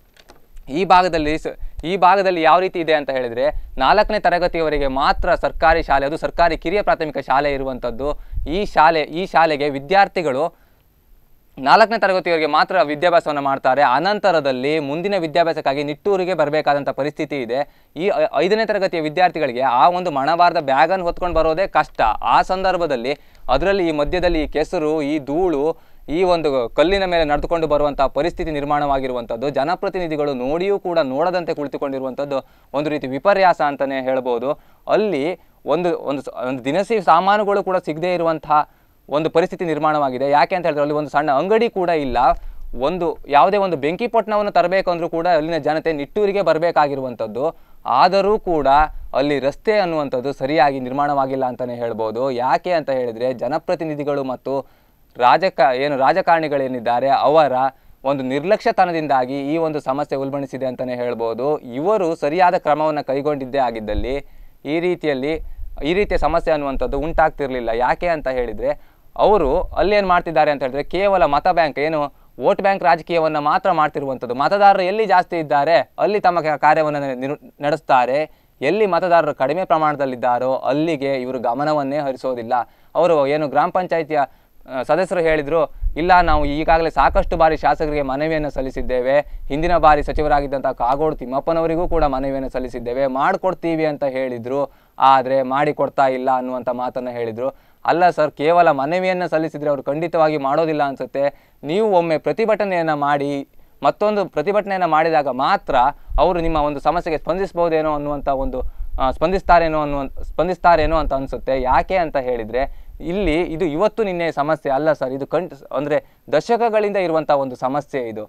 Speaker 1: ಈ ಭಾಗದಲ್ಲಿ ಸ- ಈ ಭಾಗದಲ್ಲಿ ಯಾವ ರೀತಿ ಇದೆ ಅಂತ ಹೇಳಿದ್ರೆ ನಾಲ್ಕನೇ ತರಗತಿಯವರೆಗೆ ಮಾತ್ರ ಸರ್ಕಾರಿ ಶಾಲೆ ಅದು ಸರ್ಕಾರಿ ಕಿರಿಯ ಪ್ರಾಥಮಿಕ ಶಾಲೆ ಇರುವಂಥದ್ದು ಈ ಶಾಲೆ ಈ ಶಾಲೆಗೆ ವಿದ್ಯಾರ್ಥಿಗಳು ನಾಲ್ಕನೇ ತರಗತಿಯವರೆಗೆ ಮಾತ್ರ ವಿದ್ಯಾಭ್ಯಾಸವನ್ನು ಮಾಡ್ತಾರೆ ಅನಂತರದಲ್ಲಿ ಮುಂದಿನ ವಿದ್ಯಾಭ್ಯಾಸಕ್ಕಾಗಿ ನಿಟ್ಟೂರಿಗೆ ಬರಬೇಕಾದಂಥ ಪರಿಸ್ಥಿತಿ ಇದೆ ಈ ಐ- ಐದನೇ ತರಗತಿಯ ವಿದ್ಯಾರ್ಥಿಗಳಿಗೆ ಆ ಒಂದು ಮಣಬಾರದ ಬ್ಯಾಗನ್ನು ಹೊತ್ಕೊಂಡು ಬರೋದೇ ಕಷ್ಟ ಆ ಸಂದರ್ಭದಲ್ಲಿ ಅದರಲ್ಲಿ ಈ ಮಧ್ಯದಲ್ಲಿ ಈ ಕೆಸರು ಈ ಧೂಳು ಈ ಒಂದು ಕಲ್ಲಿನ ಮೇಲೆ ನಡೆದುಕೊಂಡು ಬರುವಂತಹ ಪರಿಸ್ಥಿತಿ ನಿರ್ಮಾಣವಾಗಿರುವಂಥದ್ದು ಜನಪ್ರತಿನಿಧಿಗಳು ನೋಡಿಯೂ ಕೂಡ ನೋಡದಂತೆ ಕುಳಿತುಕೊಂಡಿರುವಂಥದ್ದು ಒಂದು ರೀತಿ ವಿಪರ್ಯಾಸ ಅಂತಲೇ ಹೇಳ್ಬೋದು ಅಲ್ಲಿ ಒಂದು ಒಂದು ಸ- ಒಂದು ದಿನಸಿ ಸಾಮಾನುಗಳು ಕೂಡ ಸಿಗದೇ ಇರುವಂತಹ ಒಂದು ಪರಿಸ್ಥಿತಿ ನಿರ್ಮಾಣವಾಗಿದೆ ಯಾಕೆ ಅಂತ ಹೇಳಿದ್ರೆ ಅಲ್ಲಿ ಒಂದು ಸಣ್ಣ ಅಂಗಡಿ ಕೂಡ ಇಲ್ಲ ಒಂದು ಯಾವುದೇ ಒಂದು ಬೆಂಕಿ ಪೊಟ್ಟಣವನ್ನು ತರಬೇಕು ಅಂದ್ರೂ ಕೂಡ ಅಲ್ಲಿನ ಜನತೆ ನಿಟ್ಟೂರಿಗೆ ಬರಬೇಕಾಗಿರುವಂಥದ್ದು ಆದರೂ ಕೂಡ ಅಲ್ಲಿ ರಸ್ತೆ ಅನ್ನುವಂಥದ್ದು ಸರಿಯಾಗಿ ನಿರ್ಮಾಣವಾಗಿಲ್ಲ ಅಂತಲೇ ಹೇಳ್ಬೋದು ಯಾಕೆ ಅಂತ ಹೇಳಿದರೆ ಜನಪ್ರತಿನಿಧಿಗಳು ಮತ್ತು ರಾಜಕ ಏನು ರಾಜಕಾರಣಿಗಳೇನಿದ್ದಾರೆ ಅವರ ಒಂದು ನಿರ್ಲಕ್ಷ್ಯತನದಿಂದಾಗಿ ಈ ಒಂದು ಸಮಸ್ಯೆ ಉಲ್ಬಣಿಸಿದೆ ಅಂತಲೇ ಹೇಳ್ಬೋದು ಇವರು ಸರಿಯಾದ ಕ್ರಮವನ್ನು ಕೈಗೊಂಡಿದ್ದೇ ಆಗಿದ್ದಲ್ಲಿ ಈ ರೀತಿಯಲ್ಲಿ ಈ ರೀತಿಯ ಸಮಸ್ಯೆ ಅನ್ನುವಂಥದ್ದು ಉಂಟಾಗ್ತಿರ್ಲಿಲ್ಲ ಯಾಕೆ ಅಂತ ಹೇಳಿದರೆ ಅವರು ಅಲ್ಲೇನು ಮಾಡ್ತಿದ್ದಾರೆ ಅಂತ ಹೇಳಿದ್ರೆ ಕೇವಲ ಮತ ಬ್ಯಾಂಕ್ ಏನು ವೋಟ್ ಬ್ಯಾಂಕ್ ರಾಜಕೀಯವನ್ನು ಮಾತ್ರ ಮಾಡ್ತಿರುವಂಥದ್ದು ಮತದಾರರು ಎಲ್ಲಿ ಜಾಸ್ತಿ ಇದ್ದಾರೆ ಅಲ್ಲಿ ತಮ್ಮ ಕ- ಕಾರ್ಯವನ್ನು ನಿರ್- ನಡೆಸ್ತಾರೆ ಎಲ್ಲಿ ಮತದಾರರು ಕಡಿಮೆ ಪ್ರಮಾಣದಲ್ಲಿದ್ದಾರೋ ಅಲ್ಲಿಗೆ ಇವರು ಗಮನವನ್ನೇ ಹರಿಸೋದಿಲ್ಲ ಅವರು ಏನು ಗ್ರಾಮ ಪಂಚಾಯಿತಿಯ ಆ, ಸದಸ್ಯರು ಹೇಳಿದ್ರು ಇಲ್ಲ ನಾವು ಈಗಾಗಲೇ ಸಾಕಷ್ಟು ಬಾರಿ ಶಾಸಕರಿಗೆ ಮನವಿಯನ್ನು ಸಲ್ಲಿಸಿದ್ದೇವೆ ಹಿಂದಿನ ಬಾರಿ ಸಚಿವರಾಗಿದ್ದಂಥ ಕಾಗೋಡು ತಿಮ್ಮಪ್ಪನವರಿಗೂ ಕೂಡ ಮನವಿಯನ್ನು ಸಲ್ಲಿಸಿದ್ದೇವೆ ಮಾಡಿಕೊಡ್ತೀವಿ ಅಂತ ಹೇಳಿದ್ರು ಆದರೆ ಮಾಡಿಕೊಡ್ತಾ ಇಲ್ಲ ಅನ್ನುವಂಥ ಮಾತನ್ನು ಹೇಳಿದರು ಅಲ್ಲ ಸರ್ ಕೇವಲ ಮನವಿಯನ್ನು ಸಲ್ಲಿಸಿದರೆ ಅವರು ಖಂಡಿತವಾಗಿ ಮಾಡೋದಿಲ್ಲ ಅನಿಸುತ್ತೆ ನೀವು ಒಮ್ಮೆ ಪ್ರತಿಭಟನೆಯನ್ನು ಮಾಡಿ ಮತ್ತೊಂದು ಪ್ರತಿಭಟನೆಯನ್ನು ಮಾಡಿದಾಗ ಮಾತ್ರ ಅವರು ನಿಮ್ಮ ಒಂದು ಸಮಸ್ಯೆಗೆ ಸ್ಪಂದಿಸ್ಬೋದೇನೋ ಅನ್ನುವಂಥ ಒಂದು ಆ, ಸ್ಪಂದಿಸ್ತಾರೇನೋ ಅನ್ನುವ ಸ್ಪಂದಿಸ್ತಾರೇನೋ ಅಂತ ಅನಿಸುತ್ತೆ ಯಾಕೆ ಅಂತ ಹೇಳಿದರೆ ಇಲ್ಲಿ ಇದು ಇವತ್ತು ನಿನ್ನೆ ಸಮಸ್ಯೆ ಅಲ್ಲ ಸರ್ ಇದು ಕಣ್ ಅಂದರೆ ದಶಕಗಳಿಂದ ಇರುವಂಥ ಒಂದು ಸಮಸ್ಯೆ ಇದು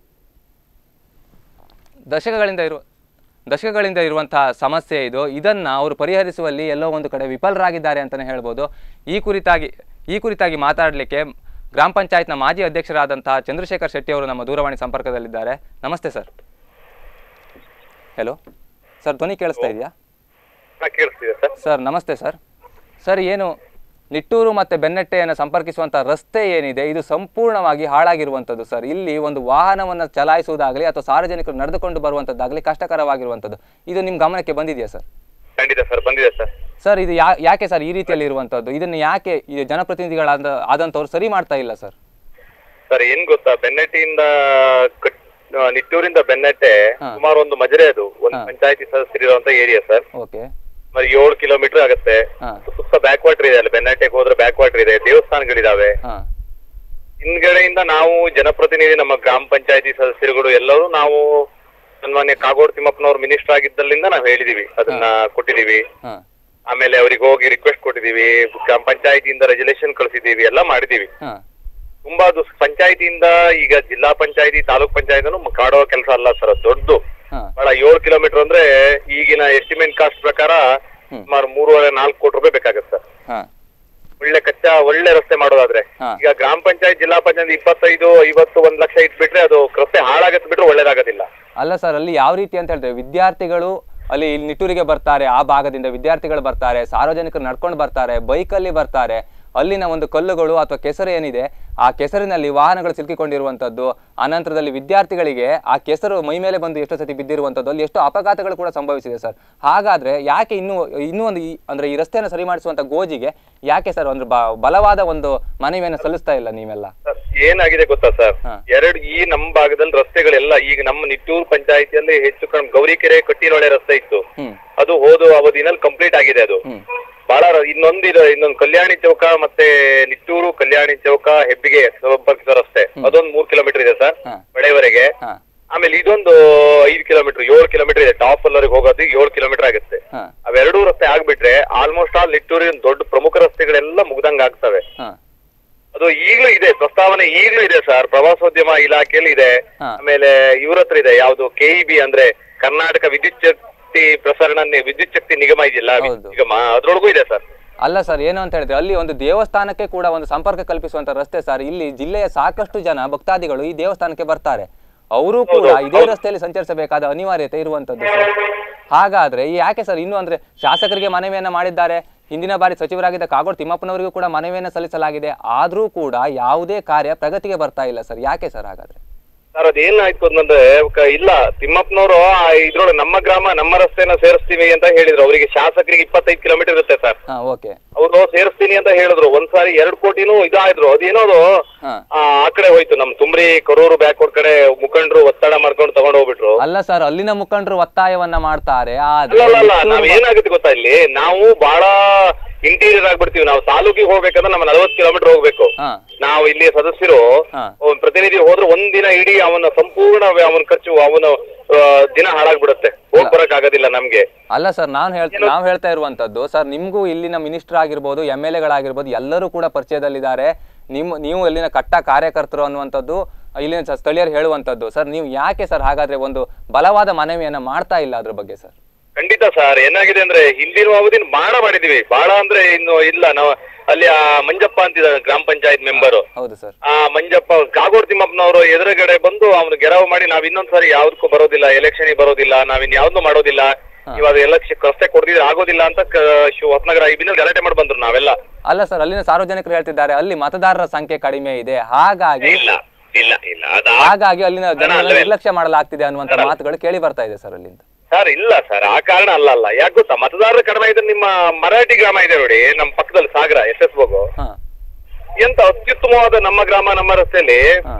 Speaker 1: ದಶಕಗಳಿಂದ ಇರುವ ದಶಕಗಳಿಂದ ಇರುವಂತಹ ಸಮಸ್ಯೆ ಇದು ಇದನ್ನು ಅವರು ಪರಿಹರಿಸುವಲ್ಲಿ ಎಲ್ಲೋ ಒಂದು ಕಡೆ ವಿಫಲರಾಗಿದ್ದಾರೆ ಅಂತಲೇ ಹೇಳ್ಬೋದು ಈ ಕುರಿತಾಗಿ ಈ ಕುರಿತಾಗಿ ಮಾತಾಡಲಿಕ್ಕೆ ಗ್ರಾಮ ಪಂಚಾಯತ್ನ ಮಾಜಿ ಅಧ್ಯಕ್ಷರಾದಂತಹ ಚಂದ್ರಶೇಖರ್ ಶೆಟ್ಟಿ ಅವರು ನಮ್ಮ ದೂರವಾಣಿ ಸಂಪರ್ಕದಲ್ಲಿದ್ದಾರೆ ನಮಸ್ತೆ ಸರ್ ಹೆಲೋ ಸರ್ ಧ್ವನಿ ಕೇಳಿಸ್ತಾ ಇದೆಯಾ
Speaker 2: ಹಾ, ಕೇಳಿಸ್ತಿದೆ ಸರ್
Speaker 1: ಸರ್ ನಮಸ್ತೆ ಸರ್ ಸರ್ ಏನು ನಿಟ್ಟೂರು ಮತ್ತು ಬೆನ್ನಟ್ಟೆಯನ್ನು ಸಂಪರ್ಕಿಸುವಂಥ ರಸ್ತೆ ಏನಿದೆ ಇದು ಸಂಪೂರ್ಣವಾಗಿ ಹಾಳಾಗಿರುವಂಥದ್ದು ಸರ್ ಇಲ್ಲಿ ಒಂದು ವಾಹನವನ್ನು ಚಲಾಯಿಸುವುದಾಗಲಿ ಅಥವಾ ಸಾರ್ವಜನಿಕರು ನಡೆದುಕೊಂಡು ಬರುವಂಥದ್ದಾಗಲಿ ಕಷ್ಟಕರವಾಗಿರುವಂಥದ್ದು ಇದು ನಿಮ್ಮ ಗಮನಕ್ಕೆ ಬಂದಿದೆಯಾ ಸರ್
Speaker 2: ಖಂಡಿತ ಸರ್ ಬಂದಿದೆ ಸರ್
Speaker 1: ಸರ್ ಇದು ಯಾ ಯಾಕೆ ಸರ್ ಈ ರೀತಿಯಲ್ಲಿ ಇರುವಂಥದ್ದು ಇದನ್ನು ಯಾಕೆ ಈ ಜನಪ್ರತಿನಿಧಿಗಳಾದ ಆದಂಥವ್ರು ಸರಿ ಮಾಡ್ತಾ ಇಲ್ಲ ಸರ್
Speaker 2: ಸರ್ ಏನ್ ಗೊತ್ತಾ ಬೆನ್ನಟ್ಟಿಯಿಂದ ಕಟ್- ಆ, ನಿಟ್ಟೂರಿಂದ ಬೆನ್ನಟ್ಟೆ
Speaker 1: ಹಾ.
Speaker 2: ಸುಮಾರು ಒಂದು ಮಜರೆ ಅದು ಒಂದು
Speaker 1: ಹಾ.
Speaker 2: ಪಂಚಾಯತಿ ಸದಸ್ಯರಿರುವಂತ ಏರಿಯಾ ಸರ್
Speaker 1: ಓಕೆ
Speaker 2: మరి ಏಳು ಕಿಲೋಮೀಟರ್ ಆಗುತ್ತೆ
Speaker 1: ಹಾ.
Speaker 2: ಸುತ್ತ ಬ್ಯಾಕ್ ವಾಟರ್ ಇದೆ ಅಲ್ಲಿ ಬೆನ್ನಟ್ಟೆಗೆ ಹೋದ್ರೆ ಬ್ಯಾಕ್ ವಾಟರ್ ಇದೆ ದೇವಸ್ಥಾನಗಳಿದಾವೆ
Speaker 1: ಹಾಂ
Speaker 2: ಹಿಂದ್ಗಡೆಯಿಂದ ನಾವು ಜನಪ್ರತಿನಿಧಿ ನಮ್ಮ ಗ್ರಾಮ ಪಂಚಾಯತಿ ಸದಸ್ಯರುಗಳು ಎಲ್ಲರೂ ನಾವು ಸನ್ಮಾನ್ಯ ಕಾಗೋಡು ತಿಮ್ಮಪ್ಪನವ್ರು ಮಿನಿಸ್ಟರ್ ಆಗಿದ್ದಲ್ಲಿಂದ ನಾವು ಹೇಳಿದೀವಿ ಅದನ್ನ ಕೊಟ್ಟಿದೀವಿ
Speaker 1: ಹಾಂ
Speaker 2: ಆಮೇಲೆ ಅವ್ರಿಗೆ ಹೋಗಿ ರಿಕ್ವೆಸ್ಟ್ ಕೊಟ್ಟಿದೀವಿ ಗ್ರಾಮ ಪಂಚಾಯತಿಯಿಂದ ರೆಜುಲೇಷನ್ ಕಳಿಸಿದೀವಿ ಎಲ್ಲ ಮಾಡಿದೀವಿ
Speaker 1: ಹಾಂ
Speaker 2: ತುಂಬಾ ಅದು ಪಂಚಾಯತಿಯಿಂದ ಈಗ ಜಿಲ್ಲಾ ಪಂಚಾಯತಿ ತಾಲೂಕ್ ಪಂಚಾಯತ್ ಕಾಡೋ ಕೆಲಸ ಅಲ್ಲ ಸರ್ ಅದು ದೊಡ್ಡದು
Speaker 1: ಹಾಂ
Speaker 2: ಬಹಳ ಏಳು ಕಿಲೋಮೀಟರ್ ಅಂದ್ರೆ ಈಗಿನ ಎಸ್ಟಿಮೇಟ್ ಕಾಸ್ಟ್ ಪ್ರಕಾರ
Speaker 1: ಹ್ಮ್.
Speaker 2: ಸುಮಾರು ಮೂರುವರೆ ನಾಲ್ಕು ಕೋಟಿ ರೂಪಾಯಿ ಬೇಕಾಗುತ್ತೆ ಸರ್
Speaker 1: ಹಾಂ
Speaker 2: ಒಳ್ಳೆ ಕಚ್ಚಾ ಒಳ್ಳೆ ರಸ್ತೆ ಮಾಡೋದಾದ್ರೆ
Speaker 1: ಹಾ.
Speaker 2: ಈಗ ಗ್ರಾಮ ಪಂಚಾಯತ್ ಜಿಲ್ಲಾ ಪಂಚಾಯತ್ ಇಪ್ಪತ್ತೈದು ಐವತ್ತು ಒಂದ್ ಲಕ್ಷ ಇಟ್ಬಿಟ್ರೆ ಅದು ರಸ್ತೆ ಹಾಳಾಗತ್ ಬಿಟ್ರೆ ಒಳ್ಳೇದಾಗೋದಿಲ್ಲ
Speaker 1: ಅಲ್ಲ ಸರ್ ಅಲ್ಲಿ ಯಾವ ರೀತಿ ಅಂತ ಹೇಳ್ತೇವೆ ವಿದ್ಯಾರ್ಥಿಗಳು ಅಲ್ಲಿ ಇಲ್ಲಿ ನಿಟ್ಟೂರಿಗೆ ಬರ್ತಾರೆ ಆ ಭಾಗದಿಂದ ವಿದ್ಯಾರ್ಥಿಗಳು ಬರ್ತಾರೆ ಸಾರ್ವಜನಿಕರು ನಡ್ಕೊಂಡು ಬರ್ತಾರೆ ಬೈಕಲ್ಲಿ ಬರ್ತಾರೆ ಅಲ್ಲಿನ ಒಂದು ಕಲ್ಲುಗಳು ಅಥವಾ ಕೆಸರು ಏನಿದೆ ಆ ಕೆಸರಿನಲ್ಲಿ ವಾಹನಗಳು ಸಿಲುಕಿಕೊಂಡಿರುವಂಥದ್ದು ಅನಂತರದಲ್ಲಿ ವಿದ್ಯಾರ್ಥಿಗಳಿಗೆ ಆ ಕೆಸರು ಮೈ ಮೇಲೆ ಬಂದು ಎಷ್ಟೋ ಸತಿ ಬಿದ್ದಿರುವಂಥದ್ದು ಅಲ್ಲಿ ಎಷ್ಟೋ ಅಪಘಾತಗಳು ಕೂಡ ಸಂಭವಿಸಿದೆ ಸರ್ ಹಾಗಾದ್ರೆ ಯಾಕೆ ಇನ್ನೂ ಇನ್ನೂ ಒಂದು ಈ ಅಂದ್ರೆ ಈ ರಸ್ತೆಯನ್ನು ಸರಿ ಮಾಡಿಸುವಂಥ ಗೋಜಿಗೆ ಯಾಕೆ ಸರ್ ಒಂದು ಬ- ಬಲವಾದ ಒಂದು ಮನವಿಯನ್ನು ಸಲ್ಲಿಸ್ತಾ ಇಲ್ಲ ನೀವೆಲ್ಲ
Speaker 2: ಸರ್, ಏನಾಗಿದೆ ಗೊತ್ತಾ ಸರ್
Speaker 1: ಹಾ.
Speaker 2: ಎರಡು ಈ ನಮ್ಮ ಭಾಗದಲ್ಲಿ ರಸ್ತೆಗಳೆಲ್ಲ ಈಗ ನಮ್ಮ ನಿಟ್ಟೂರು ಪಂಚಾಯತಿಯಲ್ಲಿ ಹೆಚ್ಚು ಕಡಿಮೆ ಗೌರಿಕೆರೆ ಕಟ್ಟಿನೊಳೆ ರಸ್ತೆ ಇತ್ತು
Speaker 1: ಹ್ಮ್
Speaker 2: ಅದು ಹೋದ ಅವಧಿನಲ್ಲಿ ಕಂಪ್ಲೀಟ್ ಆಗಿದೆ ಅದು
Speaker 1: ಹ್ಮ್
Speaker 2: ಬಹಳ ರ- ಇನ್ನೊಂದಿದೆ ಇನ್ನೊಂದು ಕಲ್ಯಾಣಿ ಚೌಕ ಮತ್ತೆ ನಿಟ್ಟೂರು ಕಲ್ಯಾಣಿ ಚೌಕ ಹೆಬ್ಬಿಗೆ ಸಂಪರ್ಕಿಸೋ ರಸ್ತೆ ಅದೊಂದು ಮೂರ್ ಕಿಲೋಮೀಟರ್ ಇದೆ ಸರ್
Speaker 1: ಹಾ.
Speaker 2: ಬೆಳೆವರೆಗೆ
Speaker 1: ಹಾ
Speaker 2: ಆಮೇಲೆ ಇದೊಂದು ಐದು ಕಿಲೋಮೀಟರ್ ಏಳು ಕಿಲೋಮೀಟರ್ ಇದೆ ಟಾಪ್ ಅಲ್ಲವರೆಗೆ ಹೋಗೋದು ಏಳು ಕಿಲೋಮೀಟರ್ ಆಗುತ್ತೆ
Speaker 1: ಹಾ
Speaker 2: ಅವೆರಡೂ ರಸ್ತೆ ಆಗ್ಬಿಟ್ರೆ ಆಲ್ಮೋಸ್ಟ್ ಆಲ್ ನಿಟ್ಟೂರಿನ ದೊಡ್ಡ ಪ್ರಮುಖ ರಸ್ತೆಗಳೆಲ್ಲ ಮುಗ್ದಂಗ್ ಆಗ್ತವೆ
Speaker 1: ಹಾ
Speaker 2: ಅದು ಈಗಲೂ ಇದೆ ಪ್ರಸ್ತಾವನೆ ಈಗಲೂ ಇದೆ ಸರ್ ಪ್ರವಾಸೋದ್ಯಮ ಇಲಾಖೆಯಲ್ಲಿ ಇದೆ
Speaker 1: ಹಾ.
Speaker 2: ಆಮೇಲೆ ಇವ್ರ ಹತ್ರ ಇದೆ ಯಾವ್ದು ಕೆಇಬಿ ಅಂದ್ರೆ ಕರ್ನಾಟಕ ವಿದ್ಯುತ್ ಶಕ್ತಿ ಪ್ರಸರಣ ನಿ- ವಿದ್ಯುತ್ ಶಕ್ತಿ ನಿಗಮ ಇದೆಯಲ್ಲ
Speaker 1: ಹೌದು.
Speaker 2: ನಿಗಮ ಅದ್ರೊಳಗೂ ಇದೆ ಸರ್
Speaker 1: ಅಲ್ಲ ಸರ್ ಏನು ಅಂತ ಹೇಳಿದ್ರೆ ಅಲ್ಲಿ ಒಂದು ದೇವಸ್ಥಾನಕ್ಕೆ ಕೂಡ ಒಂದು ಸಂಪರ್ಕ ಕಲ್ಪಿಸುವಂತ ರಸ್ತೆ ಸರ್ ಇಲ್ಲಿ ಜಿಲ್ಲೆಯ ಸಾಕಷ್ಟು ಜನ ಭಕ್ತಾದಿಗಳು ಈ ದೇವಸ್ಥಾನಕ್ಕೆ ಬರ್ತಾರೆ ಅವರು ಕೂಡ ಇದೇ ರಸ್ತೆಯಲ್ಲಿ ಸಂಚರಿಸಬೇಕಾದ ಅನಿವಾರ್ಯತೆ ಇರುವಂತದ್ದು ಸರ್ ಹಾಗಾದ್ರೆ ಈ ಯಾಕೆ ಸರ್ ಇನ್ನು ಅಂದ್ರೆ ಶಾಸಕರಿಗೆ ಮನವಿಯನ್ನ ಮಾಡಿದ್ದಾರೆ ಹಿಂದಿನ ಬಾರಿ ಸಚಿವರಾಗಿದ್ದ ಕಾಗೋಡು ತಿಮ್ಮಪ್ಪನವರಿಗೂ ಕೂಡ ಮನವಿಯನ್ನ ಸಲ್ಲಿಸಲಾಗಿದೆ ಆದ್ರೂ ಕೂಡ ಯಾವುದೇ ಕಾರ್ಯ ಪ್ರಗತಿಗೆ ಬರ್ತಾ ಇಲ್ಲ ಸರ್ ಯಾಕೆ ಸರ್ ಹಾಗಾದ್ರೆ
Speaker 2: ಸರ್ ಅದೇನಾಯ್ತು ಅಂತಂದ್ರೆ ಕ- ಇಲ್ಲ ತಿಮ್ಮಪ್ಪನವರು ಇದ್ರೊಳಗೆ ನಮ್ಮ ಗ್ರಾಮ ನಮ್ಮ ರಸ್ತೆನ ಸೇರಿಸ್ತೀವಿ ಅಂತ ಹೇಳಿದ್ರು ಅವರಿಗೆ ಶಾಸಕರಿಗೆ ಇಪ್ಪತ್ತೈದು ಕಿಲೋಮೀಟರ್ ಇರುತ್ತೆ ಸರ್
Speaker 1: ಹಾ ಓಕೆ
Speaker 2: ಅವರು ಸೇರಿಸ್ತೀನಿ ಅಂತ ಹೇಳಿದ್ರು ಒಂದ್ಸಾರಿ ಎರಡ್ ಕೋಟಿನೂ ಇದಾದ್ರು ಅದೇನೋ ಅದು
Speaker 1: ಹಾ
Speaker 2: ಆ ಆ ಕಡೆ ಹೋಯ್ತು ನಮ್ ತುಮ್ರಿ ಕರೂರು ಬ್ಯಾಕ್ವರ್ಡ್ ಕಡೆ ಮುಖಂಡರು ಒತ್ತಡ ಮಾಡ್ಕೊಂಡು ತಗೊಂಡ್ ಹೋಗ್ಬಿಟ್ರು
Speaker 1: ಅಲ್ಲ ಸರ್ ಅಲ್ಲಿನ ಮುಖಂಡರು ಒತ್ತಾಯವನ್ನ ಮಾಡ್ತಾರೆ
Speaker 2: ಅಲ್ಲ
Speaker 1: ಆದ್ರೆ
Speaker 2: ಅಲ್ಲ ಅಲ್ಲ
Speaker 1: ನಿಟ್ಟೂರು
Speaker 2: ನಾವ್ ಏನಾಗುತ್ತೆ ಗೊತ್ತಾ ಇಲ್ಲಿ ನಾವು ಬಹಳ ಇಂಟೀರಿಯರ್ ಆಗ್ಬಿಡ್ತೀವಿ ನಾವು ತಾಲೂಕಿಗೆ ಹೋಗ್ಬೇಕಂದ್ರೆ ನಮ್ಮ ನಲವತ್ತು ಕಿಲೋಮೀಟರ್ ಹೋಗ್ಬೇಕು
Speaker 1: ಹಾ
Speaker 2: ನಾವು ಇಲ್ಲಿ ಸದಸ್ಯರು
Speaker 1: ಹಾ.
Speaker 2: ಒಂದ್ ಪ್ರತಿನಿಧಿ ಹೋದ್ರೆ ಒಂದ್ ದಿನ ಇಡೀ ಅವನ ಸಂಪೂರ್ಣ ಅವನ ಖರ್ಚು ಅವನ ಆ, ದಿನ ಹಾಳಾಗ್ಬಿಡುತ್ತೆ ಹೋಗ್ ಬರಕ್ ಆಗೋದಿಲ್ಲ ನಮ್ಗೆ
Speaker 1: ಅಲ್ಲ ಸರ್ ನಾನು ಹೇಳ್ತಾ ನಾವು ಹೇಳ್ತಾ ಇರುವಂತದ್ದು ಸರ್ ನಿಮಗೂ ಇಲ್ಲಿನ ಮಿನಿಸ್ಟರ್ ಆಗಿರ್ಬೋದು ಎಮ್ ಎಲ್ ಎಗಳಾಗಿರ್ಬೋದು ಎಲ್ಲರೂ ಕೂಡ ಪರಿಚಯದಲ್ಲಿದ್ದಾರೆ ನಿಮ್ಮ ನೀವು ಇಲ್ಲಿನ ಕಟ್ಟ ಕಾರ್ಯಕರ್ತರು ಅನ್ನುವಂಥದ್ದು ಇಲ್ಲಿನ ಸ- ಸ್ಥಳೀಯರು ಹೇಳುವಂಥದ್ದು ಸರ್ ನೀವು ಯಾಕೆ ಸರ್ ಹಾಗಾದ್ರೆ ಒಂದು ಬಲವಾದ ಮನವಿಯನ್ನ ಮಾಡ್ತಾ ಇಲ್ಲ ಅದ್ರ ಬಗ್ಗೆ ಸರ್
Speaker 2: ಖಂಡಿತ ಸರ್ ಏನಾಗಿದೆ ಅಂದ್ರೆ ಹಿಂದಿನ ಅವಧಿನ ಬಾಳ ಮಾಡಿದೀವಿ ಬಾಳ ಅಂದ್ರೆ ಇನ್ನು ಇಲ್ಲ ನಾವು ಅಲ್ಲಿ ಆ ಮಂಜಪ್ಪ ಅಂತಿದ್ದಾರೆ ಗ್ರಾಮ ಪಂಚಾಯತ್ ಮೆಂಬರು
Speaker 1: ಹೌದು ಸರ್
Speaker 2: ಆ ಮಂಜಪ್ಪ ಕಾಗೋಡು ತಿಮ್ಮಪ್ಪನವರು ಎದುರುಗಡೆ ಬಂದು ಅವನು ಗೆರವು ಮಾಡಿ ನಾವ್ ಇನ್ನೊಂದ್ಸರಿ ಯಾವ್ದಕ್ಕೂ ಬರೋದಿಲ್ಲ ಎಲೆಕ್ಷನ್ ಬರೋದಿಲ್ಲ ನಾವ್ ಇನ್ ಯಾವ್ದು ಮಾಡೋದಿಲ್ಲ ಇವಾಗ ಎಲೆಕ್ಷನ್ ರಸ್ತೆ ಕೊಡ್ದಿದ್ರೆ ಆಗೋದಿಲ್ಲ ಅಂತ ಕ- ಶಿವ ಹೊಸನಗರ ಇಬ್ಬಿನಲ್ಲಿ ಗಲಾಟೆ ಮಾಡಿ ಬಂದ್ರು ನಾವೆಲ್ಲ
Speaker 1: ಅಲ್ಲ ಸರ್ ಅಲ್ಲಿನ ಸಾರ್ವಜನಿಕರು ಹೇಳ್ತಿದ್ದಾರೆ ಅಲ್ಲಿ ಮತದಾರರ ಸಂಖ್ಯೆ ಕಡಿಮೆ ಇದೆ ಹಾಗಾಗಿ
Speaker 2: ಇಲ್ಲ ಇಲ್ಲ ಇಲ್ಲ ಅದ
Speaker 1: ಹಾಗಾಗಿ ಅಲ್ಲಿನ ಜನರನ್ನು
Speaker 2: ಅಲ್ಲವೇ.
Speaker 1: ನಿರ್ಲಕ್ಷ್ಯ ಮಾಡಲಾಗ್ತಿದೆ ಅನ್ನುವಂಥ ಮಾತುಗಳು ಕೇಳಿ ಬರ್ತಾ ಇದೆ ಸರ್ ಅಲ್ಲಿಂದ
Speaker 2: ಸರ್ ಇಲ್ಲ ಸರ್ ಆ ಕಾರಣ ಅಲ್ಲ ಅಲ್ಲ ಯಾಕೆ ಗೊತ್ತಾ ಮತದಾರರ ಕಡಿಮೆ ಇದ್ರೆ ನಿಮ್ಮ ಮರಾಠಿ ಗ್ರಾಮ ಇದೆ ನೋಡಿ ನಮ್ಮ ಪಕ್ಕದಲ್ಲಿ ಸಾಗರ ಎಸ್ ಎಸ್ ಹೋಗು
Speaker 1: ಹಾ
Speaker 2: ಎಂತ ಅತ್ಯುತ್ತಮವಾದ ನಮ್ಮ ಗ್ರಾಮ ನಮ್ಮ ರಸ್ತೆಯಲ್ಲಿ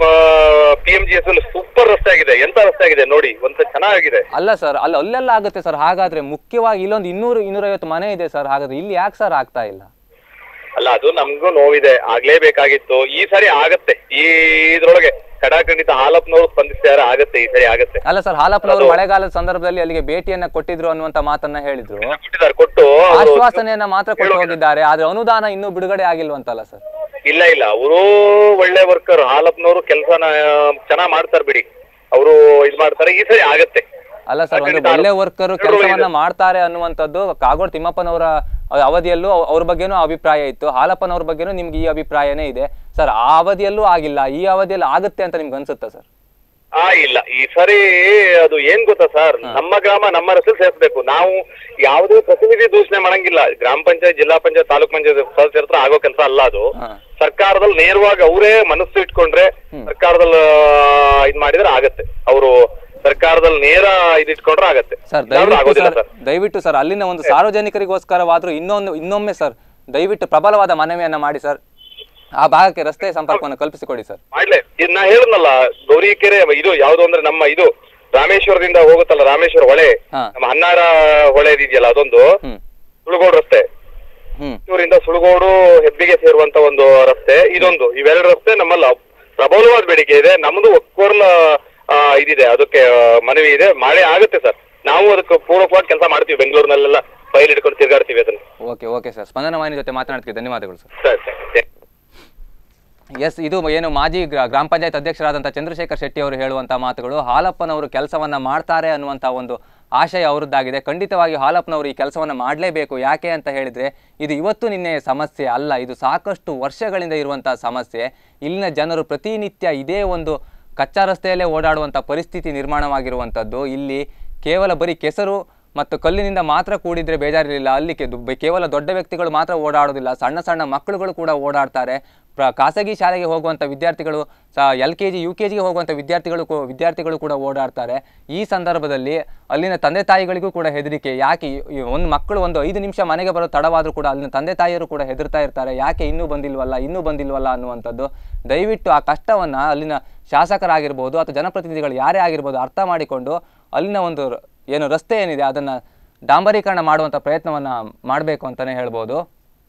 Speaker 2: P M G S super ರಸ್ತೆ ಆಗಿದೆ ಎಂತ ರಸ್ತೆ ಆಗಿದೆ ನೋಡಿ ಒಂದ್ಸ ಚೆನ್ನಾಗಿದೆ
Speaker 1: ಅಲ್ಲ ಸರ್ ಅಲ್ಲಿ ಅಲ್ಲೆಲ್ಲ ಆಗುತ್ತೆ ಸರ್ ಹಾಗಾದ್ರೆ ಮುಖ್ಯವಾಗಿ ಇಲ್ಲೊಂದು ಇನ್ನೂರು ಇನ್ನೂರೈವತ್ತು ಮನೆ ಇದೆ ಸರ್ ಹಾಗಾದ್ರೆ ಇಲ್ಲಿ ಯಾಕೆ ಸರ್ ಆಗ್ತಾ ಇಲ್ಲ
Speaker 2: ಅಲ್ಲ ಅದು ನಮ್ಗೂ ನೋವಿದೆ ಆಗ್ಲೇಬೇಕಾಗಿತ್ತು ಈ ಸರಿ ಆಗತ್ತೆ ಈ ಇದ್ರೊಳಗೆ ಕಡಾಖಂಡಿತ ಹಾಲಪ್ಪನವರು ಸ್ಪಂದಿಸ್ತಾರೆ ಆಗತ್ತೆ ಈ ಸರಿ ಆಗತ್ತೆ
Speaker 1: ಅಲ್ಲ ಸರ್ ಹಾಲಪ್ಪನವರು ಮಳೆಗಾಲದ ಸಂದರ್ಭದಲ್ಲಿ ಅಲ್ಲಿಗೆ ಭೇಟಿಯನ್ನ ಕೊಟ್ಟಿದ್ರು ಅನ್ನುವಂತ ಮಾತನ್ನ ಹೇಳಿದ್ರು
Speaker 2: ಕೊಟ್ಟಿದ್ದಾರೆ ಕೊಟ್ಟು ಅವ್ರು-
Speaker 1: ಆಶ್ವಾಸನೆಯನ್ನ ಮಾತ್ರ ಕೊಟ್ಟು ಹೋಗಿದ್ದಾರೆ ಆದ್ರೆ ಅನುದಾನ ಇನ್ನೂ ಬಿಡುಗಡೆ ಆಗಿಲ್ವಂತಲ್ಲ ಸರ್
Speaker 2: ಇಲ್ಲ ಇಲ್ಲ ಅವರು ಒಳ್ಳೆ ವರ್ಕರ್ ಹಾಲಪ್ಪನವರು ಕೆಲಸನ ಚೆನ್ನಾಗ್ ಮಾಡ್ತಾರೆ ಬಿಡಿ ಅವರು ಇದ್ ಮಾಡ್ತಾರೆ ಈ ಸರಿ ಆಗತ್ತೆ
Speaker 1: ಅಲ್ಲ ಸರ್ ಒಂದು
Speaker 2: ಖಂಡಿತ
Speaker 1: ಒಳ್ಳೆ ವರ್ಕರು
Speaker 2: ಎರಡು
Speaker 1: ಕೆಲಸವನ್ನ
Speaker 2: ಇದೆ.
Speaker 1: ಮಾಡ್ತಾರೆ ಅನ್ನುವಂಥದ್ದು ಕಾಗೋಡು ತಿಮ್ಮಪ್ಪನವರ ಅ- ಅವಧಿಯಲ್ಲೂ ಅವ್- ಅವ್ರ ಬಗ್ಗೆನೂ ಅಭಿಪ್ರಾಯ ಇತ್ತು ಹಾಲಪ್ಪನವ್ರ ಬಗ್ಗೆನೂ ನಿಮ್ಗೆ ಈ ಅಭಿಪ್ರಾಯನೇ ಇದೆ ಸರ್ ಆ ಅವಧಿಯಲ್ಲೂ ಆಗಿಲ್ಲ ಈ ಅವಧಿಯಲ್ಲಿ ಆಗುತ್ತೆ ಅಂತ ನಿಮ್ಗೆ ಅನ್ಸುತ್ತಾ ಸರ್
Speaker 2: ಆ ಇಲ್ಲ ಈ ಸರಿ ಅದು ಏನ್ ಗೊತ್ತಾ ಸರ್ ನಮ್ಮ ಗ್ರಾಮ ನಮ್ಮ ಹೆಸರು ಸೇರ್ಸ್ಬೇಕು ನಾವು ಯಾವುದೇ ಪ್ರತಿನಿಧಿ ದೂಷಣೆ ಮಾಡಂಗಿಲ್ಲ ಗ್ರಾಮ ಪಂಚಾಯತ್ ಜಿಲ್ಲಾ ಪಂಚಾಯತ್ ತಾಲೂಕ್ ಪಂಚಾಯತ್ ಸದಸ್ಯರ ಹತ್ರ ಆಗೋ ಕೆಲಸ ಅಲ್ಲ ಅದು
Speaker 1: ಹಾ.
Speaker 2: ಸರ್ಕಾರದಲ್ಲಿ ನೇರವಾಗಿ ಅವರೇ ಮನಸ್ಸು ಇಟ್ಕೊಂಡ್ರೆ ಸರ್ಕಾರದಲ್ಲಿ ಆ, ಇದ್ ಮಾಡಿದ್ರೆ ಆಗತ್ತೆ ಅವರು ಸರ್ಕಾರದಲ್ಲಿ ನೇರ ಇದಿಟ್ಕೊಂಡ್ರೆ ಆಗತ್ತೆ
Speaker 1: ಸರ್
Speaker 2: ಇಲ್ಲಾಂದ್ರೆ
Speaker 1: ದಯವಿಟ್ಟು
Speaker 2: ಆಗೋದಿಲ್ಲ
Speaker 1: ಸರ್ ದಯವಿಟ್ಟು ಸರ್ ಅಲ್ಲಿನ ಒಂದು ಸಾರ್ವಜನಿಕರಿಗೋಸ್ಕರವಾದ್ರೂ ಇನ್ನೊಂದು ಇನ್ನೊಮ್ಮೆ ಸರ್ ದಯವಿಟ್ಟು ಪ್ರಬಲವಾದ ಮನವಿಯನ್ನ ಮಾಡಿ ಸರ್ ಆ ಭಾಗಕ್ಕೆ ರಸ್ತೆ ಸಂಪರ್ಕವನ್ನು ಕಲ್ಪಿಸಿಕೊಡಿ ಸರ್
Speaker 2: ಮಾಡ್ಲೆ ಇದ್ ನಾ ಹೇಳಿದ್ನಲ್ಲ ಗೌರಿಕೆರೆ ಇದು ಯಾವ್ದು ಅಂದ್ರೆ ನಮ್ಮ ಇದು ರಾಮೇಶ್ವರದಿಂದ ಹೋಗುತ್ತಲ್ಲ ರಾಮೇಶ್ವರ ಹೊಳೆ
Speaker 1: ಹಾ.
Speaker 2: ನಮ್ಮ ಹನ್ನಾರ ಹೊಳೆ ಇದೆಯಲ್ಲ ಅದೊಂದು
Speaker 1: ಹ್ಮ್
Speaker 2: ಸುಳುಗೋಡು ರಸ್ತೆ
Speaker 1: ಹ್ಮ್
Speaker 2: ಊರಿಂದ ಸುಳುಗೋಡು ಹೆಬ್ಬಿಗೆ ಸೇರುವಂತ ಒಂದು ರಸ್ತೆ ಇದೊಂದು ಇವೆರಡು ರಸ್ತೆ ನಮ್ಮಲ್ಲಿ ಪ್ರಬಲವಾದ ಬೇಡಿಕೆ ಇದೆ ನಮ್ದು ಒಕ್ಕೋರ್ಲ ಆ, ಇದಿದೆ ಅದಕ್ಕೆ ಆ, ಮನವಿ ಇದೆ ಮಳೆ ಆಗುತ್ತೆ ಸರ್ ನಾವು ಅದಕ್ಕೆ ಪೂರಕವಾಗಿ ಕೆಲಸ ಮಾಡ್ತೀವಿ ಬೆಂಗಳೂರಿನಲ್ಲೆಲ್ಲ ಫೈಲ್ ಇಟ್ಕೊಂಡು ತಿರ್ಗಾಡ್ತೀವಿ ಅದನ್ನ
Speaker 1: ಓಕೆ ಓಕೆ ಸರ್ ಸ್ಪಂದನ ವಾಹಿನಿ ಜೊತೆ ಮಾತನಾಡ್ತೀವಿ ಧನ್ಯವಾದಗಳು ಸರ್
Speaker 2: ಸರಿ ಸರಿ
Speaker 1: ಎಸ್ ಇದು ಏನು ಮಾಜಿ ಗ್ರಾ- ಗ್ರಾಮ ಪಂಚಾಯತ್ ಅಧ್ಯಕ್ಷರಾದಂಥ ಚಂದ್ರಶೇಖರ್ ಶೆಟ್ಟಿ ಅವರು ಹೇಳುವಂಥ ಮಾತುಗಳು ಹಾಲಪ್ಪನವರು ಕೆಲಸವನ್ನ ಮಾಡ್ತಾರೆ ಅನ್ನುವಂಥ ಒಂದು ಆಶಯ ಅವರದ್ದಾಗಿದೆ ಖಂಡಿತವಾಗಿ ಹಾಲಪ್ಪನವರು ಈ ಕೆಲಸವನ್ನ ಮಾಡಲೇಬೇಕು ಯಾಕೆ ಅಂತ ಹೇಳಿದ್ರೆ ಇದು ಇವತ್ತು ನಿನ್ನೆ ಸಮಸ್ಯೆ ಅಲ್ಲ ಇದು ಸಾಕಷ್ಟು ವರ್ಷಗಳಿಂದ ಇರುವಂಥ ಸಮಸ್ಯೆ ಇಲ್ಲಿನ ಜನರು ಪ್ರತಿನಿತ್ಯ ಇದೇ ಒಂದು ಕಚ್ಚಾ ರಸ್ತೆಯಲ್ಲೇ ಓಡಾಡುವಂಥ ಪರಿಸ್ಥಿತಿ ನಿರ್ಮಾಣವಾಗಿರುವಂಥದ್ದು ಇಲ್ಲಿ ಕೇವಲ ಬರೀ ಕೆಸರು ಮತ್ತು ಕಲ್ಲಿನಿಂದ ಮಾತ್ರ ಕೂಡಿದ್ರೆ ಬೇಜಾರಿರಲಿಲ್ಲ ಅಲ್ಲಿ ಕೆ- ದು- ಕೇವಲ ದೊಡ್ಡ ವ್ಯಕ್ತಿಗಳು ಮಾತ್ರ ಓಡಾಡೋದಿಲ್ಲ ಸಣ್ಣ ಸಣ್ಣ ಮಕ್ಕಳುಗಳು ಕೂಡ ಓಡಾಡ್ತಾರೆ ಪ್ರ ಖಾಸಗಿ ಶಾಲೆಗೆ ಹೋಗುವಂಥ ವಿದ್ಯಾರ್ಥಿಗಳು ಸ L K G U K ಜಿಗೆ ಹೋಗುವಂಥ ವಿದ್ಯಾರ್ಥಿಗಳು ಕೂ- ವಿದ್ಯಾರ್ಥಿಗಳು ಕೂಡ ಓಡಾಡ್ತಾರೆ ಈ ಸಂದರ್ಭದಲ್ಲಿ ಅಲ್ಲಿನ ತಂದೆ ತಾಯಿಗಳಿಗೂ ಕೂಡ ಹೆದರಿಕೆ ಯಾಕೆ ಒಂದು ಮಕ್ಕಳು ಒಂದು ಐದು ನಿಮಿಷ ಮನೆಗೆ ಬರೋ ತಡವಾದರೂ ಕೂಡ ಅಲ್ಲಿನ ತಂದೆ ತಾಯಿಯರು ಕೂಡ ಹೆದರ್ತಾ ಇರ್ತಾರೆ ಯಾಕೆ ಇನ್ನೂ ಬಂದಿಲ್ವಲ್ಲ ಇನ್ನೂ ಬಂದಿಲ್ವಲ್ಲ ಅನ್ನುವಂಥದ್ದು ದಯವಿಟ್ಟು ಆ ಕಷ್ಟವನ್ನು ಅಲ್ಲಿನ ಶಾಸಕರಾಗಿರ್ಬೋದು ಅಥವಾ ಜನಪ್ರತಿನಿಧಿಗಳು ಯಾರೇ ಆಗಿರ್ಬೋದು ಅರ್ಥ ಮಾಡಿಕೊಂಡು ಅಲ್ಲಿನ ಒಂದು ರ- ಏನು ರಸ್ತೆ ಏನಿದೆ ಅದನ್ನು ಡಾಂಬರೀಕರಣ ಮಾಡುವಂಥ ಪ್ರಯತ್ನವನ್ನು ಮಾಡಬೇಕು ಅಂತಲೇ ಹೇಳ್ಬೋದು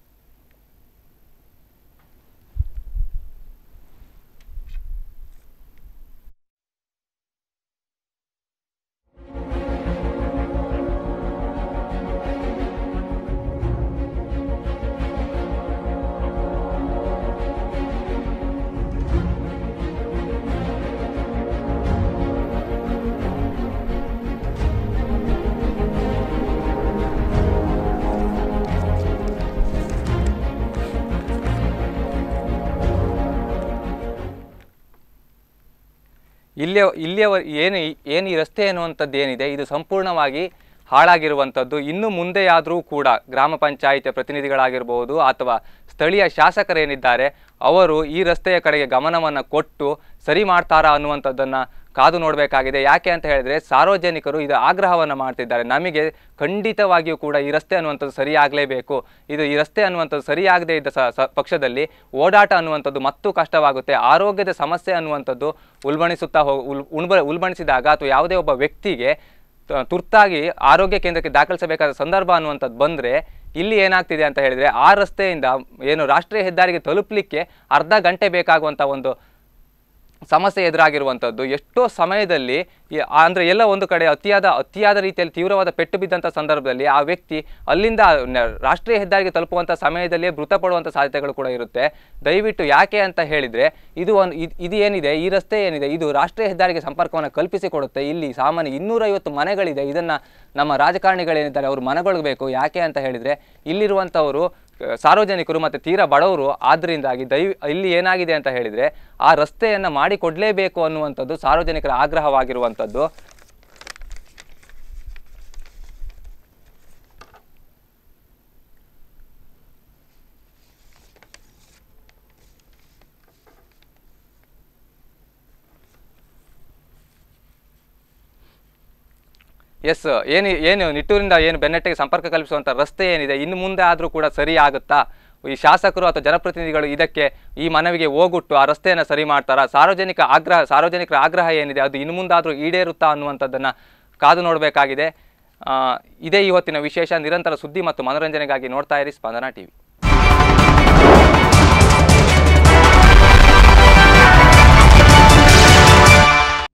Speaker 1: ಇಲ್ಲಿಯ ಇಲ್ಲಿಯವ ಏನು ಈ- ಏನು ಈ ರಸ್ತೆ ಅನ್ನುವಂಥದ್ದು ಏನಿದೆ ಇದು ಸಂಪೂರ್ಣವಾಗಿ ಹಾಳಾಗಿರುವಂಥದ್ದು ಇನ್ನು ಮುಂದೆಯಾದರೂ ಕೂಡ ಗ್ರಾಮ ಪಂಚಾಯಿತಿಯ ಪ್ರತಿನಿಧಿಗಳಾಗಿರ್ಬೋದು ಅಥವಾ ಸ್ಥಳೀಯ ಶಾಸಕರೇನಿದ್ದಾರೆ ಅವರು ಈ ರಸ್ತೆಯ ಕಡೆಗೆ ಗಮನವನ್ನು ಕೊಟ್ಟು ಸರಿ ಮಾಡ್ತಾರಾ ಅನ್ನುವಂಥದ್ದನ್ನು ಕಾದು ನೋಡಬೇಕಾಗಿದೆ ಯಾಕೆ ಅಂತ ಹೇಳಿದ್ರೆ ಸಾರ್ವಜನಿಕರು ಇದು ಆಗ್ರಹವನ್ನು ಮಾಡ್ತಿದ್ದಾರೆ ನಮಗೆ ಖಂಡಿತವಾಗಿಯೂ ಕೂಡ ಈ ರಸ್ತೆ ಅನ್ನುವಂಥದ್ದು ಸರಿಯಾಗಲೇಬೇಕು ಇದು ಈ ರಸ್ತೆ ಅನ್ನುವಂಥದ್ದು ಸರಿಯಾಗದೇ ಇದ್ದ ಸ ಸ- ಪಕ್ಷದಲ್ಲಿ ಓಡಾಟ ಅನ್ನುವಂಥದ್ದು ಮತ್ತೂ ಕಷ್ಟವಾಗುತ್ತೆ ಆರೋಗ್ಯದ ಸಮಸ್ಯೆ ಅನ್ನುವಂಥದ್ದು ಉಲ್ಬಣಿಸುತ್ತಾ ಹೋಗಿ ಉಲ್ ಉಣ್ಬ ಉಲ್ಬಣಿಸಿದಾಗ ಅಥವಾ ಯಾವುದೇ ಒಬ್ಬ ವ್ಯಕ್ತಿಗೆ ತ- ತುರ್ತಾಗಿ ಆರೋಗ್ಯ ಕೇಂದ್ರಕ್ಕೆ ದಾಖಲಿಸಬೇಕಾದ ಸಂದರ್ಭ ಅನ್ನುವಂಥದ್ದು ಬಂದರೆ ಇಲ್ಲಿ ಏನಾಗ್ತಿದೆ ಅಂತ ಹೇಳಿದರೆ ಆ ರಸ್ತೆಯಿಂದ ಏನು ರಾಷ್ಟ್ರೀಯ ಹೆದ್ದಾರಿಗೆ ತಲುಪಲಿಕ್ಕೆ ಅರ್ಧ ಗಂಟೆ ಬೇಕಾಗುವಂಥ ಒಂದು ಸಮಸ್ಯೆ ಎದುರಾಗಿರುವಂಥದ್ದು ಎಷ್ಟೋ ಸಮಯದಲ್ಲಿ ಈ- ಆ- ಅಂದ್ರೆ ಎಲ್ಲ ಒಂದು ಕಡೆ ಅತಿಯಾದ ಅತಿಯಾದ ರೀತಿಯಲ್ಲಿ ತೀವ್ರವಾದ ಪೆಟ್ಟು ಬಿದ್ದಂಥ ಸಂದರ್ಭದಲ್ಲಿ ಆ ವ್ಯಕ್ತಿ ಅಲ್ಲಿಂದ ನ- ರಾಷ್ಟ್ರೀಯ ಹೆದ್ದಾರಿಗೆ ತಲುಪುವಂಥ ಸಮಯದಲ್ಲೇ ಮೃತಪಡುವಂಥ ಸಾಧ್ಯತೆಗಳು ಕೂಡ ಇರುತ್ತೆ ದಯವಿಟ್ಟು ಯಾಕೆ ಅಂತ ಹೇಳಿದರೆ ಇದು ಒಂದು ಇದ್- ಇದು ಏನಿದೆ ಈ ರಸ್ತೆ ಏನಿದೆ ಇದು ರಾಷ್ಟ್ರೀಯ ಹೆದ್ದಾರಿಗೆ ಸಂಪರ್ಕವನ್ನು ಕಲ್ಪಿಸಿಕೊಡುತ್ತೆ ಇಲ್ಲಿ ಸಾಮಾನ್ಯ ಇನ್ನೂರೈವತ್ತು ಮನೆಗಳಿದೆ ಇದನ್ನು ನಮ್ಮ ರಾಜಕಾರಣಿಗಳೇನಿದ್ದಾರೆ ಅವರು ಮನಗೊಳ್ಳಬೇಕು ಯಾಕೆ ಅಂತ ಹೇಳಿದರೆ ಇಲ್ಲಿರುವಂಥವರು ಅಹ್, ಸಾರ್ವಜನಿಕರು ಮತ್ತು ತೀರಾ ಬಡವರು ಆದ್ದರಿಂದಾಗಿ ದಯ ಇಲ್ಲಿ ಏನಾಗಿದೆ ಅಂತ ಹೇಳಿದರೆ ಆ ರಸ್ತೆಯನ್ನು ಮಾಡಿಕೊಡಲೇಬೇಕು ಅನ್ನುವಂಥದ್ದು ಸಾರ್ವಜನಿಕರ ಆಗ್ರಹವಾಗಿರುವಂಥದ್ದು ಎಸ್ ಏನು ಏನು ನಿಟ್ಟೂರಿಂದ ಏನು ಬೆನ್ನಟ್ಟಿಗೆ ಸಂಪರ್ಕ ಕಲ್ಪಿಸುವಂಥ ರಸ್ತೆ ಏನಿದೆ ಇನ್ನು ಮುಂದೆ ಆದರೂ ಕೂಡ ಸರಿ ಆಗುತ್ತಾ ಈ ಶಾಸಕರು ಅಥವಾ ಜನಪ್ರತಿನಿಧಿಗಳು ಇದಕ್ಕೆ ಈ ಮನವಿಗೆ ಹೋಗುಟ್ಟು ಆ ರಸ್ತೆಯನ್ನು ಸರಿ ಮಾಡ್ತಾರಾ ಸಾರ್ವಜನಿಕ ಆಗ್ರಹ ಸಾರ್ವಜನಿಕರ ಆಗ್ರಹ ಏನಿದೆ ಅದು ಇನ್ನು ಮುಂದಾದರೂ ಈಡೇರುತ್ತಾ ಅನ್ನುವಂಥದ್ದನ್ನು ಕಾದು ನೋಡಬೇಕಾಗಿದೆ ಆ, ಇದೇ ಇವತ್ತಿನ ವಿಶೇಷ ನಿರಂತರ ಸುದ್ದಿ ಮತ್ತು ಮನೋರಂಜನೆಗಾಗಿ ನೋಡ್ತಾ ಇರಿ ಸ್ಪಂದನ ಟಿವಿ